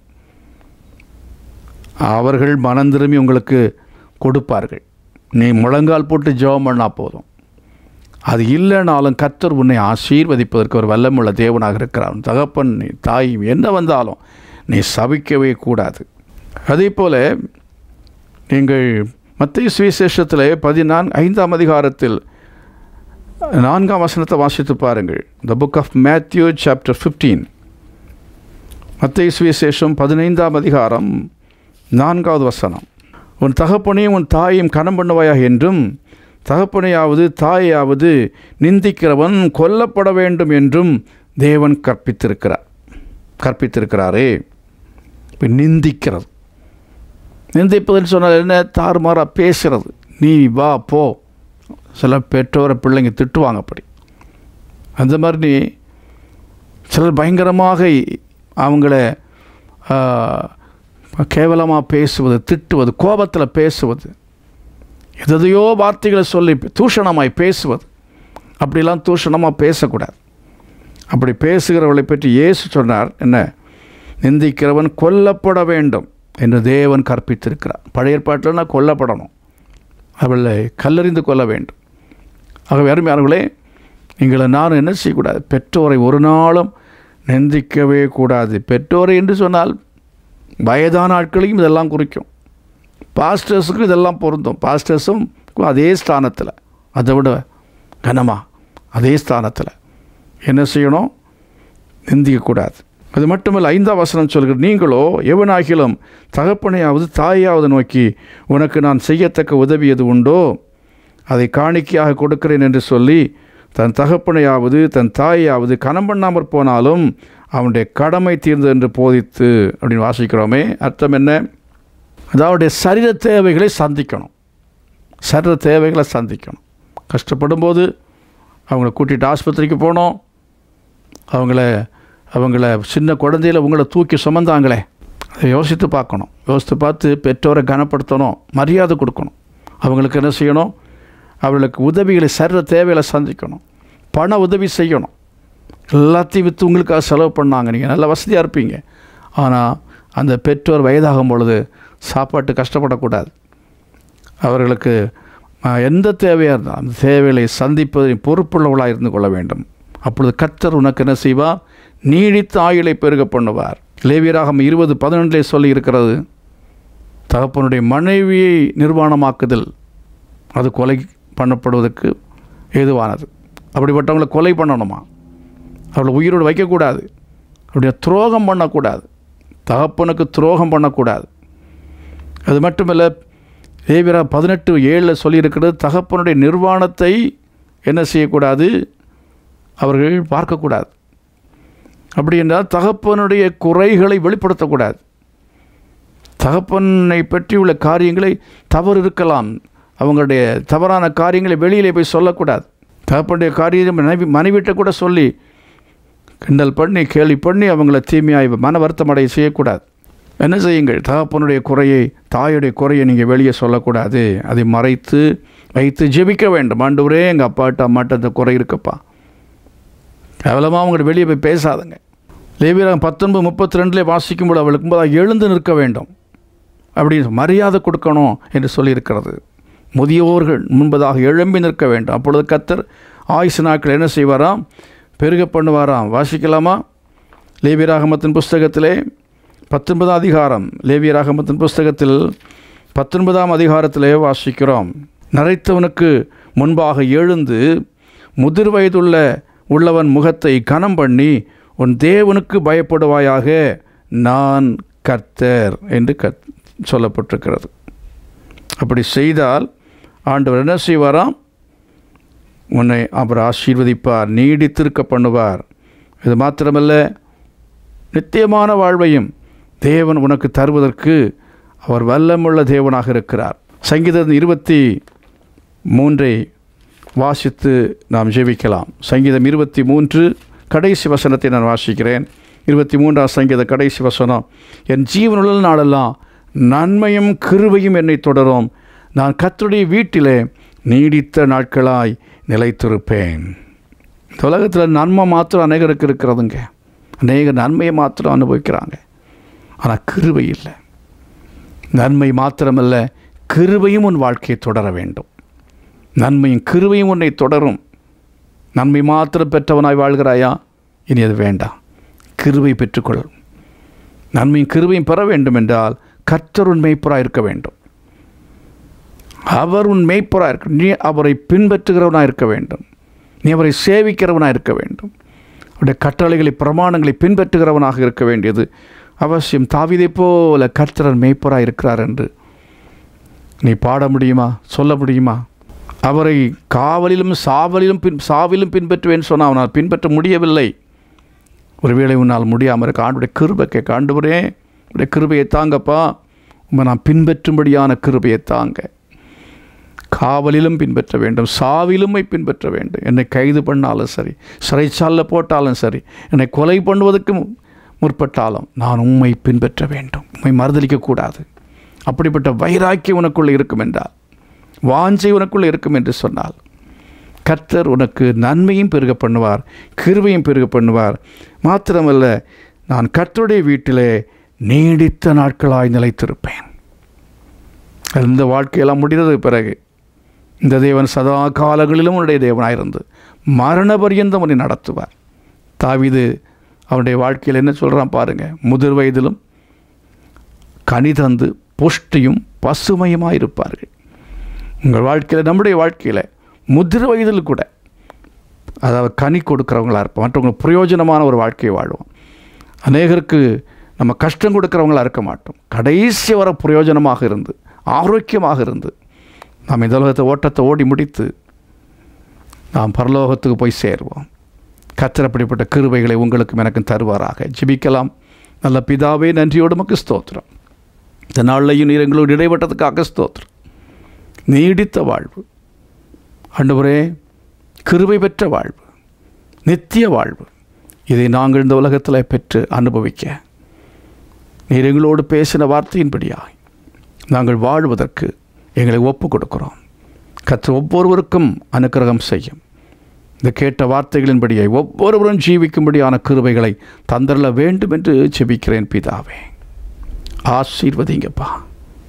அவர்கள் மனம் திரும்பி உங்களுக்கு கொடுப்பார்கள் நீ முழங்கால் போட்டு ஜெபம் பண்ணால் போதும் அது இல்லைனாலும் கத்தர் உன்னை ஆசீர்வதிப்பதற்கு ஒரு வல்லமுள்ள தேவனாக இருக்கிறார் உன் தகப்பன் நீ தாய் என்ன வந்தாலும் நீ சபிக்கவே கூடாது அதே போல் நீங்கள் மத்திய சுவிசேஷத்தில் பதினான்கு ஐந்தாம் அதிகாரத்தில் நான்காம் வசனத்தை வாசித்து பாருங்கள் the book of Matthew chapter fifteen மத்திய சுவிசேஷம் பதினைந்தாம் அதிகாரம் நான்காவது வசனம் உன் தகப்பனையும் உன் தாயையும் கனம் பண்ணுவாயாக என்றும் தகப்பனையாவது தாயாவது நிந்திக்கிறவன் கொல்லப்பட வேண்டும் என்றும் தேவன் கற்பித்திருக்கிறார் கற்பித்திருக்கிறாரே இப்போ நிந்திக்கிறது நிந்திப்பதுன்னு சொன்னால் என்ன தாறுமாறாக பேசுகிறது நீ வா போ சில பெற்றோரை பிள்ளைங்க திட்டுவாங்க அப்படி அந்த மாதிரி நீ சிலர் பயங்கரமாக அவங்கள கேவலமாக பேசுவது திட்டுவது கோபத்தில் பேசுவது எதையோ வார்த்தைகளை சொல்லி தூஷணமாய் பேசுவது அப்படிலாம் தூஷணமாக பேசக்கூடாது அப்படி பேசுகிறவளை பற்றி இயேசு சொன்னார் என்ன நிந்திக்கிறவன் கொல்லப்பட வேண்டும் என்று தேவன் கற்பித்திருக்கிறார் பழைய ஏற்பாட்டில்னா கொல்லப்படணும் அவளை கல்லறிந்து கொள்ள வேண்டும் ஆகவே அருமையானவர்களே எங்களை நானும் என்ன செய்யக்கூடாது பெற்றோரை ஒரு நாளும் நிந்திக்கவே கூடாது பெற்றோரை என்று சொன்னால் வயதான ஆட்களையும் இதெல்லாம் குறிக்கும் பாஸ்டர்ஸுக்கும் இதெல்லாம் பொருந்தும் பாஸ்டர்ஸும் அதே ஸ்தானத்தில் அதை விட கனமா அதே ஸ்தானத்தில் என்ன செய்யணும் நிந்திக்கக்கூடாது அது மட்டுமல்ல ஐந்தாம் வசனம் சொல்கிற நீங்களோ எவனாகிலும் தகப்பனையாவது தாயாவது நோக்கி உனக்கு நான் செய்யத்தக்க உதவி எது உண்டோ அதை காணிக்கையாக கொடுக்கிறேன் என்று சொல்லி தன் தகப்பனையாவது தன் தாயாவது கனம் பண்ணாமற் போனாலும் அவனுடைய கடமை தீர்ந்தது என்று போதித்து அப்படின்னு வாசிக்கிறோமே அர்த்தம் என்ன அதாவது சரீர தேவைகளை சந்திக்கணும் சரீர தேவைகளை சந்திக்கணும் கஷ்டப்படும் போது அவங்கள கூட்டிகிட்டு ஆஸ்பத்திரிக்கு போனோம் அவங்கள அவங்கள சின்ன குழந்தையில் உங்களை தூக்கி சுமந்தாங்களே அதை யோசித்து பார்க்கணும் யோசித்து பார்த்து பெற்றோரை கனப்படுத்தணும் மரியாதை கொடுக்கணும் அவங்களுக்கு என்ன செய்யணும் அவர்களுக்கு உதவிகளை சரீர தேவைகளை சந்திக்கணும் பண உதவி செய்யணும் எல்லாத்தையும் விற்று உங்களுக்காக செலவு பண்ணாங்க நீங்கள் நல்ல வசதியாக இருப்பீங்க ஆனால் அந்த பெற்றோர் வயதாகும் பொழுது சாப்பாட்டு கஷ்டப்படக்கூடாது அவர்களுக்கு அஹ், எந்த தேவையாக இருந்தாலும் அந்த தேவைகளை சந்திப்பதில் பொறுப்புள்ளவளாக இருந்து கொள்ள வேண்டும் அப்பொழுது கர்த்தர் உனக்கு என்ன செய்வார் நீடித்த ஆயுளை பெருக பண்ணுவார் லேவியராகம் இருபது பதினொன்றிலே சொல்லி இருக்கிறது தகப்பனுடைய மனைவியை நிர்வாணமாக்குதல் அது கொலை பண்ணப்படுவதற்கு ஏதுவானது அப்படிப்பட்டவங்களை கொலை பண்ணணுமா அவளை உயிரோடு வைக்கக்கூடாது அப்படியே துரோகம் பண்ணக்கூடாது தகப்பனுக்கு துரோகம் பண்ணக்கூடாது அது மட்டுமல்ல தேவிரா பதினெட்டு ஏழில் சொல்லியிருக்கிறது தகப்பனுடைய நிர்வாணத்தை என்ன செய்யக்கூடாது அவர்கள் பார்க்கக்கூடாது அப்படி என்றால் தகப்பனுடைய குறைகளை வெளிப்படுத்தக்கூடாது தகப்பனை பற்றி உள்ள காரியங்களை தவறு இருக்கலாம் அவங்களுடைய தவறான காரியங்களை வெளியிலே போய் சொல்லக்கூடாது தகப்பனுடைய காரியத்தை மனைவி மனைவிட்ட கூட சொல்லி கிண்டல் பண்ணி கேலி பண்ணி அவங்கள தீமையாய் மன வருத்தமடைய செய்யக்கூடாது என்ன செய்யுங்கள் தகப்பனுடைய குறையை தாயுடைய குறையை நீங்கள் வெளியே சொல்லக்கூடாது அதை மறைத்து வைத்து ஜெபிக்க வேண்டும் ஆண்டவரே எங்கள் அப்பாட்ட அம்மாட்ட அந்த குறை இருக்குப்பா கேவலமாக அவங்கள்ட்ட வெளியே போய் பேசாதுங்க லேவியராகம் பத்தொன்பது முப்பத்தி ரெண்டில் வாசிக்கும்போது அவளுக்கு முன்பதாக எழுந்து நிற்க வேண்டும் அப்படி மரியாதை கொடுக்கணும் என்று சொல்லியிருக்கிறது முதியோர்கள் முன்பதாக எழும்பி நிற்க வேண்டும் அப்பொழுது கத்தர் ஆயுசு நாட்கள் என்ன செய்வாராம் பெருக பண்ணுவாராம் வாசிக்கலாமா லேவியராகமத்தின் புஸ்தகத்திலே பத்தொன்பதாம் அதிகாரம் லேவியராகமத்தின் புஸ்தகத்தில் பத்தொன்பதாம் அதிகாரத்திலே வாசிக்கிறோம் நரைத்தவனுக்கு முன்பாக எழுந்து முதிர் வயதுள்ள உள்ளவன் முகத்தை கனம் பண்ணி உன் தேவனுக்கு பயப்படுவாயாக நான் கர்த்தர் என்று கத் சொல்லப்பட்டிருக்கிறது அப்படி செய்தால் ஆண்டவர் என்ன செய்வாராம் உன்னை அவர் ஆசீர்வதிப்பார் நீடித்திருக்க பண்ணுவார் இது மாத்திரமல்ல நித்தியமான வாழ்வையும் தேவன் உனக்கு தருவதற்கு அவர் வல்லமுள்ள தேவனாக இருக்கிறார் சங்கீதம் இருபத்தி மூன்றை வாசித்து நாம் ஜெபிக்கலாம் சங்கீதம் இருபத்தி மூன்று கடைசி வசனத்தை நான் வாசிக்கிறேன் இருபத்தி மூன்றாம் சங்கீத கடைசி வசனம் என் ஜீவனுள்ள நாளெல்லாம் நன்மையும் கிருபையும் என்னை தொடரும் நான் கர்த்தருடைய வீட்டிலே நீடித்த நாட்களாய் நிலைத்திருப்பேன் இந்த உலகத்தில் நன்மை மாத்திரம் அநேகருக்கு இருக்கிறதுங்க அநேக நன்மையை மாத்திரம் அனுபவிக்கிறாங்க ஆனால் கிருபை இல்லை நன்மை மாத்திரமல்ல கிருபையும் உன் வாழ்க்கையை தொடர வேண்டும் நன்மையும் கிருபையும் உன்னை தொடரும் நன்மை மாத்திரம் பெற்றவனாய் வாழ்கிறாயா இனி அது வேண்டாம் கிருபை பெற்றுக்கொள் நன்மையும் கிருபையும் பெற வேண்டும் என்றால் கர்த்தர் உன் மெய்ப்பராக இருக்க வேண்டும் அவர் உன் மெய்ப்பராக இருக்க நீ அவரை பின்பற்றுகிறவனாக இருக்க வேண்டும் நீ அவரை சேவிக்கிறவனாக இருக்க வேண்டும் அவருடைய கட்டளைகளை பிரமாணங்களை பின்பற்றுகிறவனாக இருக்க வேண்டியது அவசியம் தாவிதை போல கர்த்தரன் மெய்ப்பராக இருக்கிறார் என்று நீ பாட முடியுமா சொல்ல முடியுமா அவரை காவலிலும் சாவலிலும் பின் சாவிலும் பின்பற்றுவேன் சொன்னால் அவனால் பின்பற்ற முடியவில்லை ஒருவேளை உன்னால் முடியாமல் இருக்க ஆண்டுடைய கிருபை கேட்க ஆண்டவரே உடைய கிருபையை தாங்கப்பா உம்மை நான் பின்பற்றும்படியான கிருபையை தாங்க காவலிலும் பின்பற்ற வேண்டும் சாவிலுமை பின்பற்ற வேண்டும் என்னை கைது பண்ணாலும் சரி சிறைச்சாலில் போட்டாலும் சரி என்னை கொலை பண்ணுவதற்கு மு- முற்பட்டாலும் நான் உம்மை பின்பற்ற வேண்டும் உம்மை மறுதளிக்கக்கூடாது அப்படிப்பட்ட வைராக்கியம் உனக்குள்ளே இருக்கும் என்றால் வாஞ்சை உனக்குள்ளே இருக்கும் என்று சொன்னால் கர்த்தர் உனக்கு நன்மையும் பெருக பண்ணுவார் கிருபையும் பெருக பண்ணுவார் மாத்திரமல்ல நான் கர்த்தருடைய வீட்டிலே நீடித்த நாட்களாய் நிலைத்திருப்பேன் இந்த வாழ்க்கையெல்லாம் முடிந்தது பிறகு இந்த தேவன் சதா காலங்களிலும் உன்னுடைய தேவனாயிருந்து மரண பரியந்தம் உன்னை நடத்துவார் தாவீது அவனுடைய வாழ்க்கையில் என்ன சொல்கிறான் பாருங்க முதிர் வயதிலும் கனி தந்து புஷ்டியும் பசுமையுமாக இருப்பார்கள் உங்கள் வாழ்க்கையில் நம்முடைய வாழ்க்கையில் முதிர் வயதில் கூட அதாவது கனி கொடுக்குறவங்களா இருப்போம் மற்றவங்களுக்கு பிரயோஜனமான ஒரு வாழ்க்கையை வாழ்வோம் அநேகருக்கு நம்ம கஷ்டம் கொடுக்குறவங்களா இருக்க மாட்டோம் கடைசி வர பிரயோஜனமாக இருந்து ஆரோக்கியமாக இருந்து நாம் இந்த உலகத்தை ஓட்டத்தை ஓடி முடித்து நாம் பரலோகத்துக்கு போய் சேருவோம் கர்த்தர் அப்படிப்பட்ட கிருபைகளை உங்களுக்கும் எனக்கும் தருவாராக ஜெபிக்கலாம் நல்ல பிதாவே நன்றியோடு நமக்கு ஸ்தோத்திரம் இந்த நாள்லையும் நீர் எங்களோடு இடைப்பட்டதுக்காக ஸ்தோத்திரம் நீடித்த வாழ்வு ஆண்டவரே கிருபை பெற்ற வாழ்வு நித்திய வாழ்வு இதை நாங்கள் இந்த உலகத்தில் பெற்று அனுபவிக்க நீர் எங்களோடு பேசின வார்த்தையின்படியாய் நாங்கள் வாழ்வதற்கு எங்களை ஒப்பு கொடுக்கிறோம் கற்று ஒவ்வொருவருக்கும் அனுக்கிரகம் செய்யும் இந்த கேட்ட வார்த்தைகளின்படியாய் ஒவ்வொருவரும் ஜீவிக்கும்படியான கிருபைகளை தந்தரல வேண்டும் என்று செபிக்கிறேன் பிதாவே ஆசீர்வதிங்கப்பா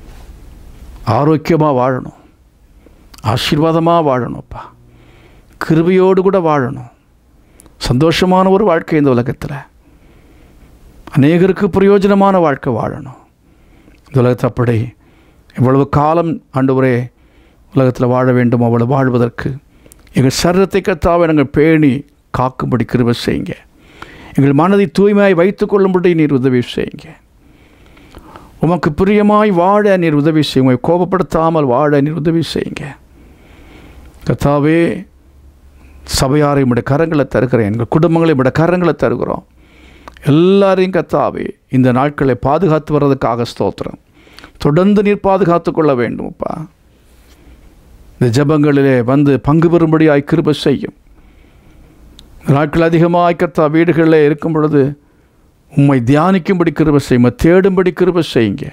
ஆரோக்கியமாக வாழணும் ஆசீர்வாதமாக வாழணும்ப்பா கிருபையோடு கூட வாழணும் சந்தோஷமான ஒரு வாழ்க்கை இந்த உலகத்தில் அநேகருக்கு பிரயோஜனமான வாழ்க்கை வாழணும் இந்த உலகத்தை அப்படி எவ்வளவு காலம் ஆண்டவரே உலகத்தில் வாழ வேண்டும் அவ்வளவு வாழ்வதற்கு எங்கள் சரீரத்தை கத்தாவை நாங்கள் பேணி காக்கும்படி கிருபை செய்யுங்க எங்கள் மனதை தூய்மையாய் வைத்துக் கொள்ளும்படி நீர் உதவி செய்யுங்க உமக்கு பிரியமாய் வாழ நீர் உதவி செய்யுங்க உம்மை கோபப்படுத்தாமல் வாழ நீர் உதவி செய்யுங்க கத்தாவே சபையாரை உடைய கரங்களை தருகிறேன் எங்கள் குடும்பங்களை உடைய கரங்களை தருகிறோம் எல்லாரையும் கத்தாவே இந்த நாட்களை பாதுகாத்து வர்றதுக்காக ஸ்தோத்திரம் தொடர்ந்து நீர் பாதுகாத்து கொள்ள வேண்டும்ப்பா இந்த ஜெபங்களிலே வந்து பங்கு பெறும்படியாய் கிருபை செய்யும் இந்த நாட்கள் அதிகமாக கத்தா வீடுகளில் இருக்கும் பொழுது உம்மை தியானிக்கும்படி கிருபை செய்யும் தேடும்படி கிருபை செய்யுங்க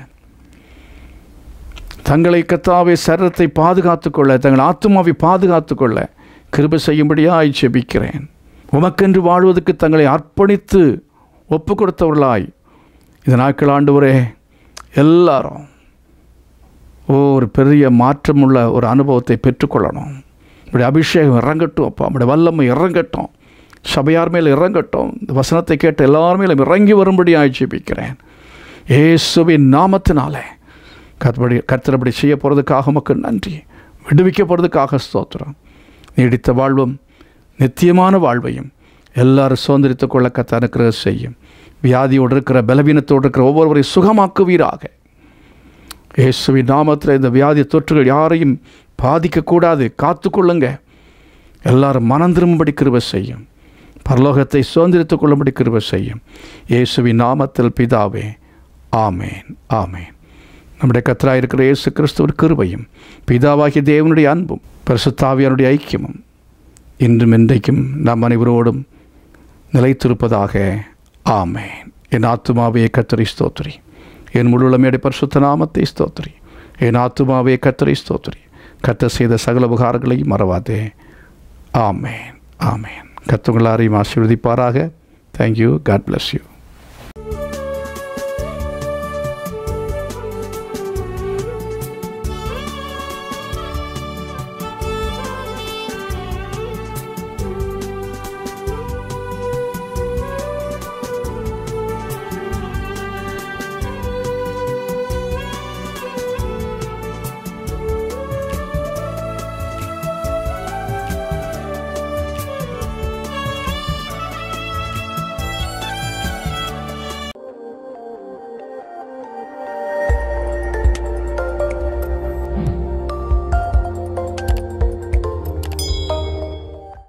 தங்களை கத்தாவை சரீரத்தை பாதுகாத்து கொள்ள தங்கள் ஆத்மாவை பாதுகாத்து கொள்ள கிருபை செய்யும்படியாய் ஜெபிக்கிறேன் உமக்கென்று வாழ்வதற்கு தங்களை அர்ப்பணித்து ஒப்பு கொடுத்தவர்களாய் இந்த நாட்கள் ஆண்டவரே எல்லாரும் ஓ, ஒரு பெரிய மாற்றமுள்ள ஒரு அனுபவத்தை பெற்றுக்கொள்ளணும் இப்படி அபிஷேகம் இறங்கட்டும் அப்பா நம்முடைய வல்லமை இறங்கட்டும் சபையார் மேல் இறங்கட்டும் இந்த வசனத்தை கேட்ட எல்லார் மேலும் இறங்கி வரும்படி ஆட்சேபிக்கிறேன் இயேசுவின் நாமத்தினாலே கர்த்தபடி கர்த்தரபடி செய்ய போகிறதுக்காக உமக்கு நன்றி விடுவிக்க போகிறதுக்காக ஸ்தோத்திரம் நீடித்த வாழ்வும் நித்தியமான வாழ்வையும் எல்லாரும் சுதந்திரித்துக் கொள்ள கத்த அனுக்கிரக செய்யும் வியாதியோடு இருக்கிற பலவீனத்தோடு இருக்கிற ஒவ்வொருவரையும் சுகமாக்குவீராக இயேசுவின் நாமத்தில் இந்த வியாதி தொற்றுகள் யாரையும் பாதிக்கக்கூடாது காத்துக்கொள்ளுங்க எல்லாரும் மனம் திரும்பும்படி கிருபை செய்யும் பரலோகத்தை சுதந்திரித்துக் கொள்ளும்படி கிருபை செய்யும் இயேசுவின் நாமத்தில் பிதாவே ஆமேன் ஆமேன் நம்முடைய கத்தராக இருக்கிற இயேசு கிறிஸ்துவின் கிருபையும் பிதாவாகிய தேவனுடைய அன்பும் பரிசுத்தாவியனுடைய ஐக்கியமும் இன்றும் இன்றைக்கும் நம் அனைவரோடும் நிலைத்திருப்பதாக ஆமேன் என் ஆத்துமாவே கத்தரி ஸ்தோத்திரி என் முழுளமையடி பரிசுத்த நாமத்தை ஸ்தோத்திரி என் ஆத்துமாவே கத்தரி ஸ்தோத்திரி கத்த செய்த சகல உபகாரங்களையும் மறவாதே ஆமேன் ஆமேன் கத்துங்களாரையும் ஆசீர்வதிப்பாராக தேங்க்யூ காட் bless யூ